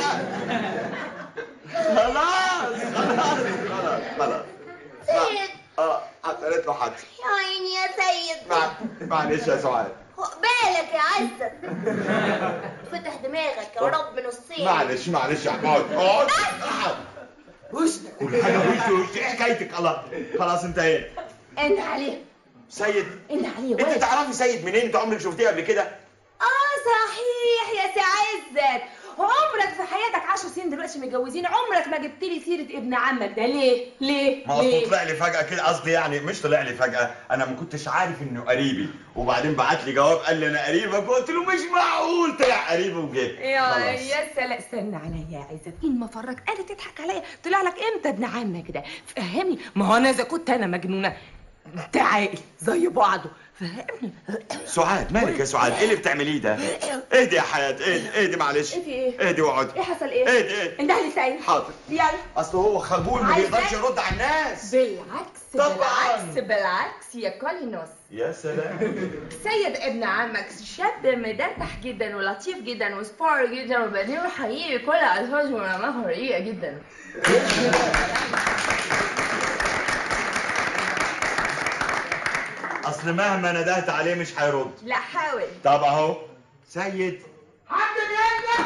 خلاص خلاص خلاص خلاص سيد اه حصلت له حادثه يا عيني يا سيد مع- معلش يا سعاد بالك يا عزت فتح دماغك يا رب نصين معلش معلش يا اقعد اقعد اقعد وش كل حاجه وش وش ايه حكايتك الله خلاص انتهينا انت عليه سيد انت عليه انت ولد تعرفي سيد منين انت عمرك شفتيه قبل كده اه صحيح يا سي عزت عمرك في حياتك عشر سنين دلوقتي متجوزين عمرك ما جبت لي سيره ابن عمك ده ليه ليه ما اصله ليه طلع لي فجأة كده قصدي يعني مش طلع لي فجأة أنا ما كنتش عارف إنه قريبي وبعدين بعت لي جواب قال لي أنا قريبك قلت له مش معقول طلع قريبي وجه يا خلاص. يا سلام استنى عليا يا عزت مين ما فرج قاعده تضحك عليا طلع لك امتى ابن عمك ده فهمني ما هو انا اذا كنت انا مجنونه انت عاقل زي بعضه فهمني سعاد مالك يا سعاد إيه اللي بتعمليه ده؟ اهدي يا حياة اهدي اهدي معلش ايه في ايه؟ اهدي واقعد ايه حصل ايه؟ اهدي اهدي انده لي سعيد حاضر يلا أصل هو خجول ما عايز بيقدرش إيه؟ يرد على الناس بالعكس طبعاً. بالعكس بالعكس يا كولينوس يا سلام سيد ابن عمك شاب مدردح جدا ولطيف جدا وسبار جدا وبدينه حقيقي كل الفاظه ورماها رقيقه جدا أصل مهما ندهت عليه مش هيرد لا حاول طب أهو سيد حد بينده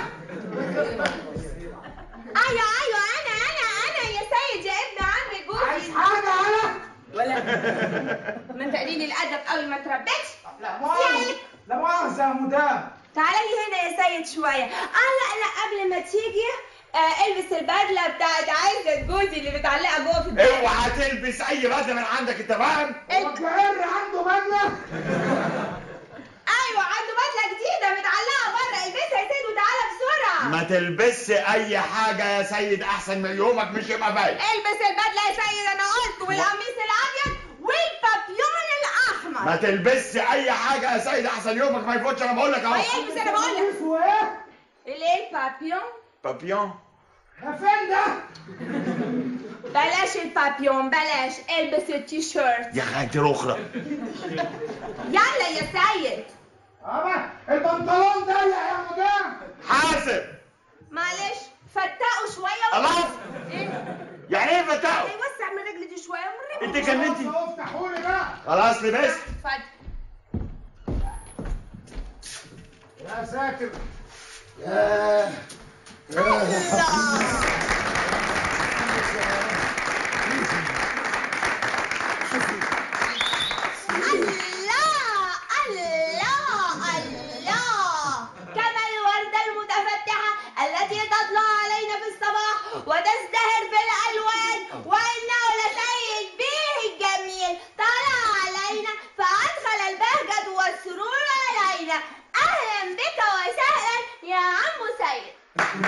ايوه ايوه انا انا انا يا سيد يا ابن عم عايز جوزي حاجة أنا ولا ما انت قليل الادب قوي ما تربيتش لا مؤاخذة لا مؤاخذة يا مدام تعالى لي هنا يا سيد شويه اه لا لا قبل ما تيجي آه البس البدله بتاعت عزة جوزي اللي متعلقه جوه في البيت اوعى تلبس أي بدلة من عندك أنت فاهم؟ هو الجعر عنده بدلة ايوه عنده بدله جديده متعلقه بره البسها يا سيد وتعالى بسرعه ما تلبسش أي حاجة يا سيد أحسن من يومك مش يبقى باين البس البدله يا سيد انا قلت والقميص الابيض ما تلبسش اي حاجه يا سيد احسن يومك ما يفوتش انا بقول لك ما اهو يلبس انا بقول لك اسمه ايه؟ الايه بابيون بابيون فين ده؟ بلاش البابيون بلاش البس التيشيرت يا خالتي رخرة يلا يا سيد أما البنطلون ضيق يا مدام حاسب معلش فتقوا شويه و- خلاص ايه يعني ايه فتاو يوسع من رجلي دي شويه ومن رجلي انت جننتي خلاص، افتحوا لي بقى خلاص لبست اتفضل يا ساتر يا الله الله الله كما الوردة المتفتحة التي تطلع علينا في الصباح وتزدهر في الألوان وإنه لسيد به الجميل طلع علينا فأدخل البهجة والسرور علينا أهلا بك وسهلا يا عم سيد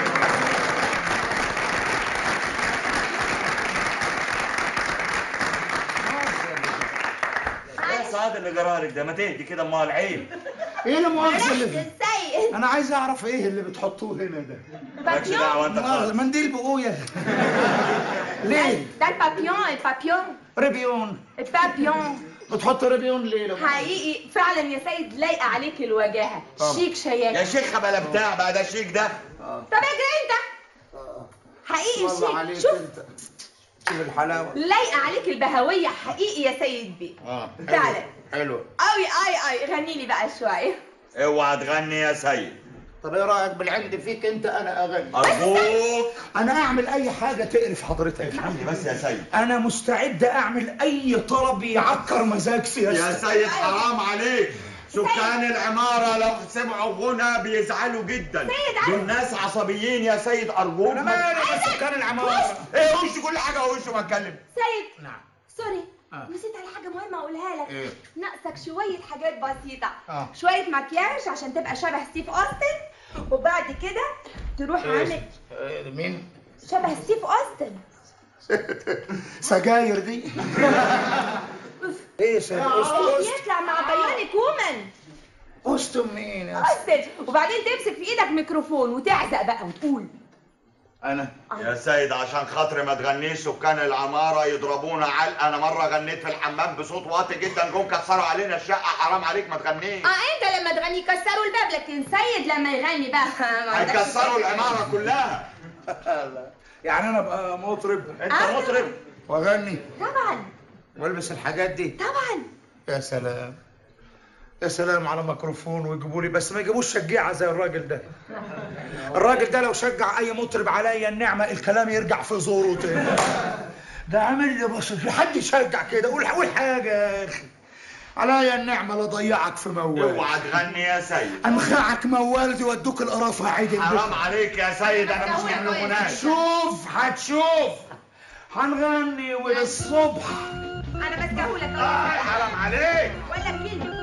ايه سعاد اللي جرالك ده ما تهدي كده امال عيب ايه المؤاخذة رحت اللي في السيد انا عايز اعرف ايه اللي بتحطوه هنا ده مالكش دعوه انت مؤاخذة، خالص منديل بقوية ليه؟ ده البابيون البابيون ريبيون البابيون بتحط ريبيون ليه؟ لو- حقيقي فعلا يا سيد لايقه عليك الوجاهه طبعا. شيك يا شياكه شيخ بلا بتاع بقى ده شيك ده طب اجري انت حقيقي والله عليك شيك شوف انت شوف الحلاوة لايقه عليك البهويه حقيقي يا سيد بيه اه فعلا حلو قوي اي اي غني لي بقى شويه اوعى تغني يا سيد طب ايه رايك بالعند فيك انت انا اغني ارجوك انا اعمل اي حاجه تقرف حضرتك افهمني بس يا سيد انا مستعد اعمل اي طلب يعكر مزاج يا سياستك سيد حرام عليك سكان العمارة لو سمعوا غنى بيزعلوا جدا سيد عارف- دول ناس عصبيين يا سيد أرجوك انا ما- مالي بس سكان العماره ايه وش كل حاجة وش ما اتكلم سيد نعم سوري آه. نسيت على حاجه مهمه اقولها لك إيه؟ ناقصك شويه حاجات بسيطه آه. شويه مكياج عشان تبقى شبه ستيف اوستن وبعد كده تروح عامل إيه، مين شبه ستيف اوستن سجاير دي ايه سجاير يطلع مع بياني كومان استم مين يا اوستن وبعدين تمسك في ايدك ميكروفون وتعزق بقى وتقول انا يا سيد عشان خاطري ما تغنيش سكان العمارة يضربونا علقة أنا مرة غنيت في الحمام بصوت واطي جدا جم كسروا علينا الشقة حرام عليك ما تغنيش اه انت لما تغني كسروا الباب لكن سيد لما يغني بقى ما عندكش هيكسروا فكرة. العمارة كلها يعني انا ابقى مطرب أنت آه. مطرب واغني طبعا والبس الحاجات دي طبعا يا سلام يا سلام على ميكروفون ويجيبوا لي بس ما يجيبوش شجيعه زي الراجل ده الراجل ده لو شجع اي مطرب عليا النعمه الكلام يرجع في زوره تاني ده عامل لي بص في حد يشجع كده قول قول حاجه يا اخي عليا النعمه لا ضيعك في موال اوعى تغني يا سيد انخعك موال دي ودوك القرافه عدل حرام عليك يا سيد أنا مش من الغناء شوف هتشوف هنغني وللصبح انا بسكهولك آه، اهو حرام عليك ولا كلمه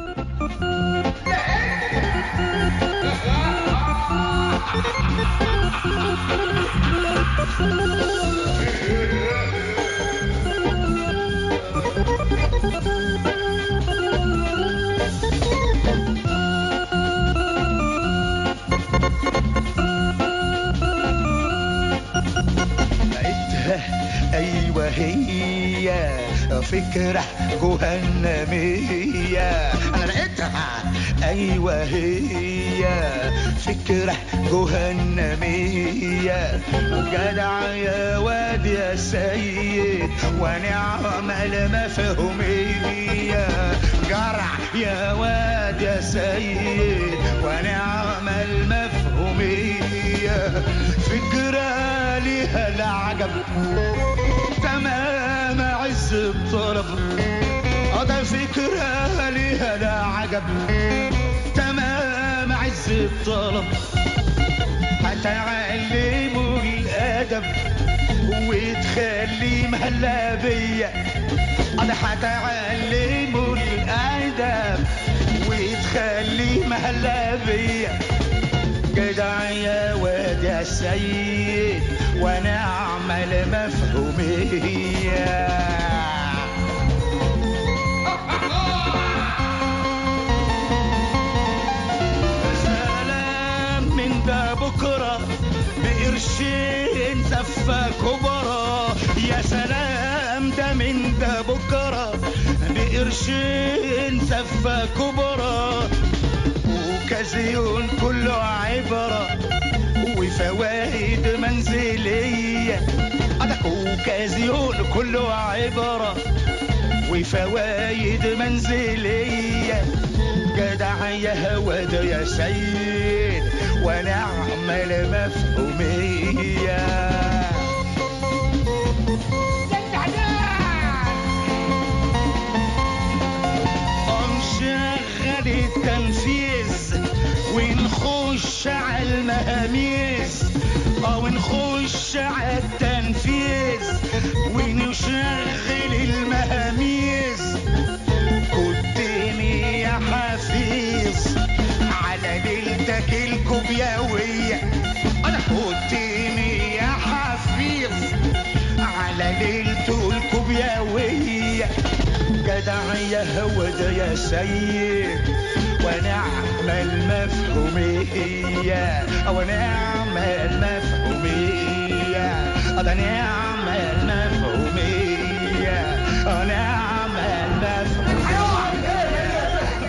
لقيتها ايوه هي فكرة جهنمية انا لقيتها ايوه هي فكرة جهنمية جدع يا واد يا سيد ونعم المفهومية جرع يا واد يا سيد ونعم المفهومية فكرة ليها العجب تمام عز الطلب اه ده فكرة ليها العجب تمام عز الطلب هتعلموا الادب وتخلي مهلبية انا هتعلموا الادب وتخلي مهلبية جدع يا واد يا سيد ونعم المفهومية بقرشين زفة كبرى يا سلام ده من ده بكرة بقرشين زفة كبرى وكازيون كله عبرة وفوايد منزلية أدك وكازيون كله عبرة وفوايد منزلية جدع يا هواد يا سيد ونعمل مفهومية نشغل التنفيذ ونخش على المقاميس او نخش على التنفيذ ونشغل المقاميس قدامي يا حفيظ على ليلتك الكوبياوية انا قدامي يا حفيظ على ليلته الكوبياوية جدع يا هود يا سيد ونعمل مفهومية ونعمل مفهومية ده نعمل مفهومية ونعمل مفهومية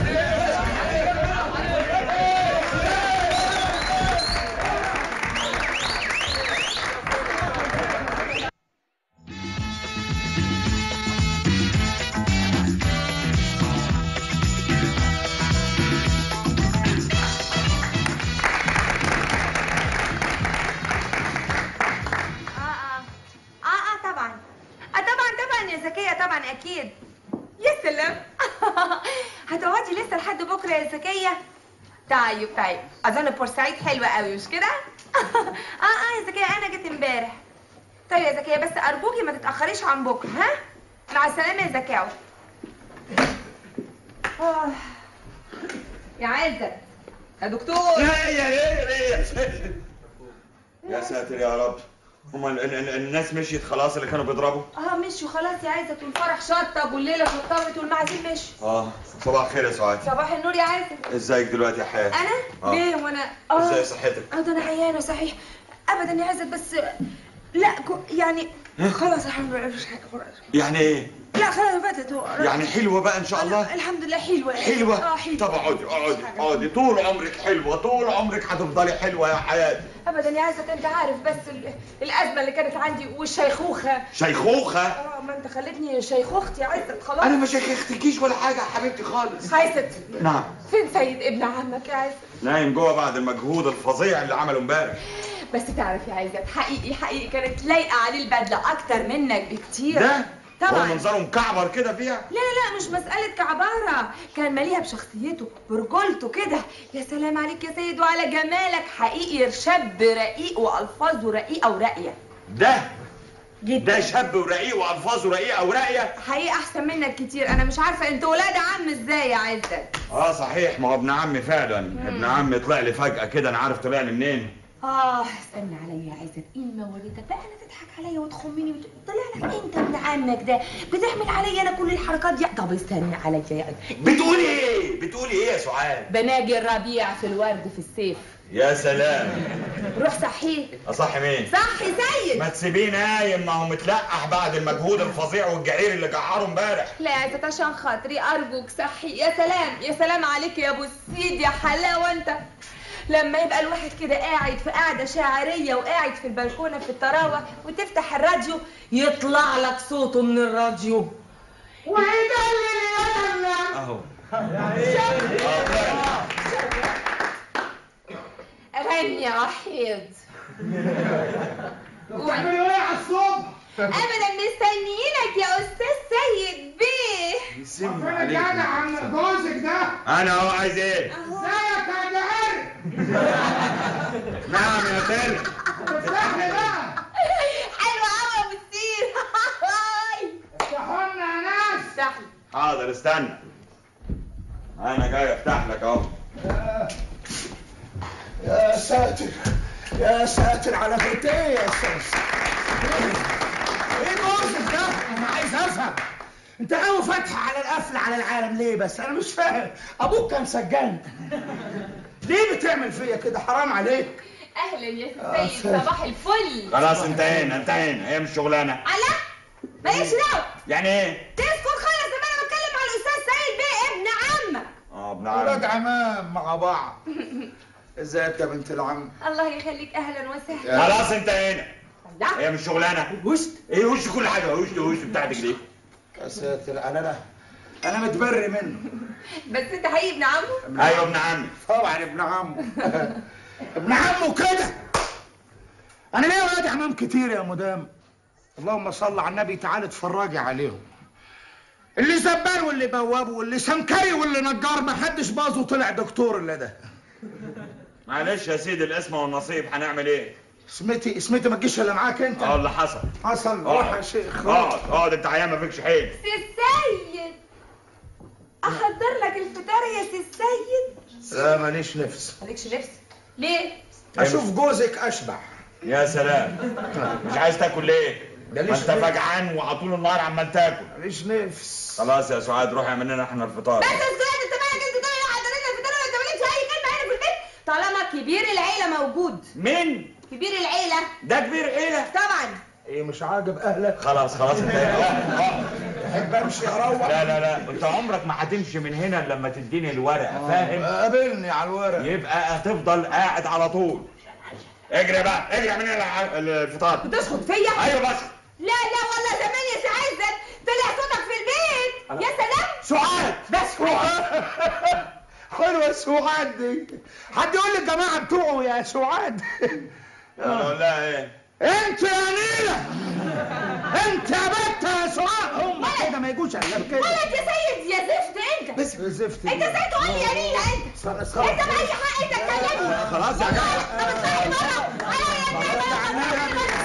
اه اه اه اه طبعا اه طبعا طبعا يا زكية طبعا اكيد يا سلام هتقعدي لسه لحد بكره يا زكية طيب طيب اظن بورسعيد حلوة قوي مش كده اه اه يا زكية انا جيت امبارح طيب يا زكية بس ارجوكي ما تتاخريش عن بكره ها مع السلامة يا زكاوي آه. يا عزت يا دكتور يا يا يا يا يا ساتر يا رب هما ال- ال- ال- الناس مشيت خلاص اللي كانوا بيضربوا اه مشوا خلاص يا عزت والفرح شطب والليله شطبت والمعازيم مشوا اه صباح الخير يا سعاد صباح النور يا عزت ازيك دلوقتي يا حياة انا آه. ليه وانا ازاي صحتك اه ده انا عيانه صحيح ابدا يا عزت بس لا كو- يعني خلاص الحمد لله مفيش حاجه خلاص يعني ايه لا خلاص فاتت هو يعني حلوة بقى ان شاء الله أنا الحمد لله حلوه حلوة اه حلوه طب اقعدي اقعدي اقعدي طول عمرك حلوة طول عمرك هتفضلي حلوة يا حياة ابدا يا عزت انت عارف بس ال- الازمه اللي كانت عندي والشيخوخه شيخوخة اه ما انت خلتني شيخوختي يا عزت خلاص انا ما شيخختكيش ولا حاجة يا حبيبتي خالص عزت نعم فين سيد ابن عمك يا عزت نايم جوه بعد المجهود الفظيع اللي عمله امبارح بس تعرف يا عزت حقيقي حقيقي كانت لايقه عليه البدله اكتر منك بكتير ده هو طبعا منظره مكعبر كده فيها لا لا لا مش مسألة كعبارة كان مليها بشخصيته برجولته كده يا سلام عليك يا سيد وعلى جمالك حقيقي شاب رقيق وألفاظه رقيقة وراقية ده جدا ده شاب ورقيق والفاظه رقيقه وراقيه حقيقي أحسن منك كتير أنا مش عارفة أنت ولاد عم إزاي يا عزت اه صحيح ما هو ابن عمي فعلا ابن عمي طلع لي فجاه كده انا عارف طلع لي منين آه استنى عليا يا عزت إيه ما وريتك بقى أنا تضحك عليا وتخمني وت... طلع لك أنت ابن عمك ده بتعمل عليا أنا كل الحركات دي طب استنى عليا يا عزت بتقولي ايه بتقولي ايه يا سعاد بناجي الربيع في الورد في الصيف يا سلام روح صحيه اصحي مين صحي سيد ما تسيبيه نايم ما هو متلقح بعد المجهود الفظيع والجعير اللي جعره امبارح لا يا عزت عشان خاطري ارجوك صحي يا سلام يا سلام عليك يا ابو السيد يا حلاوه انت لما يبقى الواحد كده قاعد في قاعده شاعريه وقاعد في البلكونه في الطراوه وتفتح الراديو يطلع لك صوته من الراديو اهو غني يا وحيد بتعملوا ايه على الصبح؟ ابدا مستنيينك يا استاذ سيد بيه يسم ربنا عليك جدع عن جوزك ده انا اهو عايز ايه ازيك يا جعر؟ نعم يا خالد افتح لي بقى حلوه قوي يا ابو السيد افتحوا لنا يا ناس افتح لي. حاضر استنى انا جاي افتح لك اهو يا ساتر يا ساتر على فتيه يا استاذ ايه جوزك ده؟ انا عايز افهم انت قوي فاتحه على القفل على العالم ليه بس انا مش فاهم ابوك كان سجان ليه بتعمل فيا كده حرام عليك اهلا يا آه، سيد سيد. صباح الفل خلاص انتهينا انتهينا هي مش شغلانه على ماليش دعوه يعني ايه تسكت خالص لما انا بتكلم مع الاستاذ سيد بيه ابن عمك اه ابن ولاد عم عمام مع بعض ازيك يا بنت العم الله يخليك اهلا وسهلا خلاص انتهينا لا هي مش شغلانه وشت ايه وش كل حاجه وش وش بتاعتك دي يا ساتر انا انا انا متبري منه بس انت حقيقي ابن عمه ايوه ابن عمي طبعا ابن عمه ابن عمه كده انا ليا ولاد عمام كتير يا مدام اللهم صل على النبي تعالى اتفرجي عليهم اللي زبال واللي بواب واللي سمكري واللي نجار ما حدش باظ وطلع دكتور الا ده معلش يا سيدي الاسم والنصيب هنعمل ايه سميتي سميتي ما تجيش الا معاك انت اه اللي حصل حصل روح يا اقعد شيخ روح. اقعد اقعد انت عيان ما فيكش حيل سي السيد احضر لك الفطار يا سي السيد لا ماليش نفس مالكش نفس ليه اشوف جوزك اشبع يا سلام مش عايز تاكل ليه ده ما ليش انت نفس. فجعان وعطول النهار عمال تاكل ماليش نفس خلاص يا سعاد روح اعمل لنا احنا الفطار بس اسكت انت مالك انت تقول لي حضر لنا الفطار وانت مالكش اي كلمه هنا في البيت طالما كبير العيله موجود مين كبير العيله ده كبير عيله طبعا ايه مش عاجب اهلك خلاص خلاص انت اقعد اقعد تحب امشي اروح لا لا لا انت عمرك ما هتمشي من هنا إلا لما تديني الورقه فاهم قابلني على الورق يبقى هتفضل قاعد على طول اجري بقى اجري اعمل لنا الفطار بتسخط فيا ايوه بس لا لا والله زمان يا سي عزت طلع صوتك في البيت يا سلام سعاد بس سعاد حلوه سعاد دي حد يقول للجماعه بتوعه يا سعاد اقول لها ايه انت يا نيلة انت يا بنت يا سعاد هم كده ما يجوش الا بكده ولا انت يا سيد يا زفت انت بس زفت انت ازاي تقول لي يا نيلة انت انت باي حق انت تكلمني خلاص يا جماعه طب اسمعني مرة انا يا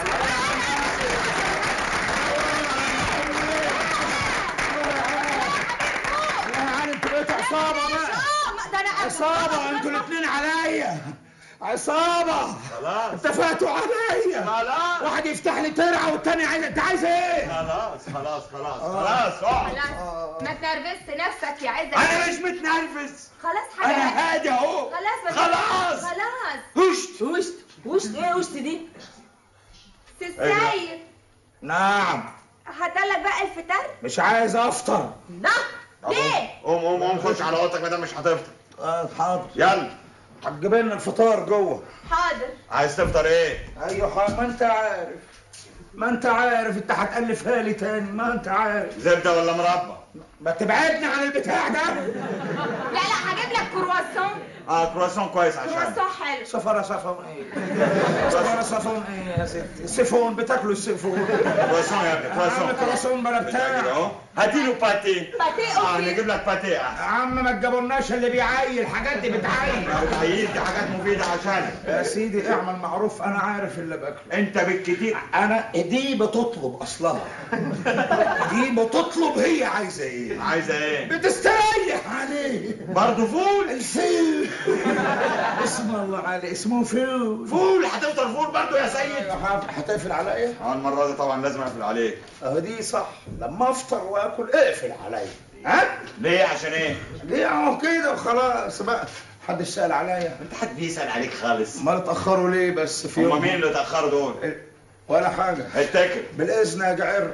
يا عالم انتوا بقيتوا عصابه بقى ده انا عصابه انتوا الاثنين عليا عصابه خلاص اتفقتوا عليا خلاص واحد يفتح لي ترعه والتاني عايز انت عايز ايه؟ خلاص خلاص خلاص خلاص اقعد خلاص ما تنرفزش نفسك يا عزت انا مش متنرفز خلاص انا حاجة هادي اهو خلاص ما خلاص خلاص هشت وشت وشت ايه وشت دي سي أيوة. السيد نعم هدلك بقى الفطار مش عايز افطر لا ليه قوم قوم قوم خش على اوضتك ما دام مش هتفطر اه حاضر يلا هتجيب لنا الفطار جوه حاضر عايز تفطر ايه ايوه حاضر ما انت عارف ما انت عارف انت هتألفها لي تاني ما انت عارف زبده ولا مربى ما تبعدني عن البتاع ده لا لا هجيب لك كرواسون اه كرواسون كويس عشان كرواسون حلو سفرة صفون ايه سفرة صفون ايه يا ستي السيفون بتاكلوا السيفون كرواسون يا ابني عم كرواسون كرواسون بلا بتاعي بتاع اهو هاتي له باتيه باتيه اه أوكي. نجيب لك باتيه احسن يا عم ما تجيبولناش اللي بيعيل الحاجات دي بتعيل بتعيد دي حاجات مفيده عشانك يا سيدي اعمل معروف انا عارف اللي باكله انت بالكتير انا دي بتطلب اصلها دي بتطلب هي عايزه ايه عايزه ايه بتستريح عليه برضه فول الفيل اسم الله عليه اسمه فيل فول هتفطر فول برضه يا سيد هتقفل عليا اه المره دي طبعا لازم اقفل عليك اه دي صح لما افطر واكل اقفل عليا ها ليه عشان ايه ليه اهو كده وخلاص بقى محدش سأل عليا انت حد بيسال عليك خالص امال اتاخروا ليه بس في هم يوم مين اللي اتاخروا دول ولا حاجه اتكل بالاذن يا جعر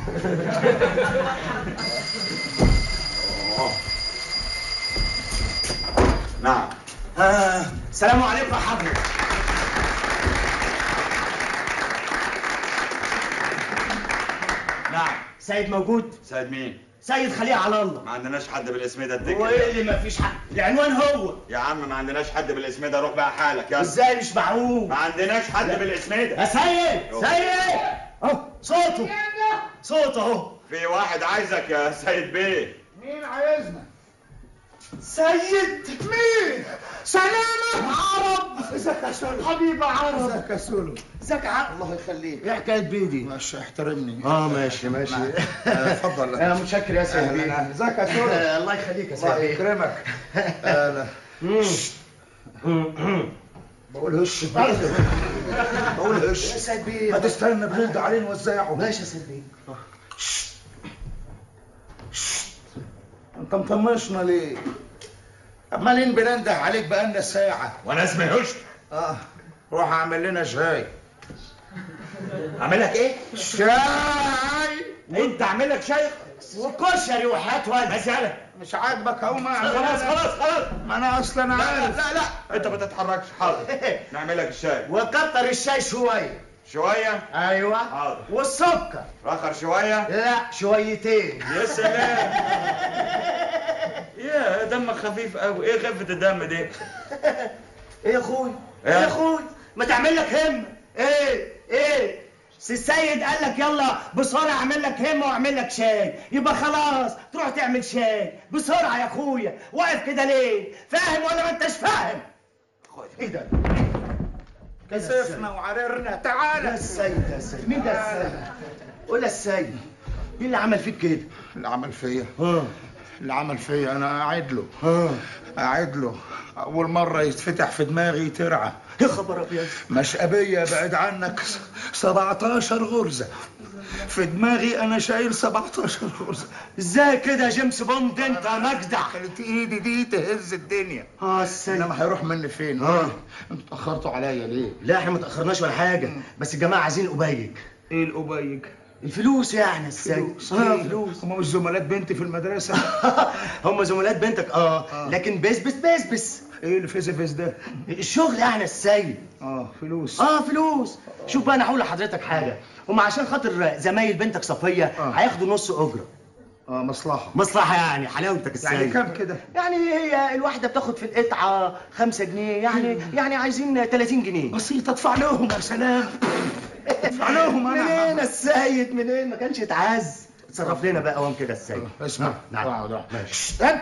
نعم آه السلام عليكم يا حضرة نعم سيد موجود سيد مين سيد خليه على الله ما عندناش حد بالاسم ده هو اتكل ايه اللي ما فيش حق العنوان هو يا عم ما عندناش حد بالاسم ده روح بقى حالك يلا ازاي مش معقول ما عندناش حد بالاسم يا ده سيد سيد اهو صوته صوته اهو في واحد عايزك يا سيد بيه مين عايزنا سيد مين سلامة عرب ازيك يا سولو حبيبي عرب ازيك يا سولو ازيك يا عرب الله يخليك ايه حكاية بيدي ماشي احترمني اه ماشي ماشي آه، اتفضل انا متشكر يا سيد بيه. أهلاً. ازيك يا سولو آه، الله يخليك يا سيد الله بيه. يكرمك اهلا بقول هش بقول هش يا سيد بيه. ما تستنى بنرد عليه نوزعه ماشي يا سيد بيه انت مطنشنا ليه عمالين بننده عليك بقالنا ساعة وانا اسمي هشت اه روح اعمل لنا شاي اعمل لك ايه؟ شاي انت اعمل لك شاي وكشري وحياة والد بس يلا مش عاجبك اهو ما خلاص خلاص خلاص ما انا اصلا لا عارف لا لا انت ما تتحركش حاضر نعمل لك الشاي وكتر الشاي شويه شويه ايوه حاضر والسكر رخر شويه لا شويتين يا سلام يا دمك خفيف قوي ايه خفه الدم دي ايه يا اخوي إيه؟ ايه يا اخوي ما تعمل لك همه ايه ايه سي السيد قال لك يلا بسرعه اعمل لك همه واعمل لك شاي يبقى خلاص تروح تعمل شاي بسرعه يا اخويا واقف كده ليه فاهم ولا ما انتش فاهم ايه ده كسفنا وعررنا تعالى ده السيد ده السيد مين ده السيد قول يا السيد مين اللي عمل فيك كده اللي عمل فيا ها اللي عمل فيا انا قاعد له ها قاعد له اول مره يتفتح في دماغي ترعه يا خبر ابيض مشقبيه بعد عنك 17 غرزه في دماغي انا شايل 17 غرزه ازاي كده يا جيمس بوند انت يا مجدع كانت ايدي دي تهز الدنيا اه السيد انما هيروح مني فين آه. انتوا اتاخرتوا عليا ليه لا احنا ما تاخرناش ولا حاجه بس الجماعه عايزين القبيج ايه القبيج الفلوس يعني يا السيد اه فلوس هم مش زملات بنتي في المدرسه هم زملات بنتك اه لكن بس بس بس بس ايه اللي فيس فيس ده الشغل يعني يا السيد اه فلوس اه فلوس شوف بقى انا هقول لحضرتك حاجه هم عشان خاطر زمايل بنتك صفيه آه. هياخدوا نص اجره اه مصلحه مصلحه يعني حلاوتك السيد يعني كام كده يعني هي الواحده بتاخد في القطعه خمسة جنيه يعني يعني عايزين 30 جنيه بسيطه ادفع لهم يا سلام ادفع لهم منين انا السيد منين ما كانش يتعز اتصرف لنا بقى قوام كده السيد اسمع نعم. اقعد اقعد. ماشي انت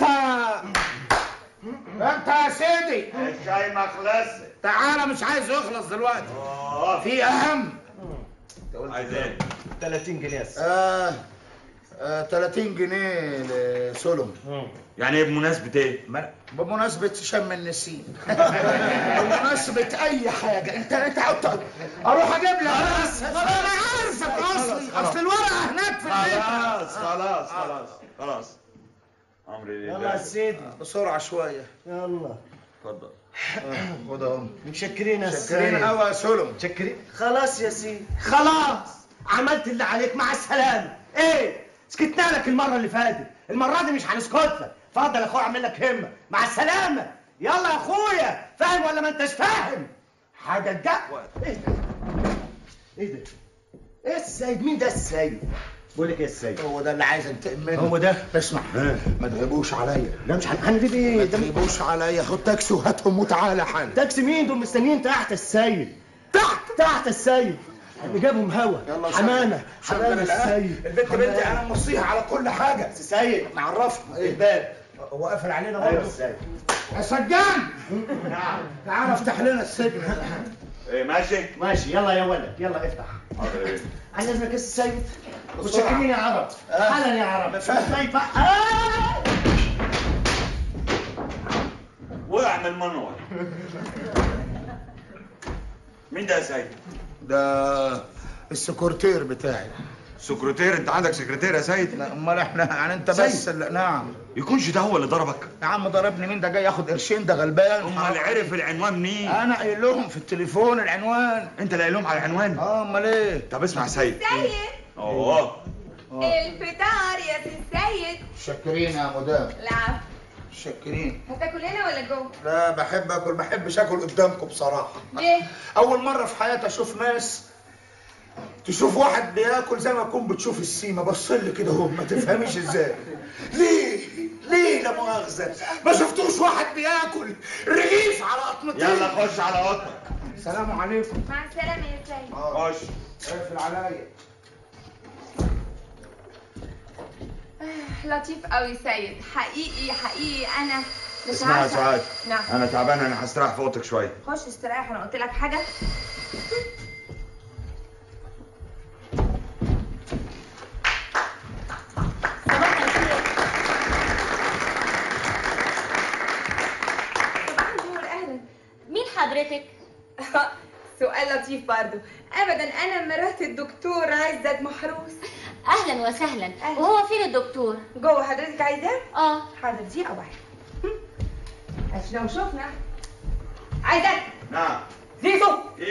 انت يا سيدي الشاي ما خلص تعالى مش عايز يخلص دلوقتي اه في اهم عايز ايه 30 جنيه يا السيد آه آه 30 جنيه لسولم يعني ايه بمناسبه ايه ما- بمناسبة شم النسيم بمناسبة أي حاجة أنت أنت عاوز- أروح أجيب لك بس أنا عارفك أصلي أصل الورقة هناك في البيت خلاص خلاص خلاص خلاص امري يلا يا لله سيدي بسرعة شوية يلا اتفضل خد أهو متشكرين يا شكرين سيدي قوي يا سولم متشكرين خلاص يا سيدي خلاص عملت اللي عليك مع السلامة ايه سكتنا لك المرة اللي فاتت المرة دي مش هنسكت لك اتفضل يا اخويا اعمل لك همة مع السلامة يلا يا اخويا فاهم ولا ما انتش فاهم حاجة الجو ايه ده ايه ده ايه السيد مين ده السيد بقول لك ايه السيد هو ده اللي عايز انتقم منه هو ده اسمع ما تغيبوش عليا لا مش هن- هنجيب ايه ما ده تغيبوش عليا خد تاكسي وهاتهم وتعالى حالا تاكسي مين دول مستنيين تحت السيد تحت تحت السيد اللي جابهم هوا يلا حمامة شغل حمامة الآن. السيد البنت بنتي أنا موصيها على كل حاجة السيد نعرفها إيه الباب هو قافل علينا ايوه برضه السيد يا سجان تعال افتح لنا السجن ايه ماشي ماشي يلا يا ولد يلا افتح حاضر ايه عايز اذنك يا السيد بسرعة. متشكرين يا عرب آه. حالا يا عرب فاهم. خايفة آه. وقع من المنور مين ده يا سيد ده السكرتير بتاعي سكرتير انت عندك سكرتير يا سيد لا امال احنا يعني انت بس لا نعم يكونش ده هو اللي ضربك يا عم ضربني مين ده جاي ياخد قرشين ده غلبان امال عرف العنوان منين انا قايل لهم في التليفون العنوان انت اللي قايل لهم على العنوان اه امال ايه طب اسمع يا سيد سيد اوه الفطار يا سي السيد شكرين يا مدام العفو شكرين هتاكل هنا ولا جوه؟ لا بحب اكل بحبش اكل قدامكم بصراحه ليه؟ اول مره في حياتي اشوف ناس تشوف واحد بياكل زي ما تكون بتشوف السيمه بص لي كده هو ما تفهميش ازاي ليه ليه لا مؤاخذه ما شفتوش واحد بياكل رغيف على قطمتين يلا خش على اوضتك السلام عليكم مع السلامة يا سيد خش اقفل عليا لطيف قوي سيد حقيقي حقيقي انا مش اسمع يا عارفة سعاد نعم انا تعبان انا هستريح في اوضتك شويه خش استريح انا قلت لك حاجة صباح الخير صباح النور اهلا مين حضرتك؟ سؤال لطيف برضو ابدا انا مرات الدكتور عزت محروس اهلا وسهلا أهلا. وهو فين الدكتور؟ جوه حضرتك عايزاه اه حاضر دقيقة واحدة عشان لو شفنا عايزك نعم زيزو ايه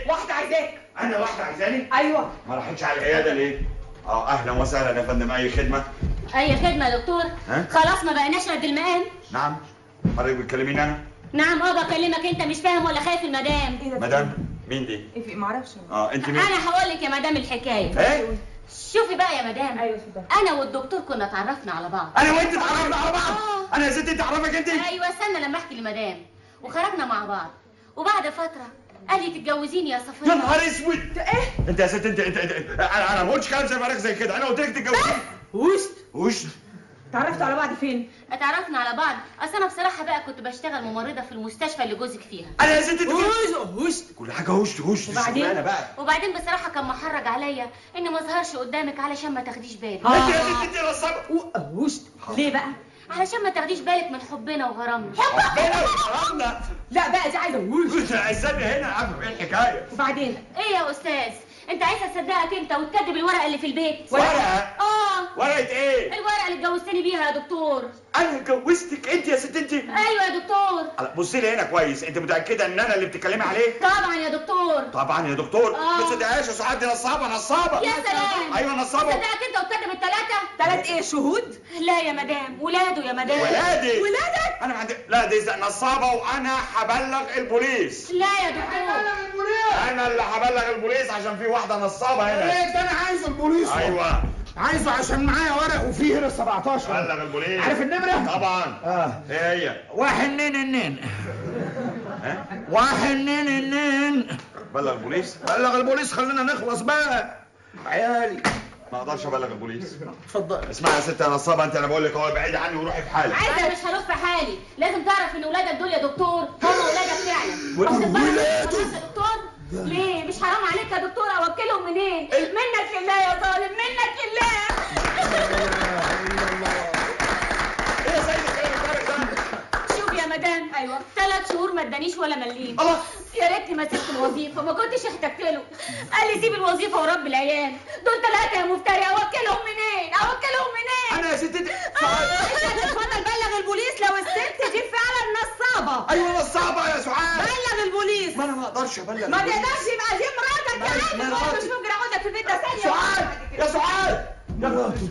واحده عايزاك انا واحده عايزاني ايوه ما راحتش على العياده ليه اه اهلا وسهلا يا فندم اي خدمه اي خدمه يا دكتور ها؟ خلاص ما بقيناش قد المقام نعم حضرتك بتكلميني انا نعم اه بكلمك انت مش فاهم ولا خايف المدام مدام مين دي ايه في معرفش اه انت مين انا هقول لك يا مدام الحكايه ايه شوفي بقى يا مدام ايوه اتفضل انا والدكتور كنا اتعرفنا على بعض انا وانت اتعرفنا على بعض آه. انا يا ستي تعرفك انت ايوه استنى لما احكي لمدام وخرجنا مع بعض وبعد فتره قال لي تتجوزيني يا يا صفيه نهار اسود ايه انت يا ست انت انت, انت انا انا ما قلتش كلام زي فارغ زي كده انا قلت لك تتجوزي وشت وش تعرفتوا على بعض فين اتعرفنا على بعض اصل انا بصراحه بقى كنت بشتغل ممرضه في المستشفى اللي جوزك فيها انا يا ست انت وشت كل حاجه وش وش وبعدين؟ انا بقى وبعدين بصراحه كان محرج عليا اني ما اظهرش قدامك علشان ما تاخديش بالك انت يا ست انت نصابه وشت ليه بقى علشان ما تاخديش بالك من حبنا وغرامنا ربنا وحرامنا لا بقى دي عايزه وشت استني هنا افهم ايه الحكايه وبعدين ايه يا استاذ انت عايز اصدقك انت وتكذب الورقه اللي في البيت ورقه اه ورقه ايه الورقه اللي اتجوزتني بيها يا دكتور انا اتجوزتك انت يا ست انت ايوه يا دكتور بصي لي هنا كويس انت متاكده ان انا اللي بتتكلمي عليه طبعا يا دكتور طبعا يا دكتور آه. ما تصدقهاش يا سعاد دي نصابه نصابه يا سلام ايوه نصابه صدقك انت وتكذب الثلاثه ثلاث ايه شهود لا يا مدام ولاده يا مدام ولادي ولادك انا ما عندي لا دي نصابه وانا هبلغ البوليس لا يا دكتور انا اللي هبلغ البوليس عشان في واحده نصابه هنا ايه ده انا عايز البوليس ايوه عايزه عشان معايا ورق وفيه هنا 17 بلغ البوليس عارف النمرة؟ طبعا اه ايه هي واحد اتنين اتنين ها واحد اتنين اتنين بلغ البوليس بلغ البوليس خلينا نخلص بقى عيالي ما اقدرش ابلغ البوليس اتفضل اسمعي يا ست يا نصابه انت انا بقول لك اهو بعيد عني وروحي في حالك انا مش هلف حالي لازم تعرف ان ولادك دول يا دكتور هم ولادك فعلا و- واخد بالك من ولاده؟ خلاص يا دكتور ليه مش حرام عليك يا دكتور اوكلهم منين منك لله يا ظالم منك لله ايه يا سيدي الكلام الفارغ ده شوف يا مدام ايوه ثلاث شهور ما ادانيش ولا مليم الله يا ريتني ما سبت الوظيفه ما كنتش احتجت له قال لي سيب الوظيفه ورب العيال دول ثلاثه يا مفتري اوكلهم منين اوكلهم منين انا يا ست انت انت اتفضل بلغ البوليس لو الست دي فعلا نصابه ايوه نصابه يا سعاد بلغ البوليس ما انا ما اقدرش ابلغ ما البوليس. تقدرش يبقى دي مراتك يا عم مراتي. برضه مش ممكن اقعدك في البيت ده ثانيه سعاد يا سعاد يا مراته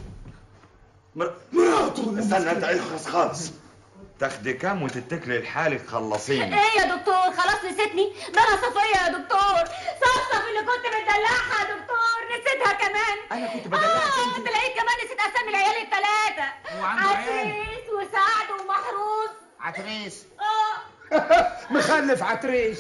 مراته استنى انت اخلص خالص تاخدي كام وتتكلي لحالك خلصيني ايه يا دكتور خلاص نسيتني ده انا صفيه يا دكتور صفصف اللي كنت مدلعها يا دكتور نسيتها كمان انا كنت بدلعك اه انت. تلاقيك كمان نسيت اسامي العيال الثلاثه هو عنده عيال؟ عتريس وسعد ومحروس عتريس اه مخلف عتريس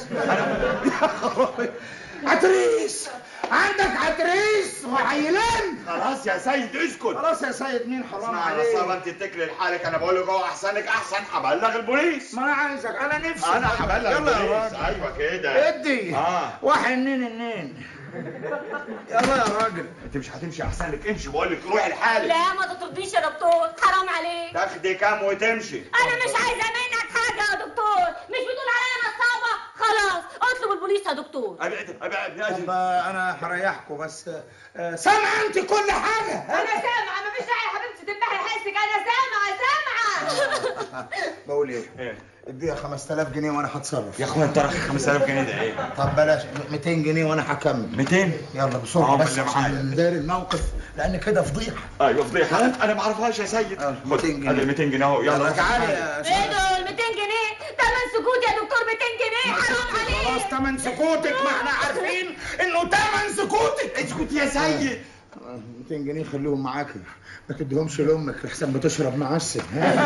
عتريس عندك عتريس وعيلان خلاص يا سيد اسكت خلاص يا سيد مين حرام اسمع يا نصابه عليك انت تتكلي لحالك انا بقول لك اهو احسنك احسن هبلغ البوليس ما انا عايزك انا نفسي انا هبلغ يلا يا البوليس راجل ايوه كده ادي اه واحد اتنين اتنين يلا يا راجل انت مش هتمشي احسن لك امشي بقول لك روحي لحالك لا ما تطردنيش يا دكتور حرام عليك تاخدي كام وتمشي انا مش عايزه منك حاجه يا دكتور مش بتقول عليا نصابه خلاص اطلب البوليس يا دكتور أبعد أبعد أبعد طب انا هريحكم بس آه، سامعه انت كل حاجه انا سامعه مفيش داعي يا حبيبتي تنبهي حسك انا سامعه سامعه بقول ايه ايه اديها 5000 جنيه وانا هتصرف يا اخويا انت راخي 5000 جنيه ده ايه طب بلاش 200 جنيه وانا هكمل 200 يلا بسرعه آه، بس اللي عشان معايا. نداري الموقف لان كده فضيحه ايوه فضيحه انا ما اعرفهاش يا سيد آه، خد 200 جنيه. ادي 200 جنيه اهو يلا يلا تعالي يا ايه سعاد. دول 200 جنيه تمن سكوت يا دكتور 200 جنيه حرام خلاص عليك تمن سكوتك ما احنا عارفين انه تمن سكوتك اسكت يا سيد 200 جنيه خليهم معاكي ما تديهمش لامك لحسن بتشرب معسل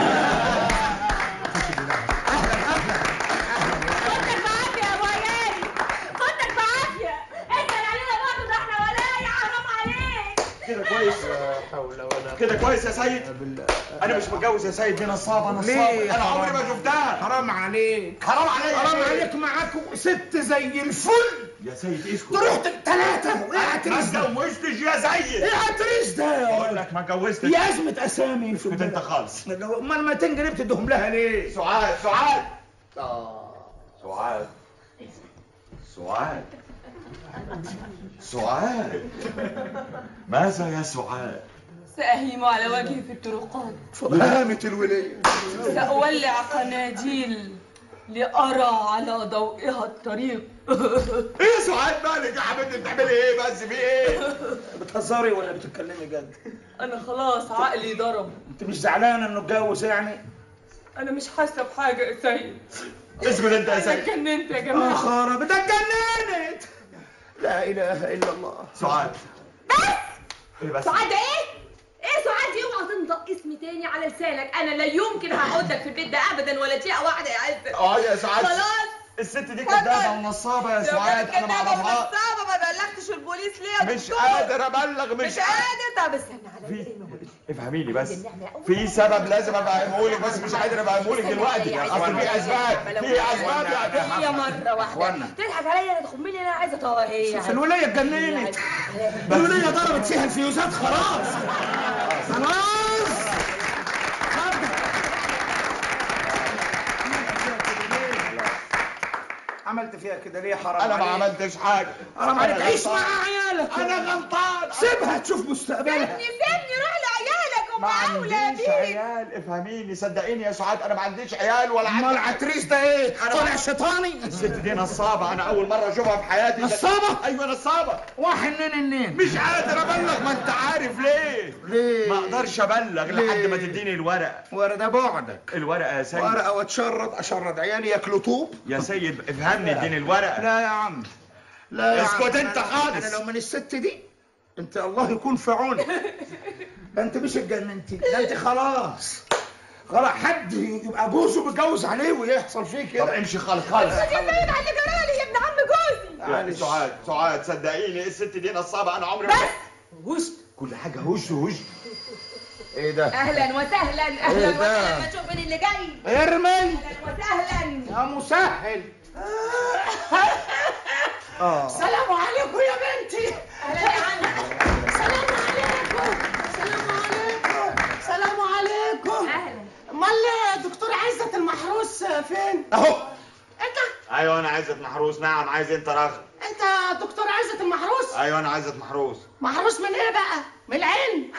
خدك بعافيه يا ابو عيالي خدك بعافيه اسال علينا برضه ده احنا ولايا حرام عليك كده كويس لا حول ولا كده كويس يا سيد بالله انا مش متجوز يا سيد دي نصابه نصابه ليه؟ انا عمري ما شفتها حرام عليك حرام عليك حرام عليك معاك ست زي الفل يا سيد اسكت رحت ثلاثة ايه ما عتريس ده؟ اتجوزتش يا سيد ايه عتريس ده يا بقول ولد؟ لك ما اتجوزتش يا أزمة أسامي اسكت انت خالص امال 200 جنيه بتديهم لها ليه؟ سعاد سعاد سعاد سعاد سعاد ماذا يا سعاد سأهيم على وجهي في الطرقات هامة الولية سأولع قناديل لأرى على ضوئها الطريق ايه يا سعاد مالك يا حبيبتي بتعملي ايه بس في ايه بتهزري ولا بتتكلمي جد أنا خلاص عقلي ضرب انت مش زعلانه انه اتجوز يعني أنا مش حاسة بحاجة يا سيد اسكت انت يا أنا سيد اتجننت يا يا جماعة خراب ده اتجننت لا اله الا الله سعاد ايه بس سعاد إيه؟ إيه سعاد دي اوعى تنطق اسمي تاني على لسانك أنا لا يمكن هقعدك في البيت ده أبدا ولا دقيقة واحدة يا عزة اه يا سعاد خلاص الست دي كدابه ونصابه يا سعاد انا ما اعرفهاش صعبة ما بلغتش البوليس ليه يا مش دكتور؟ قادر ابلغ مش مش قادر طب استنى على في إيه افهميني بس في سبب لازم افهمه لك بس مش قادر افهمه لك دلوقتي اصل في اسباب في اسباب يا هي مرة واحدة إخوانا. تضحك عليا انا تخمني انا عايزة طواهية في الولايه اتجننت الولايه ضربت فيها الفيوزات خلاص خلاص عملت فيها كده ليه حرام انا ما عليك؟ عملتش حاجه حرام عليك أنا عيش غلطان. مع عيالك انا غلطان سيبها تشوف مستقبلها سيبني روح لعيالك ما ومع عنديش اولادي عيال افهميني صدقيني يا سعاد انا ما عنديش عيال ولا امال عندي عتريس ده ايه طالع شيطاني الست دي نصابه انا اول مره اشوفها في حياتي نصابة؟ ايوه نصابه واحد اتنين اتنين مش قادر ابلغ ما انت عارف ليه ليه؟ ما اقدرش ابلغ ليه؟ لحد ما تديني الورق ورقه بعدك الورقه يا سيد ورقه واتشرد اشرد عيالي ياكلوا طوب يا سيد افهمني اديني الورقه لا يا عم لا يا اسكت عم. انت أنا- خالص. انا لو من الست دي انت الله يكون في عونك ده انت مش اتجننتي ده انت خلاص خلاص حد يبقى جوزه متجوز عليه ويحصل فيه طب كده امشي خالص خالص يا سيد على اللي جرالي يا ابن عم جوزي يعني سعاد سعاد صدقيني الست دي نصابه انا عمري ما وش كل حاجه هش وش ايه ده اهلا وسهلا اهلا إيه ده؟ وسهلا ما تشوف مين اللي جاي ارمي اهلا وسهلا يا مسهل اه السلام عليكم يا بنتي اهلا يا عم سلام عليكم سلام عليكم سلام عليكم اهلا امال دكتور عزت المحروس فين اهو انت ايوه انا عايزة محروس نعم عايز انت راغب انت دكتور عزت المحروس ايوه انا عايزة محروس محروس من ايه بقى من العين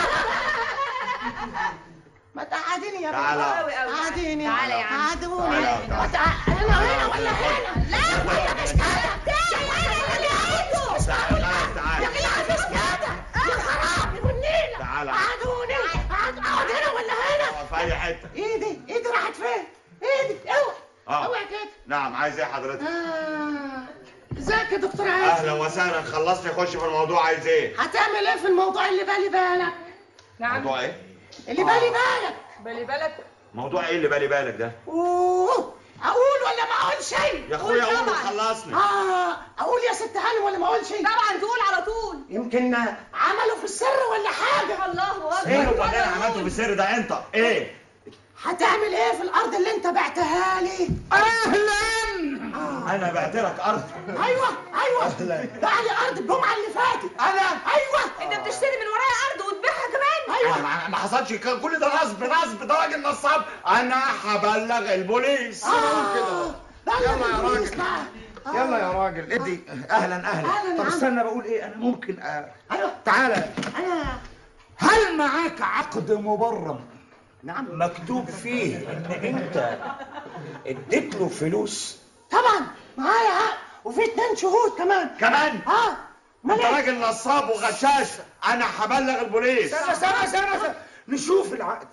ما تقعديني يا تعالى. بنتي أوي أوي. قعديني تعالى يا عم. قعدوني تعالى، تعالى. ما تع- انا هنا ولا هنا لا ولا مش كده بتاعي انا اللي عايزه تعالى تعالى يا جماعه مش كده يا خرابي والنيله تعالى. قعدوني قعد اقعد هنا ولا هنا في اي حتة ايدي ايدي راحت فين ايدي اوعى اه اوعى كده نعم عايز ايه حضرتك آه. ازيك يا دكتور عزت اهلا وسهلا خلصني خش في الموضوع عايز ايه هتعمل ايه في الموضوع اللي بالي بالك نعم موضوع ايه اللي بالي بالك بالي بالك موضوع ايه اللي بالي بالك ده اوه اقول ولا ما اقول شيء يا اخويا قول قول طبعا. وخلصني اه اقول يا ست هانم ولا ما اقول شيء طبعا تقول على طول يمكن عملوا في السر ولا حاجه الله اكبر ايه هو اللي انا عملته في السر ده انت ايه هتعمل ايه في الارض اللي انت بعتها لي اهلا انا بعت لك ارض ايوه ايوه باع لي ارض الجمعه اللي فاتت انا ايوه انت بتشتري من ورايا ارض وتبيعها كمان ايوه أنا ما- ما حصلش كان كل ده نصب نصب ده راجل نصاب انا هبلغ البوليس آه. بلغ يلا يا البوليس راجل. بقى. آه. يلا يا راجل ادي اهلا أهلاً اهلا يا طب عم. استنى بقول ايه انا ممكن أ... ايوه تعالى انا هل معاك عقد مبرم نعم مكتوب فيه ان انت اديت له فلوس طبعا معايا عقد وفي اتنين شهود كمان كمان اه امال انت ايه راجل نصاب وغشاش انا هبلغ البوليس استنى استنى استنى استنى. نشوف العقد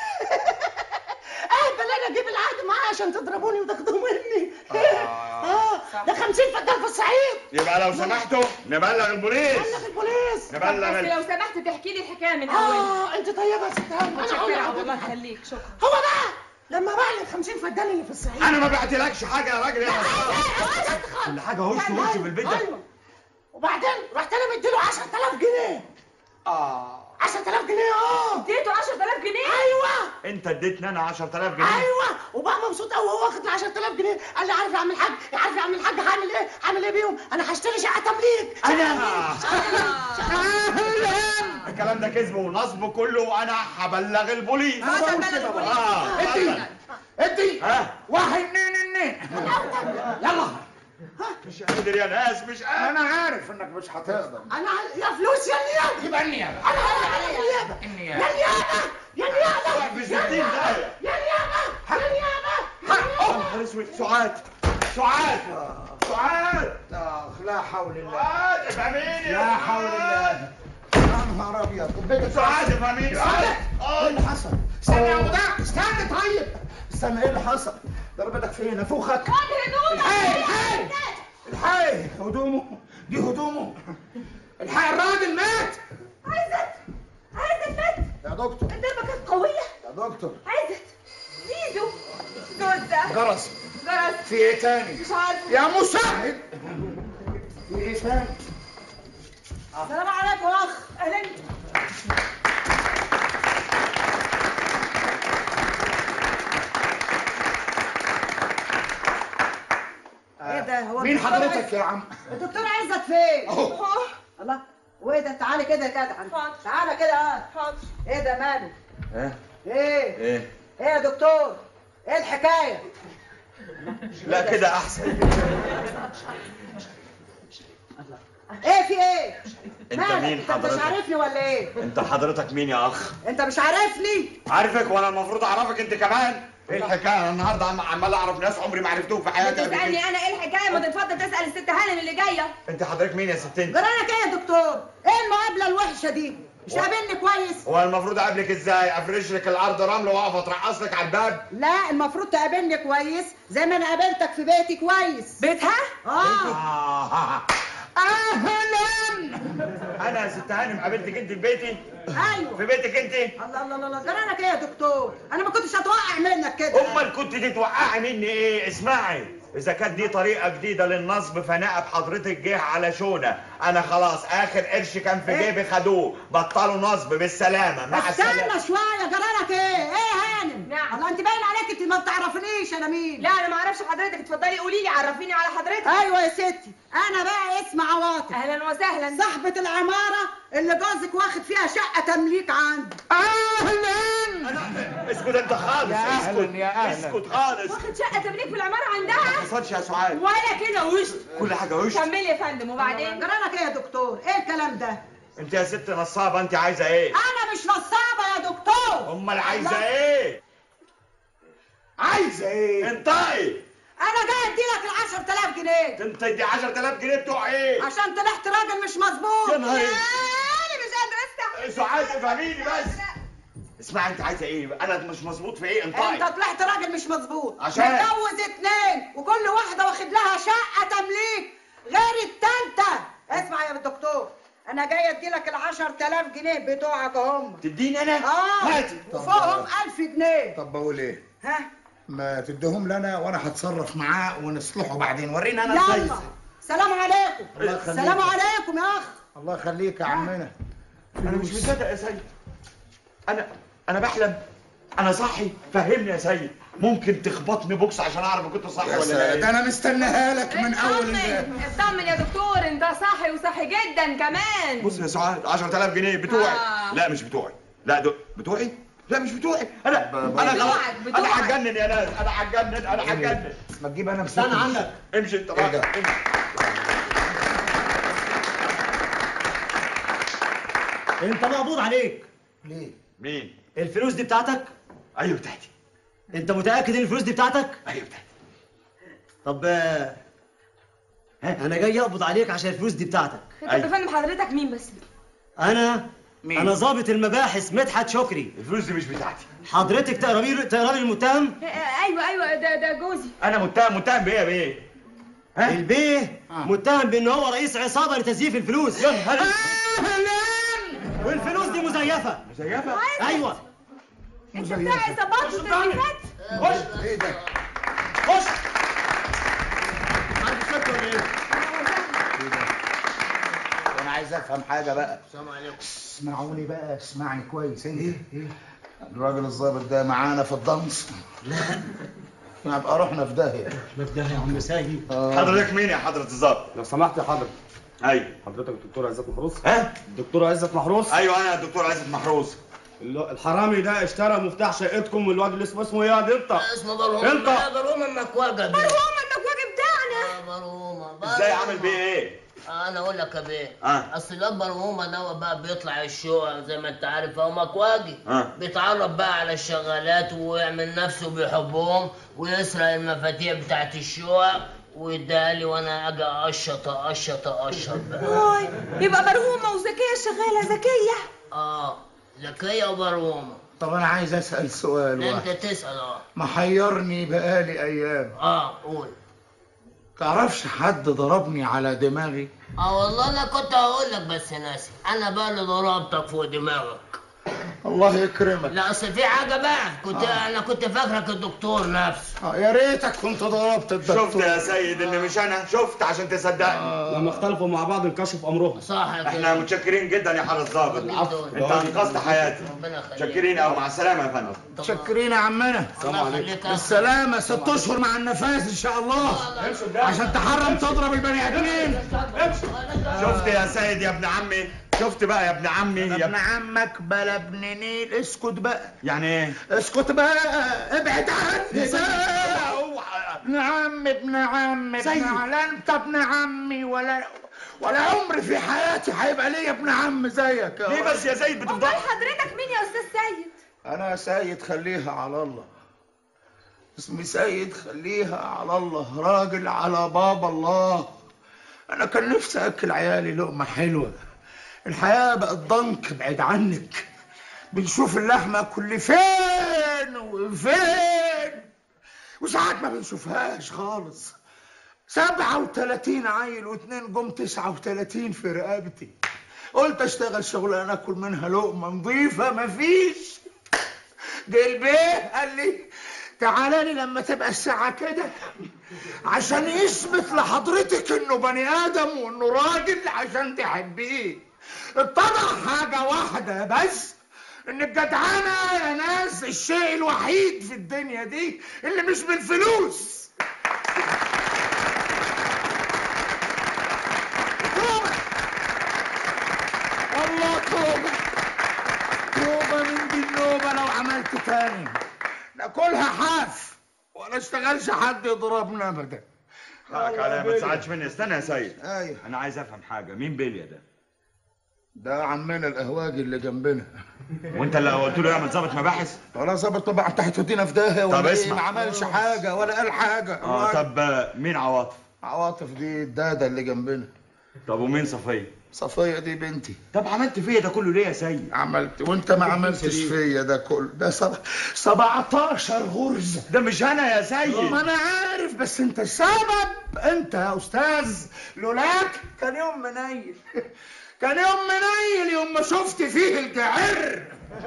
اه بل انا اجيب العقد معايا عشان تضربوني وتاخدوه مني اه ده 50 فدان في الصعيد يبقى لو سمحتوا نبلغ البوليس بلغ البوليس نبلغ بس ال... لو سمحت تحكي لي الحكايه من اولها اه انت طيبه يا ست هانم انا شكرا عمري والله ما- يخليك شكرا هو بقى لما باع لي ال 50 فدان اللي في الصعيد انا ما بعتلكش حاجه يا راجل يا نصاب كل كل حاجه هش وش في البيت ده ايوه وبعدين رحت انا مديله 10000 جنيه اه 10000 جنيه اه اديته 10000 جنيه ايوه انت اديتني انا 10000 جنيه ايوه وبقى مبسوط قوي وهو واخد ال 10000 جنيه قال لي عارف يا عم الحاج عارف يا عم الحاج هعمل ايه هعمل ايه بيهم انا هشتري شقه تمليك انا الكلام ده كذب ونصب كله وانا هبلغ البوليس انا بقول كده بقى. اه ادي اتفضل. ادي ها واحد اتنين اتنين يلا مش قادر يا ناس مش قادر انا عارف انك مش هتقدر انا عايز- يا فلوس يا نيابه يبقى النيابه انا عايز على النيابه يا النيابه نيابه يا نيابه في 60 دقيقة يا نيابه يا نيابه يا نيابه اسود سعاد سعاد سعاد اخ لا حول الله سعاد افهميني لا حول الله يا نهار ابيض كبيتك سعاد افهميني استنى ايه اللي حصل؟ استنى يا مدام استنى طيب استنى ايه اللي حصل؟ ضربتك فين؟ نفوخك؟ خد هدومك الحي الحي الحي هدومه دي هدومه الحي الراجل مات عايزت عايزت مات يا دكتور الضربة كانت قوية يا دكتور عايزت زيزو زوزة جرس جرس في ايه تاني؟ مش عارفة يا مساعد في ايه تاني؟ السلام عليكم يا اخ اهلا ايه ده هو مين الدكتور حضرتك عزت- يا عم؟ الدكتور عزت فين؟ اهو الله وايه ده تعالى كده يا جدع تعالى كده اه ايه ده ماله؟ ايه ايه؟ ايه ايه يا دكتور؟ ايه الحكايه؟ لا كده احسن ايه في ايه؟ انت مالك؟ مين انت مش حضرتك عارفني ولا ايه؟ انت حضرتك مين يا اخ انت مش عارفني؟ عارفك وانا المفروض اعرفك انت كمان ايه الحكايه انا النهارده عم- عمال اعرف ناس عمري ما عرفتهم في حياتي قبل تسألني كده انا ايه الحكاية ما تتفضل تسأل الست هانم اللي جاية انت حضرتك مين يا ست انت جرالك ايه يا دكتور؟ ايه المقابله الوحشه دي؟ مش قابلني كويس؟ هو المفروض اقابلك ازاي افرش لك الارض رمل واقف اترقص لك على الباب لا المفروض تقابلني كويس زي ما انا قابلتك في بيتي كويس بيتها؟ اه آه. اهلا انا يا ست هانم قابلتك انت في بيتي ايوه في بيتك انت الله الله الله الله جرالك ايه يا دكتور؟ انا ما كنتش هتوقع منك كده امال كنت تتوقعي مني ايه اسمعي اذا كانت دي طريقه جديده للنصب فنائب حضرتك جه على شونه انا خلاص اخر قرش كان في إيه؟ جيبي خدوه بطلوا نصب بالسلامه مع السلامه استنى شويه جرالك ايه؟ ايه يا هانم؟ نعم. الله انت باين عليك انت ما بتعرفنيش انا مين لا انا ما اعرفش حضرتك اتفضلي قولي لي عرفيني على حضرتك ايوه يا ستي انا بقى اسم عواطف اهلا وسهلا صاحبة العمارة اللي جوزك واخد فيها شقة تمليك عندي اهلا اسكت انت خالص يا أهلاً، اسكت يا أهلاً. اسكت خالص واخد شقة تمليك في العمارة ما عندها حصلش يا سعاد ولا كده وش كل حاجه وش كملي يا فندم وبعدين جرالك ايه يا دكتور؟ ايه الكلام ده؟ انت يا ست نصابه انت عايزه ايه انا مش نصابة يا دكتور امال عايزه ايه عايزه ايه؟ انطقي انا جاي اديلك ال 10000 جنيه انت دي 10000 جنيه بتوع ايه عشان طلعت راجل مش مظبوط يا نهار انا مش قادرة استحمل سعاد افهميني بس اسمعي انت عايزه ايه انا مش مظبوط في ايه انت انطقي طلعت راجل مش مظبوط عشان؟ متجوز اتنين وكل واحدة واخد لها شقة تمليك غير التالتة اسمع يا دكتور انا جاي اديلك ال 10000 جنيه بتوعك هم تديني انا اه هاتي وفوقهم 1000 جنيه طب بقول ايه؟ ها ما تديهم لنا وانا هتصرف معاه ونصلحه بعدين ورينا انا ازاي يلا سلام عليكم الله يخليك. سلام عليكم يا اخ الله يخليك يا عمنا انا مش مصدق يا سيد انا انا بحلم انا صاحي فهمني يا سيد ممكن تخبطني بوكس عشان اعرف ان كنت صاحي يا ولا سلام ده لا انا مستناها لك من اول ال- اطمن اطمن يا دكتور انت صاحي وصاحي جدا كمان بص يا سعاد 10000 جنيه بتوعي آه. لا مش بتوعي لا دول بتوعي لا مش بتوعي انا ب- انا بتوعك، خلاص بتوعك. انا هتجنن يا ناس انا هتجنن انا هتجنن ما تجيب انا مسكت استنى عندك امشي انت إيه بقى ده؟ امشي. انت مقبوض عليك ليه؟ مين الفلوس دي بتاعتك ايوه بتاعتي انت متاكد ان الفلوس دي بتاعتك ايوه بتاعتي طب آه، انا جاي اقبض عليك عشان الفلوس دي بتاعتك طب يا فندم حضرتك مين بس انا مين؟ انا ضابط المباحث مدحت شكري الفلوس دي مش بتاعتي حضرتك تقرا لي تقرا لي المتهم آه، ايوه ايوه ده ده جوزي انا متهم متهم بايه يا بيه ها البيه متهم بان هو رئيس عصابه لتزييف الفلوس يا نهار والفلوس دي مزيفه مزيفه ايوه انت بتاع عصابات وتزييفات خش ايه ده؟ خش عندك شك ولا ايه انا عايز افهم حاجه بقى السلام عليكم اسمعوني بقى اسمعني كويس انت ايه ايه الراجل الظابط ده معانا في الضمس لا نبقى رحنا في داهيه ده يا عم ساجي حضرتك مين يا حضرة الظابط لو سمحت يا حضرتك ايوه حضرتك الدكتور عزت محروس ها الدكتور عزت محروس ايوه انا الدكتور عزت محروس ال- الحرامي ده اشترى مفتاح شقتكم والواد اللي اسمه اسمه ايه يا دي انت اسمه برهوم انت. لا، برهوم المكوجة دي هو المكواجي بتاعنا برهوم ازاي عامل بيه ايه انا اقول لك يا بيه آه. اصل الاكبر وهما ده بقى بيطلع الشقق زي ما انت عارف هو مكواجي آه. بيتعرف بقى على الشغالات ويعمل نفسه بيحبهم ويسرق المفاتيح بتاعت الشقق ويديها لي وانا اجي اقشط اقشط اقشط بقى هاي يبقى مرهومة وذكية شغالة ذكية اه ذكيه وبرومه طب انا عايز اسال سؤال انت واحد تسال اه محيرني بقالي ايام اه قول تعرفش حد ضربني على دماغي اه والله انا كنت هقول لك بس ناسي انا بقى اللي ضربتك فوق دماغك الله يكرمك لا اصل في حاجه بقى كنت آه. انا كنت فاكرك الدكتور نفسه آه يا ريتك كنت ضربت الدكتور شفت يا سيد ان مش انا شفت عشان تصدقني لما اختلفوا مع بعض انكشف امرهم صح يا احنا كده. متشكرين جدا يا حارس ضابط العفو. انت انقذت حياتي ربنا يخليك متشكرين او مع السلامه يا فندم متشكرين يا عمنا الله يخليك يا أخي. بالسلامة ست اشهر مع النفاس ان شاء الله عشان تحرم تضرب البني ادمين شفت يا سيد يا ابن عمي شفت بقى يا ابن عمي يا يا ابن عمك بلا ابن نيل اسكت بقى يعني ايه اسكت بقى ابعد عني بقى ابن عم ابن عم ابن سيد. عم لا انت ابن عمي ولا ولا عمري في حياتي هيبقى ليا ابن عم زيك يا ليه راجل. بس يا سيد أمال بتفضل حضرتك مين يا أستاذ سيد؟ انا سيد خليها على الله اسمي سيد خليها على الله راجل على باب الله انا كان نفسي اكل عيالي لقمه حلوه الحياه بقت ضنك بعيد عنك بنشوف اللحمه كل فين وفين وساعات ما بنشوفهاش خالص سبعة وتلاتين عيل واتنين جم تسعة وتلاتين في رقبتي قلت اشتغل شغلانة اكل منها لقمة نظيفة مفيش جه البيه قال لي تعالى لي لما تبقى الساعة كده عشان يثبت لحضرتك انه بني ادم وانه راجل عشان تحبيه اتضح حاجة واحدة بس ان الجدعنة يا ناس الشيء الوحيد في الدنيا دي اللي مش بالفلوس توبة والله توبة توبة من دي النوبة لو عملت تاني ناكلها حاف ولا اشتغلش حد يضربنا ابدا حقك عليا ما تزعلش مني استنى يا سيد ايوه انا عايز افهم حاجه مين بيليا ده ده عمنا القهواجي اللي جنبنا وانت اللي قلت له اعمل ضابط مباحث ولا ظابط طبعا انت هتودينا في داهيه طب ولا ايه اسمع. ما عملش حاجه ولا قال حاجه اه طب آه، مين عواطف عواطف دي الداده اللي جنبنا طب ومين صفيه صفيه دي بنتي طب عملت فيا ده كله ليه يا سيد عملت وانت ما عملتش فيا ده كله ده سب... 17 غرزه ده مش انا يا سيد ما انا عارف بس انت السبب انت يا استاذ لولاك كان يوم منيل كان يوم منيل يوم ما شفت فيه الجعر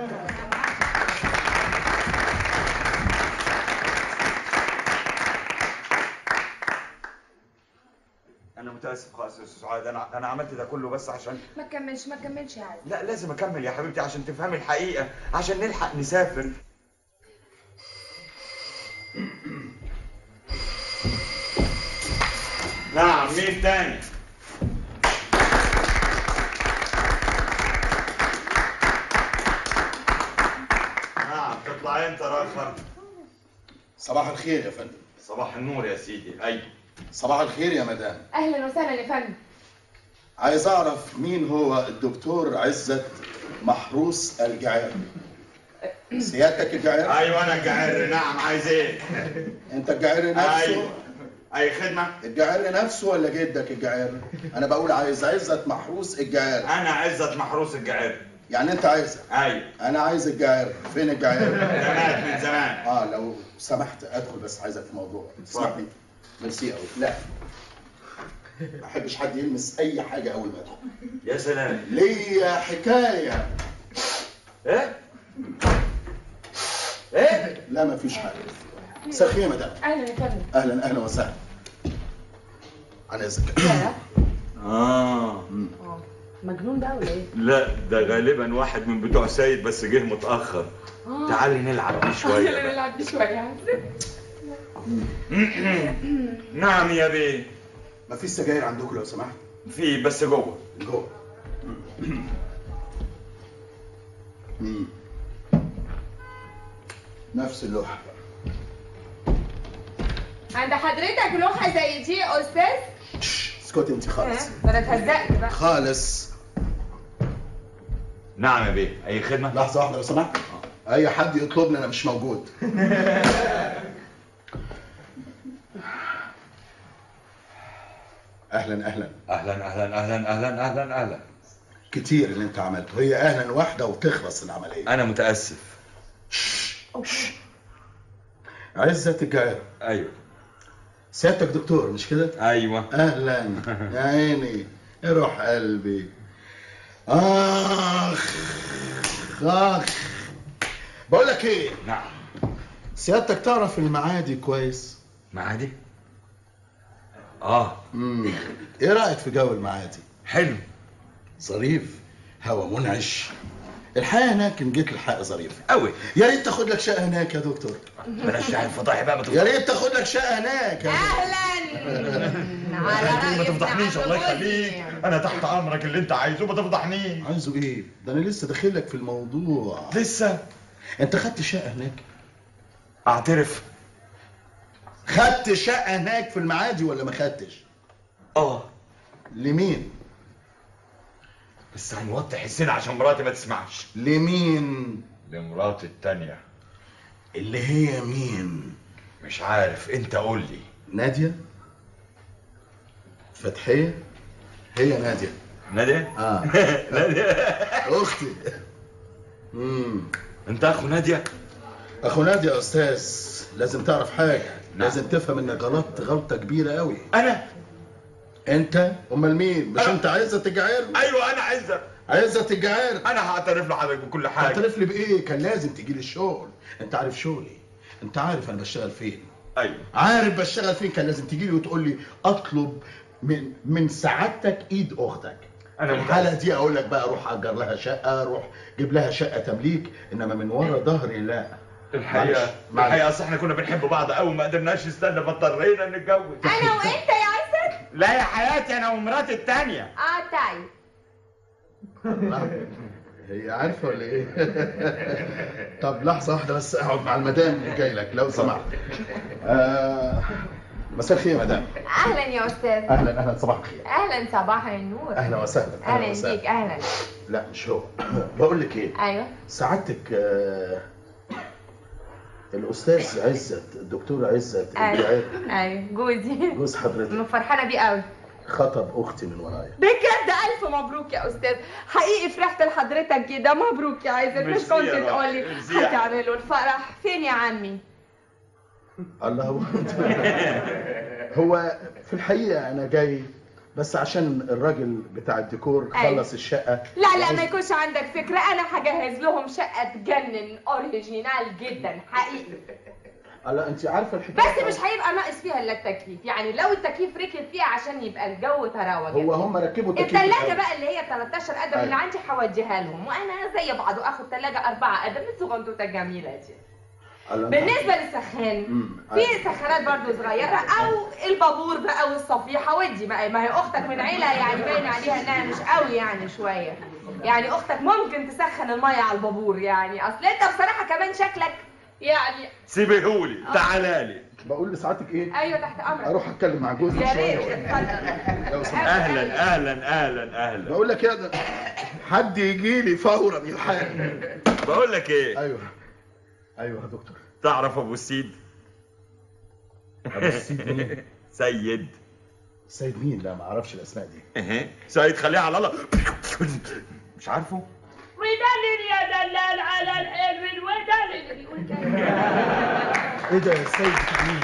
انا متاسف خالص يا استاذ سعاد انا انا عملت ده كله بس عشان ما تكملش ما تكملش يا عادل لا لازم اكمل يا حبيبتي عشان تفهمي الحقيقه عشان نلحق نسافر نعم مين تاني نعم تطلع انت راخر صباح الخير يا فندم صباح النور يا سيدي ايوه صباح الخير يا مدام أهلا وسهلا يا فندم عايز اعرف مين هو الدكتور عزت محروس الجعير سيادتك الجعير ايوه انا الجعر نعم عايز ايه انت الجعير نفسه ايوه اي خدمه الجعير نفسه ولا جدك الجعير انا بقول عايز عزت محروس الجعير انا عزت محروس الجعر يعني انت عايزه ايوه انا عايز الجعير فين الجعير ده مات من زمان اه لو سمحت ادخل بس عايزك في موضوع اسمعني ميرسي قوي لا ما احبش حد يلمس اي حاجه اول ما ادخل يا سلام ليا حكايه ايه ايه لا ما فيش حاجه مساء يا مدام أهلا يا فندم اهلا اهلا وسهلا عن اذنك اه مجنون ده ولا إيه؟ لا ده غالبا واحد من بتوع سيد بس جه متاخر تعالي نلعب بيه شويه بقى. نلعب دي شوية نعم يا بيه ما فيش سجاير عندكم لو سمحت في بس جوه جوه مم. نفس اللوحه عند حضرتك لوحة زي دي يا أستاذ؟ اسكتي انت خالص ده انا اتهزقت بقى خالص نعم يا بيه اي خدمه لحظه واحده لو سمحت اي حد يطلبني انا مش موجود اهلا اهلا اهلا اهلا اهلا اهلا اهلا اهلا كتير اللي انت عملته هي اهلا واحده وتخلص العمليه انا متاسف عزت الجعير ايوه سيادتك دكتور مش كده ايوه اهلا يا عيني يا روح قلبي اخ اخ بقول لك ايه نعم سيادتك تعرف المعادي كويس معادي اه امم ايه رايك في جو المعادي حلو ظريف هوا منعش الحياه هناك ان جيت الحق ظريفه قوي يا ريت تاخد لك شقه هناك يا دكتور بلاش يعني الفضايح بقى ما يا ريت تاخد لك شقه هناك يا اهلا ما تفضحنيش الله يخليك انا تحت امرك اللي انت عايزه ما تفضحنيش عايزه ايه ده انا لسه داخل لك في الموضوع لسه انت خدت شقه هناك اعترف خدت شقه هناك في المعادي ولا ما خدتش اه لمين بس هنوضح السن عشان مراتي ما تسمعش لمين لمراتي التانية اللي هي مين مش عارف انت قول لي ناديه فتحيه هي ناديه نادية اه نادية اختي امم انت اخو نادية اخو ناديه يا استاذ لازم تعرف حاجه نعم. لازم تفهم انك غلطت غلطه كبيره قوي انا انت امال مين مش أنا- انت عايزه تجعر ايوه انا عايزك عايزه تجعر انا هعترف لحضرتك بكل حاجه اعترف لي بايه كان لازم تجي لي الشغل انت عارف شغلي انت عارف انا بشتغل فين ايوه عارف بشتغل فين كان لازم تجي لي وتقول لي اطلب من من سعادتك ايد اختك أنا في الحاله دي اقول لك بقى روح اجر لها شقه روح جيب لها شقه تمليك انما من ورا ظهري لا الحقيقه معلش، معلش. الحقيقه اصل احنا كنا بنحب بعض قوي ما قدرناش نستنى فاضطرينا نتجوز انا وانت يا عزت لا يا حياتي انا ومراتي التانية اه طيب هي عارفه ولا ايه طب لحظه واحده بس اقعد مع المدام اللي جاي لك لو سمحت آه مساء الخير يا مدام اهلا يا استاذ اهلا اهلا صباح الخير اهلا صباح النور اهلا وسهلا اهلا وسهلا. بيك اهلا لا مش هو بقول لك ايه ايوه سعادتك آه، الاستاذ عزت الدكتور عزت ايوه الجعير ايوه جوزي جوز حضرتك انا فرحانه بيه قوي خطب اختي من ورايا بجد الف مبروك يا استاذ حقيقي فرحت لحضرتك كده مبروك يا عايزة مش ميرسي كنت يا روح، تقولي ميرسي يا هتعملوا الفرح فين يا عمي الله هو هو في الحقيقه انا جاي بس عشان الراجل بتاع الديكور أيوة. خلص الشقه لا لا وعايز- ما يكونش عندك فكرة أنا هجهز لهم شقة تجنن أوريجينال جدا حقيقي الله انت عارفه الحكايه بس مش هيبقى ناقص فيها إلا التكييف يعني لو التكييف ركب فيها عشان يبقى الجو تروج هو هم ركبوا تكييف التلاجة الأول. بقى اللي هي 13 قدم اللي أيوة. عندي هوديها لهم وأنا زي بعض وآخد تلاجة أربعة قدم الصغنطوطة الجميلة دي الله، بالنسبة للسخان أمم، في سخانات برضو صغيرة أو البابور بقى والصفيحة ودي بقى ما هي أختك من عيلة يعني باين عليها إنها مش قوي يعني شوية يعني أختك ممكن تسخن المية على البابور يعني أصل أنت بصراحة كمان شكلك يعني سيبيهولي تعالى لي بقول لسعادتك ايه أيوه تحت أمرك اروح اتكلم مع جوزي يا شويه ريت اتفضل لو سمحت. اهلا اهلا اهلا اهلا بقول لك يا حد يجي لي فورا الحال بقول لك ايه ايوه ايوه يا دكتور تعرف ابو السيد أبو السيد مين؟ سيد سيد مين لا ما اعرفش الاسماء دي اها سيد خليها على الله مش عارفه ودلل يا دلال على الحلو ودلل ودلل ايه ده يا سيد مين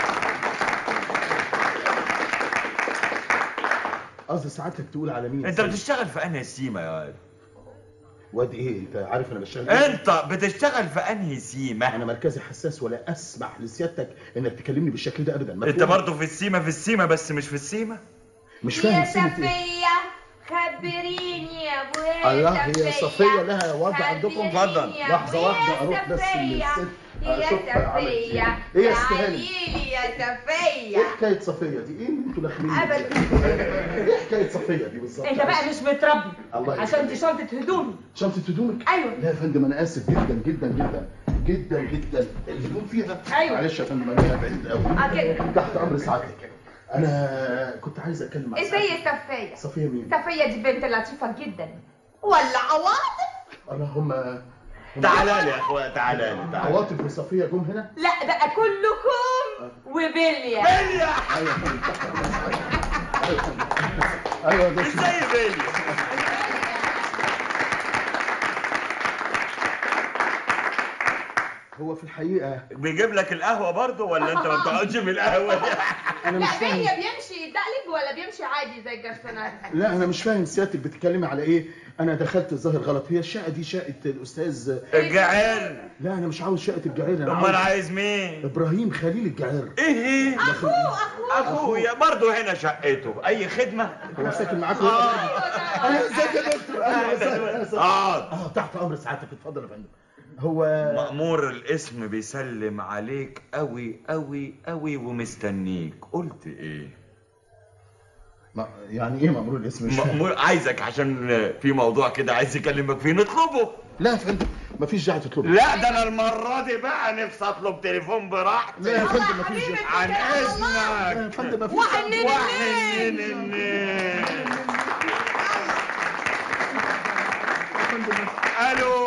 قصدي سعادتك تقول على مين انت سيد؟ بتشتغل في انهي سيما يا واد واد ايه انت عارف انا بشتغل إيه؟ انت بتشتغل في انهي سيما انا مركزي حساس ولا اسمح لسيادتك انك تكلمني بالشكل ده ابدا انت مفهوم؟ برضه في السيما في السيما بس مش في السيما مش يا فاهم سيرة ايه صفية خبريني يا ابويا الله هي صفية لها وضع عندكم اتفضل. لحظة واحدة اروح بس للست اشوفها عملت ايه ايه يا استهاني تعاليلي يا صفية ايه حكاية صفية دي ايه اللي انتوا داخلين أبدا. ايه حكاية صفية دي بالظبط انت بقى مش متربي الله عشان دي يخليك. شنطة هدومي شنطة هدومك ايوه لا يا فندم انا اسف جدا جدا جدا جدا جدا الهدوم فيها أيوة. معلش يا فندم انا بعيد قوي اه كده تحت امر سعادتك انا كنت عايز اتكلم مع ازاي صفية صفيه مين صفية دي بنت لطيفة جدا ولا عواطف اللهم تعالى لي يا اخويا تعالى لي تعالى عواطف وصفيه جم هنا لا بقى كلكم وبليا بليا ايوه ده ازاي بليا هو في الحقيقه بيجيب لك القهوه برضه ولا انت ما بتقعدش من القهوه دي انا مش لا فاهم بليا بيمشي يدقلب ولا بيمشي عادي زي الجرسونات لا انا مش فاهم سيادتك بتتكلمي على ايه انا دخلت الظاهر غلط هي الشقه دي شقه الاستاذ الجعير لا انا مش عاوز شقه الجعير انا امال عاوز عايز مين ابراهيم خليل الجعير ايه ايه اخوه اخوه اخويا برضه هنا شقته اي خدمه هو ساكن معاكم انا ازيك يا دكتور اهلا وسهلا أهلا وسهلا. اه اه تحت امر سعادتك اتفضل يا فندم هو مأمور الاسم بيسلم عليك قوي قوي قوي ومستنيك قلت ايه ما- يعني ايه مأمور الاسم مش فاهم. مأمور عايزك عشان في موضوع كده عايز يكلمك فيه نطلبه لا يا فندم مفيش داعي تطلبه لا ده انا المره دي بقى نفسي اطلب تليفون براحتي لا يا فندم مفيش حبيبي عن لا يا اذنك فندم مفيش وحنين وحنين النيل الو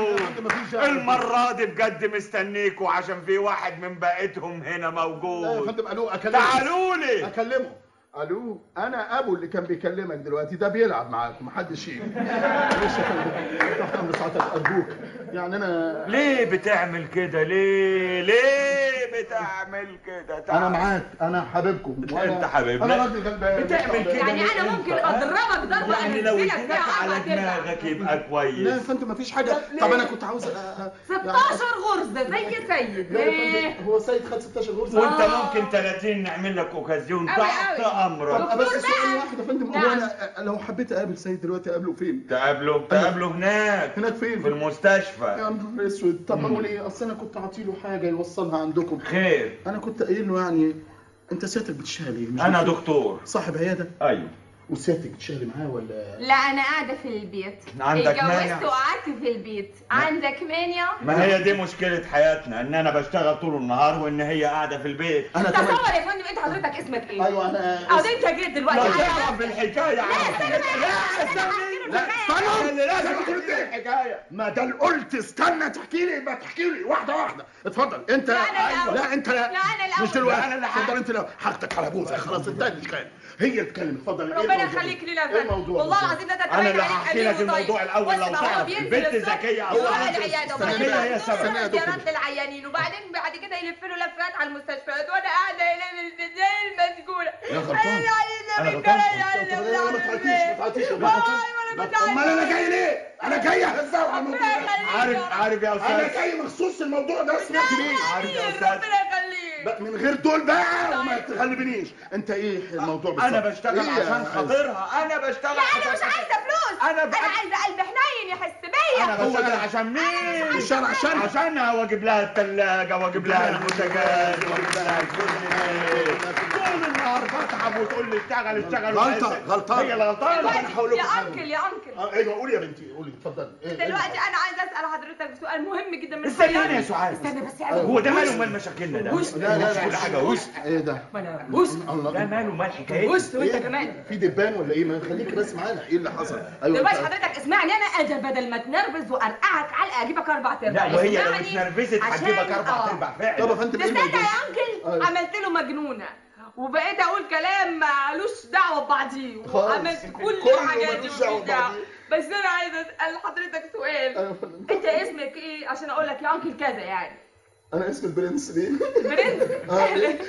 مفيش داعي. المرة دي بجد مستنيكوا عشان في واحد من بقيتهم هنا لا يا موجود فندم الو اكلمه تعالوا لي اكلمه الو انا ابو اللي كان بيكلمك دلوقتي ده بيلعب معاك محدش يجي معلش يا فندم تحت امر سعادتك ارجوك يعني انا ليه بتعمل كده ليه ليه بتعمل كده تعال. انا معاك انا حبيبكم وأنا- انت حبيبنا. انا راجل غلبان بتعمل كده يعني ليه انا انت؟ ممكن اضربك ضربة يعني لو انزلك اديتك فيها على عظمة ترجع دماغك يبقى لا يا كويس فندم مفيش حاجه طب انا كنت عاوز أ- أ- 16 غرزة زي سيد لا يا ايه فندم هو سيد خد 16 غرزه وانت آه. ممكن 30 نعمل لك اوكازيون أوي تحت أوي. امرك طب بس دكتور سؤال بقى. واحد يا فندم هو نعم. انا لو حبيت اقابل سيد دلوقتي اقابله فين؟ تقابله تقابله هناك هناك فين؟ في المستشفى يا نهار اسود طب اقول ايه اصل انا كنت عاطيله حاجه يوصلها عندكم خير انا كنت قايل له يعني انت سيادتك بتشتغل ايه؟ مش انا دكتور؟ دكتور صاحب عياده ايوه وسيادتك بتشتغلي معاه ولا لا انا قاعدة في البيت عندك مانع؟ اتجوزت وقعدت في البيت عندك مانع ما هي دي مشكلة حياتنا ان انا بشتغل طول النهار وان هي قاعدة في البيت انا كمان تصور يا فندم انت حضرتك اسمك ايه ايوه انا او ده انت جيت دلوقتي لا عايز- تعرف بالحكاية عارف. لا استني لا استنى اللي لازم تقول لي الحكاية ما ده قلت استنى تحكي لي ما تحكي لي واحده واحده اتفضل انت لا، أنا الأول. لا انت لا، أنا الأول. مش دلوقتي لا، أنا اللي اتفضل انت الاول حاجتك على ابوك خلاص انتهى الاشكال هي تتكلم اتفضل إيه ربنا الموضوع؟ يخليك لنا يا ايه فندم الموضوع والله بالظبط؟ العظيم لا تتبين أنا اللي عليك هحكي أمير لك الموضوع وطيب. الأول بص لو بقى، هو تعرف بينزل البنت الصبح ذكية يروح أصلا العياده استنى وبعدين ليه يا يروح سبع؟ استنى يا دكتور. زيارات للعيانين وبعدين بعد كده يلف له لفات على المستشفيات وانا قاعده هنا زي المسجونه يا غلطان. انا عايزه انا من غلطان كده طب- طب- لا، ما تعيطيش ما تعيطيش ما تعيطيش امال انا جاي ليه؟ انا جاي اهزر على الموضوع ده. عارف عارف يا انا استاذ جاي مخصوص الموضوع ده سمعت ليه؟ عارف يا استاذ ربنا يخليك بقى من غير دول بقى وما تغلبنيش انت ايه الموضوع بالظبط؟ انا بشتغل إيه يا عشان عز؟ خاطرها انا بشتغل لا انا مش عشان عايزه فلوس أنا انا بقى- عايزه قلب حنين يحس بيا انا هو بشتغل ده. عشان مين عشان عشان عشانها واجيب لها الثلاجة واجيب لها البوتاجاز واجيب لها الكل طول النهار بتعب وتقول لي اشتغل اشتغل غلطة، وعايز- غلطان. هي الغلطانة دلوقتي أنا هقول لكم يا حاجة. انكل يا انكل آه، ايوه قولي يا بنتي قولي اتفضل إيه- إيه دلوقتي انا عايزه اسال حضرتك سؤال مهم جدا من استنى حياتي. يا سعاد. استنى بس يا هو ده ماله مال مشاكلنا ده وش؟ لا لا لا كل حاجة وش ايه ده؟ بص الله ده ماله مال حكاية بص وانت إيه؟ كمان في دبان ولا ايه؟ ما خليك بس معانا ايه اللي حصل؟ ايوه دلوقتي أنت- حضرتك اسمعني انا اجي بدل ما تنرفز وارقعك علقه اجيبك اربع ارباع لا وهي لو اسمعني اتنرفزت عشان- هتجيبك اربع آه. ارباع طب يا فعلا فندم ايه تصدق الموضوع؟ يا انكل أيوة. عملت له مجنونه وبقيت اقول كلام مالوش دعوه ببعضيه خالص. وعملت كل كله الحاجات دي ملوش دعوة مفيش دعوه ببعضيه. بس انا عايزه اسال حضرتك سؤال ايوه يا فندم انت اسمك ايه عشان اقول لك يا انكل كذا يعني انا اسمي البرنس ليه؟ برنس اه ليه؟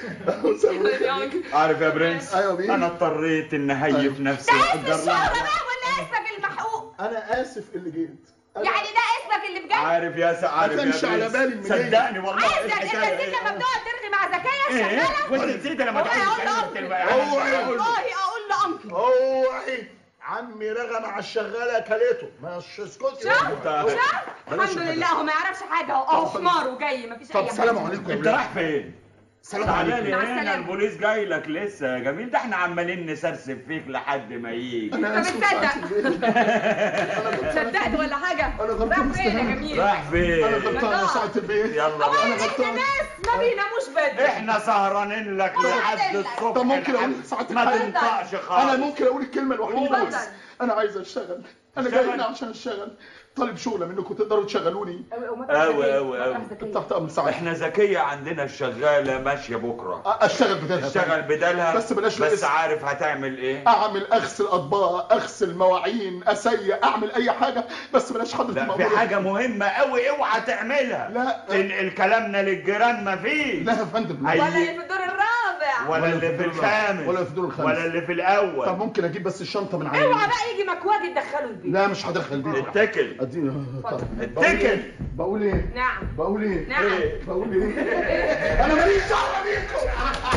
يا انكل عارف يا برنس أيوة مين؟ انا اضطريت ان اهيف نفسي ده اسم واجر الشهرة لها بقى ولا اسمك المحقوق انا اسف اللي جيت أنا- يعني ده اسمك اللي بجد عارف يا سعاد عارف ما يا كانش على برنس. بالي المنين. صدقني والله عايزك انت الحكاية نسيت إيه؟ لما بتقعد ترغي مع زكايا ايه شغاله وانت نسيت لما والله تقول اقول كلمة له تبقى- هو أنا أقول له. والله اقول له انكل اوعي عمي رغى مع الشغاله كلته مش اسكتي شوف أنت- شوف بلاش الحمد حاجة. لله هو ما يعرفش حاجه اهو اهو حمار وجاي مفيش اي طب حاجه سلام عليكم يا انت ولاد. رايح فين؟ سلام تعالى عليكم لي مع هنا السلامة. البوليس جاي لك لسه يا جميل ده احنا عمالين نسرسب فيك لحد ما يجي طب تصدق صدقت ولا حاجه أنا غلطان راح فين يا مستهان. جميل راح فين انا غلطان يا سعاده البيت يلا هو بقى. أنا احنا غلطان. ناس ما بيناموش بدري احنا سهرانين لك لحد الصبح طب ممكن لحد- اقول ساعات ما الحاجة؟ تنطقش خالص انا ممكن اقول الكلمه الوحيده اتفضل. بس انا عايز اشتغل انا جاي اشتغل. هنا عشان اشتغل طالب شغله منكم تقدروا تشغلوني أوي أوي أوي تحت امر سعاده احنا ذكية عندنا الشغالة ماشية بكرة اشتغل بدالها اشتغل بدالها بس بلاش بس رئيس. عارف هتعمل ايه اعمل اغسل اطباق اغسل مواعين اسيق اعمل اي حاجه بس بلاش حضره لا في المأمور. حاجة مهمة قوي اوعى تعملها لا. تنقل كلامنا للجيران مفيش لا يا فندم أي- ولا اللي في الدور الرابع ولا اللي في الخامس ولا في الدور الخامس. ولا اللي في الاول طب ممكن اجيب بس الشنطه من عندي اوعى بقى يجي مكواج تدخله البيت لا مش هدخل دي اتكل اديني اتكل بقول ايه نعم بقول ايه نعم. إيه؟ بقول ايه انا ماليش دعوه بيكم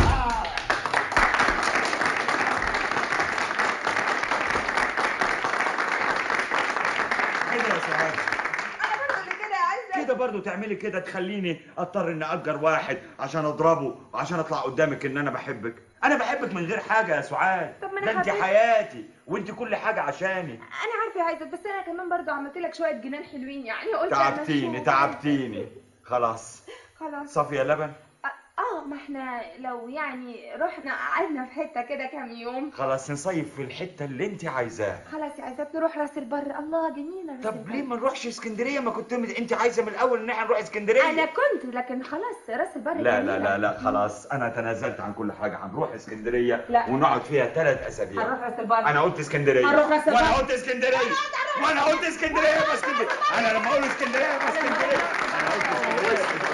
كده يا سعاد انا برضه اللي كده يا عزه كده برضو تعملي كده تخليني اضطر اني اجر واحد عشان اضربه وعشان اطلع قدامك ان انا بحبك انا بحبك من غير حاجه يا سعاد طب ما أنا ده انت حبيت- حياتي وانت كل حاجه عشاني انا عارفه يا عزت بس انا كمان برضه عملت لك شويه جنان حلوين يعني قلت أما تعبتيني أشوف. تعبتيني خلاص خلاص صافيه لبن اه ما احنا لو يعني رحنا قعدنا في حته كده كام يوم خلاص نصيف في الحته اللي انت عايزاها خلاص يا عزت نروح راس البر الله جميله راس طب البر. ليه ما نروحش اسكندريه ما كنت انت عايزه من الاول ان احنا نروح اسكندريه انا كنت لكن خلاص راس البر لا لا جميلة. لا لا خلاص انا تنازلت عن كل حاجه هنروح اسكندريه لا. ونقعد فيها ثلاث اسابيع هنروح راس البر انا قلت اسكندريه هنروح راس البر. وانا قلت اسكندريه وانا قلت اسكندريه يبقى اسكندريه انا لما اقول اسكندريه يبقى اسكندريه انا قلت اسكندريه